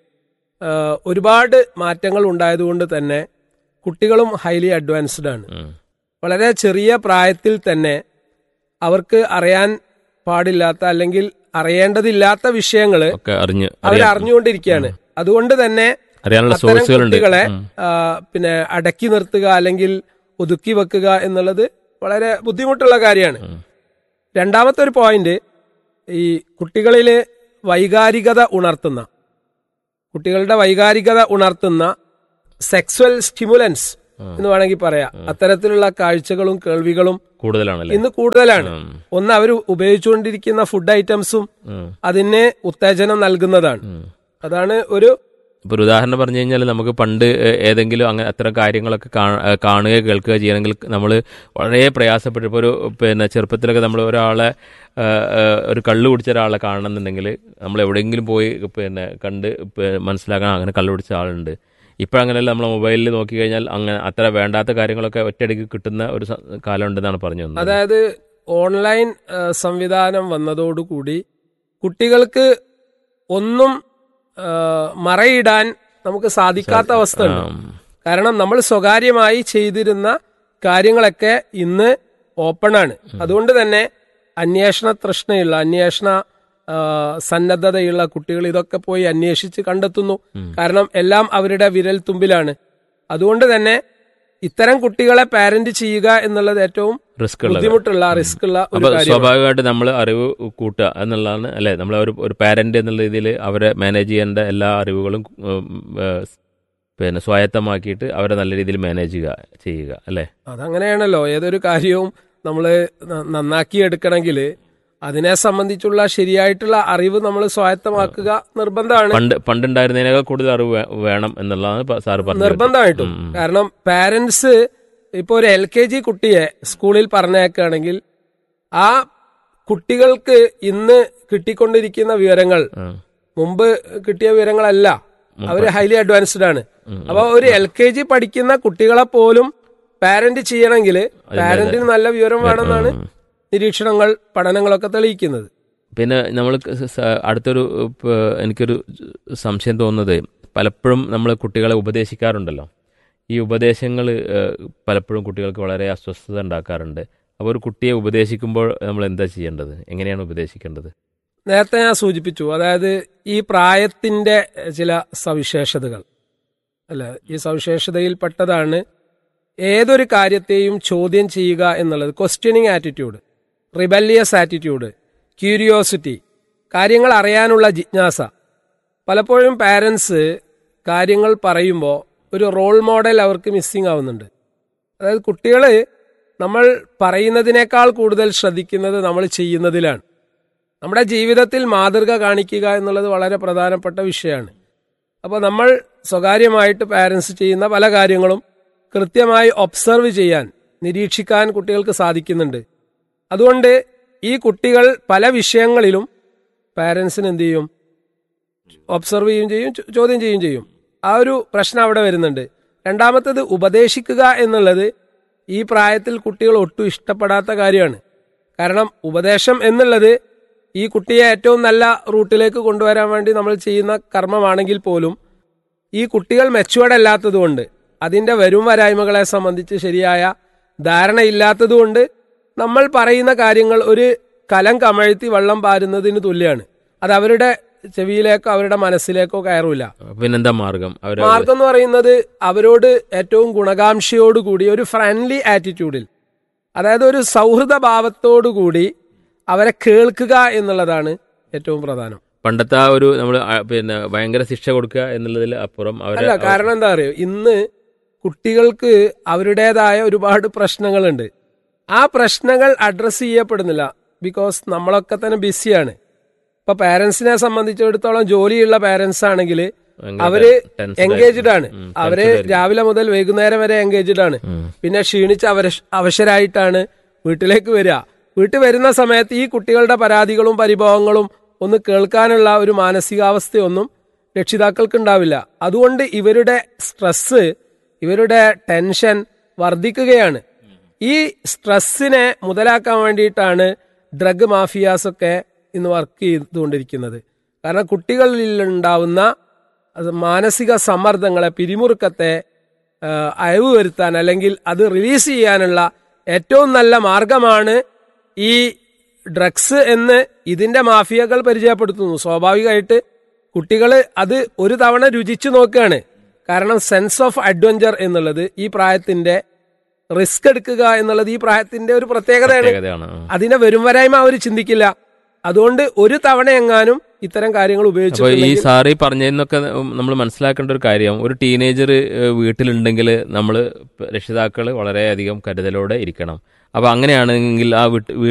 ഒരുപാട് മാറ്റങ്ങൾ ഉണ്ടായതുകൊണ്ട് തന്നെ കുട്ടികളും ഹൈലി അഡ്വാൻസ്ഡ് ആണ് ഉം. വളരെ ചെറിയ പ്രായത്തിൽ തന്നെ അവർക്ക് അറിയാൻ പാടില്ലാത്ത അല്ലെങ്കിൽ അറിയേണ്ടതില്ലാത്ത വിഷയങ്ങൾ ഒക്കെ അറിഞ്ഞ് അവർ അറിയാൻ- അറിഞ്ഞുകൊണ്ടിരിക്കുകയാണ് അതുകൊണ്ട് തന്നെ അറിയാനുള്ള അത്തരം സോഴ്സുകളുണ്ട് കുട്ടികളെ ഉം. ആ, പിന്നെ അടക്കി നിർത്തുക അല്ലെങ്കിൽ ഒതുക്കി വെക്കുക എന്നുള്ളത് വളരെ ബുദ്ധിമുട്ടുള്ള കാര്യമാണ് ഉം. രണ്ടാമത്തെ ഒരു പോയിന്റ് ഈ കുട്ടികളിൽ വൈകാരികത ഉണർത്തുന്ന കുട്ടികളുടെ വൈകാരികത ഉണർത്തുന്ന സെക്സ്വൽ സ്റ്റിമുലൻസ് എന്ന് വേണമെങ്കിൽ പറയാം അത്തരത്തിലുള്ള കാഴ്ചകളും കേൾവികളും കൂടുതലാണല്ലേ ഇന്ന് കൂടുതലാണ് ഉം. ഒന്ന് അവർ ഉപയോഗിച്ചുകൊണ്ടിരിക്കുന്ന ഫുഡ് ഐറ്റംസും ഉം. അതിന് ഉത്തേജനം നൽകുന്നതാണ് ഉം. അതാണ് ഒരു ഇപ്പൊ ഒരു ഉദാഹരണം പറഞ്ഞു കഴിഞ്ഞാൽ നമുക്ക് പണ്ട് ഏ- ഏതെങ്കിലും അങ്ങനെ അത്തരം കാര്യങ്ങളൊക്കെ കാ- ഏ, കാണുകയോ കേൾക്കുകയോ ചെയ്യണമെങ്കിൽ നമ്മൾ വളരെ പ്രയാസപ്പെട്ടു ഇപ്പോൾ ഒരു പിന്നെ ചെറുപ്പത്തിലൊക്കെ നമ്മൾ ഒരാളെ ഏ, ഏ, ഒരു കള്ളു കുടിച്ച ഒരാളെ കാണണമെന്നുണ്ടെങ്കിൽ നമ്മൾ എവിടെയെങ്കിലും പോയി പിന്നെ കണ്ട് പ- മനസ്സിലാക്കാൻ അങ്ങനെ കള്ളു കുടിച്ച ആളുണ്ട് ഇപ്പോഴങ്ങനെയല്ല നമ്മൾ മൊബൈലിൽ നോക്കിക്കഴിഞ്ഞാൽ അങ്ങനെ അത്ര വേണ്ടാത്ത കാര്യങ്ങളൊക്കെ ഒറ്റയടിക്ക് കിട്ടുന്ന ഒരു സ- കാലം ഉണ്ടെന്നാണ് പറഞ്ഞു വന്നത് അതായത് ഓൺലൈൻ ആ, സംവിധാനം വന്നതോടുകൂടി കുട്ടികൾക്ക് ഒന്നും ആ, മറയിടാൻ നമുക്ക് സാധിക്കാത്ത അവസ്ഥ ഉണ്ട് ആം. കാരണം നമ്മൾ സ്വകാര്യമായി ചെയ്തിരുന്ന കാര്യങ്ങളൊക്കെ ഇന്ന് ഓപ്പണാണ് അതുകൊണ്ട് തന്നെ അന്വേഷണ തൃഷ്ണയുള്ള അന്വേഷണ ആ, സന്നദ്ധതയുള്ള കുട്ടികൾ ഇതൊക്കെ പോയി അന്വേഷിച്ച് കണ്ടെത്തുന്നു കാരണം എല്ലാം അവരുടെ വിരൽ തുമ്പിലാണ് അതുകൊണ്ട് തന്നെ ഇത്തരം കുട്ടികളെ പാരന്റ് ചെയ്യുക എന്നുള്ളത് ഏറ്റവും റിസ്ക് ഉള്ളത് ബുദ്ധിമുട്ടുള്ള റിസ്ക് ഉള്ള ഒരു അപ്പൊ കാര്യമാണ് സ്വാഭാവികമായിട്ട് നമ്മൾ അറിവ് കൂട്ടുക എന്നുള്ളതാണ് അല്ലെ നമ്മൾ ഒരു ഒരു പാരന്റ് എന്നുള്ള രീതിയിൽ അവരെ മാനേജ് ചെയ്യേണ്ട എല്ലാ അറിവുകളും ഉം, ഏഹ്, പിന്നെ സ്വായത്തമാക്കിയിട്ട് അവരെ നല്ല രീതിയിൽ മാനേജ് ചെയ്യുക ചെയ്യുക അല്ലെ അതങ്ങനെയാണല്ലോ ഏതൊരു കാര്യവും നമ്മൾ നന്നാക്കി എടുക്കണമെങ്കിൽ അതിനെ സംബന്ധിച്ചുള്ള ശരിയായിട്ടുള്ള അറിവ് നമ്മൾ സ്വായത്തമാക്കുക നിർബന്ധമാണ് പണ്ട് പണ്ടുണ്ടായിരുന്നതിനേക്കാൾ കൂടുതൽ അറിവ് വേ- വേണം എന്നുള്ളതാണ് പ- സാറ് പറഞ്ഞത് നിർബന്ധമായിട്ടും ഉം, ഉം. കാരണം പാരന്റ്സ് ഇപ്പൊ ഒരു എൽ കെ ജി കുട്ടിയെ സ്കൂളിൽ പറഞ്ഞേക്കുകയാണെങ്കിൽ ആ കുട്ടികൾക്ക് ഇന്ന് കിട്ടിക്കൊണ്ടിരിക്കുന്ന വിവരങ്ങൾ ഉം. മുമ്പ് കിട്ടിയ വിവരങ്ങളല്ല അവര് ഹൈലി അഡ്വാൻസ്ഡ് ആണ് അപ്പൊ ഒരു എൽ കെ ജി പഠിക്കുന്ന കുട്ടികളെ പോലും പാരന്റ് ചെയ്യണമെങ്കിൽ പാരന്റിന് നല്ല വിവരം വേണമെന്നാണ് ഉം. നിരീക്ഷണങ്ങൾ പഠനങ്ങളൊക്കെ തെളിയിക്കുന്നത് പിന്നെ നമ്മൾ അടുത്തൊരു ഇപ്പ- എനിക്കൊരു സംശയം തോന്നുന്നത് പലപ്പോഴും നമ്മൾ കുട്ടികളെ ഉപദേശിക്കാറുണ്ടല്ലോ ഈ ഉപദേശങ്ങൾ പലപ്പോഴും കുട്ടികൾക്ക് വളരെ അസ്വസ്ഥത ഉണ്ടാക്കാറുണ്ട് അപ്പോൾ ഒരു കുട്ടിയെ ഉപദേശിക്കുമ്പോൾ നമ്മൾ എന്താ ചെയ്യേണ്ടത് എങ്ങനെയാണ് ഉപദേശിക്കേണ്ടത് നേരത്തെ ഞാൻ സൂചിപ്പിച്ചു അതായത് ഈ പ്രായത്തിന്റെ ചില സവിശേഷതകൾ അല്ല ഈ സവിശേഷതയിൽപ്പെട്ടതാണ് ഏതൊരു കാര്യത്തെയും ചോദ്യം ചെയ്യുക എന്നുള്ളത് questioning attitude rebellious attitude curiosity കാര്യങ്ങൾ അറിയാനുള്ള ജിജ്ഞാസ പലപ്പോഴും പാരൻസ് കാര്യങ്ങൾ പറയുമ്പോൾ ഒരു റോൾ മോഡൽ അവർക്ക് മിസ്സിംഗ് ആവുന്നുണ്ട് അതായത് കുട്ടികൾ നമ്മൾ പറയുന്നതിനേക്കാൾ കൂടുതൽ ശ്രദ്ധിക്കുന്നത് നമ്മൾ ചെയ്യുന്നതിലാണ് നമ്മുടെ ജീവിതത്തിൽ മാതൃക കാണിക്കുക എന്നുള്ളത് വളരെ പ്രധാനപ്പെട്ട വിഷയമാണ് അപ്പോൾ നമ്മൾ സ്വകാര്യമായിട്ട് പാരൻസ് ചെയ്യുന്ന പല കാര്യങ്ങളും കൃത്യമായി ഒബ്സർവ് ചെയ്യാൻ നിരീക്ഷിക്കാൻ കുട്ടികൾക്ക് സാധിക്കുന്നുണ്ട് അതുകൊണ്ട് ഈ കുട്ടികൾ പല വിഷയങ്ങളിലും പാരൻസിന് എന്ത് ചെയ്യും ഒബ്സർവ് ചെയ്യുകയും ചെയ്യും ചോ- ചോദ്യം ചെയ്യുകയും ചെയ്യും ആ ഒരു പ്രശ്നം അവിടെ വരുന്നുണ്ട് രണ്ടാമത്തേത് ഉപദേശിക്കുക എന്നുള്ളത് ഈ പ്രായത്തിൽ കുട്ടികൾ ഒട്ടും ഇഷ്ടപ്പെടാത്ത കാര്യമാണ് കാരണം ഉപദേശം എന്നുള്ളത് ഈ കുട്ടിയെ ഏറ്റവും നല്ല റൂട്ടിലേക്ക് കൊണ്ടുവരാൻ വേണ്ടി നമ്മൾ ചെയ്യുന്ന കർമ്മമാണെങ്കിൽ പോലും ഈ കുട്ടികൾ മെച്ചുവേർഡ് അല്ലാത്തതുകൊണ്ട് അതിന്റെ വരും വരായ്മകളെ സംബന്ധിച്ച് ശരിയായ ധാരണയില്ലാത്തതുകൊണ്ട് നമ്മൾ പറയുന്ന കാര്യങ്ങൾ ഒരു കലം കമഴ്ത്തി വെള്ളം പാരുന്നതിന് തുല്യമാണ് അത് അവരുടെ ചെവിയിലേക്കോ അവരുടെ മനസ്സിലേക്കോ കയറൂല പിന്നെന്താ മാർഗം അവർ മാർഗം എന്ന് പറയുന്നത് അവരോട് ഏറ്റവും ഗുണകാംക്ഷയോടുകൂടി ഒരു ഫ്രണ്ട്ലി ആറ്റിറ്റ്യൂഡിൽ അതായത് ഒരു സൗഹൃദ ഭാവത്തോടുകൂടി അവരെ കേൾക്കുക എന്നുള്ളതാണ് ഏറ്റവും പ്രധാനം പണ്ടത്തെ ആ ഒരു നമ്മൾ പിന്നെ ഭയങ്കര ശിക്ഷ കൊടുക്കുക എന്നുള്ളതിൽ അപ്പുറം അവരെ അല്ല കാരണം എന്താ അറിയോ ഇന്ന് കുട്ടികൾക്ക് അവരുടേതായ ഒരുപാട് പ്രശ്നങ്ങളുണ്ട് ആ പ്രശ്നങ്ങൾ അഡ്രസ്സ് ചെയ്യപ്പെടുന്നില്ല ബിക്കോസ് നമ്മളൊക്കെ തന്നെ ബിസിയാണ് ഇപ്പൊ പാരന്റ്സിനെ സംബന്ധിച്ചിടത്തോളം ജോലിയുള്ള പാരന്റ്സ് ആണെങ്കിൽ ഭയങ്കര അവര് tense എൻഗേജ്ഡ് ആണ് ഉം, അവര് tense ആയിരിക്കും. രാവിലെ മുതൽ വൈകുന്നേരം വരെ എൻഗേജ്ഡ് ആണ് ഉം. പിന്നെ ക്ഷീണിച്ച് അവര അവശരായിട്ടാണ് വീട്ടിലേക്ക് വരിക വീട്ടിൽ വരുന്ന സമയത്ത് ഈ കുട്ടികളുടെ പരാതികളും പരിഭവങ്ങളും ഒന്ന് കേൾക്കാനുള്ള ഒരു മാനസികാവസ്ഥയൊന്നും രക്ഷിതാക്കൾക്ക് ഉണ്ടാവില്ല അതുകൊണ്ട് ഇവരുടെ സ്ട്രെസ് ഇവരുടെ ടെൻഷൻ വർദ്ധിക്കുകയാണ് ഈ സ്ട്രെസ്സിനെ മുതലാക്കാൻ വേണ്ടിയിട്ടാണ് ഡ്രഗ് മാഫിയാസൊക്കെ ഇന്ന് വർക്ക് ചെയ്തുകൊണ്ടിരിക്കുന്നത് കാരണം കുട്ടികളിൽ ഉണ്ടാവുന്ന അത് മാനസിക സമ്മർദ്ദങ്ങളെ പിരിമുറുക്കത്തെ ആ, അയവ് വരുത്താൻ അല്ലെങ്കിൽ അത് റിലീസ് ചെയ്യാനുള്ള ഏറ്റവും നല്ല മാർഗമാണ് ഈ ഡ്രഗ്സ് എന്ന് ഇതിന്റെ മാഫിയകൾ പരിചയപ്പെടുത്തുന്നു സ്വാഭാവികമായിട്ട് കുട്ടികൾ അത് ഒരു തവണ രുചിച്ചു നോക്കുകയാണ് കാരണം സെൻസ് ഓഫ് അഡ്വഞ്ചർ എന്നുള്ളത് ഈ പ്രായത്തിന്റെ റിസ്ക് എടുക്കുക എന്നുള്ളത് ഈ പ്രായത്തിന്റെ ഒരു പ്രത്യേകതയാണ് പ്രത്യേകതയാണ് ആ. അതിനെ വരും വരായ്മ അവർ ചിന്തിക്കില്ല അതുകൊണ്ട് ഒരു തവണ എങ്ങാനും ഇത്തരം കാര്യങ്ങൾ അപ്പൊ ഈ ഉപയോഗിച്ചിട്ടുണ്ടെങ്കിൽ സാറി പറഞ്ഞതിനൊക്കെ നമ്മൾ മനസ്സിലാക്കേണ്ട ഒരു കാര്യം ഒരു ടീനേജർ വീട്ടിലുണ്ടെങ്കിൽ നമ്മൾ രക്ഷിതാക്കൾ വളരെയധികം കരുതലോടെ ഇരിക്കണം അപ്പൊ അങ്ങനെയാണെങ്കിൽ ആ വീട്ട്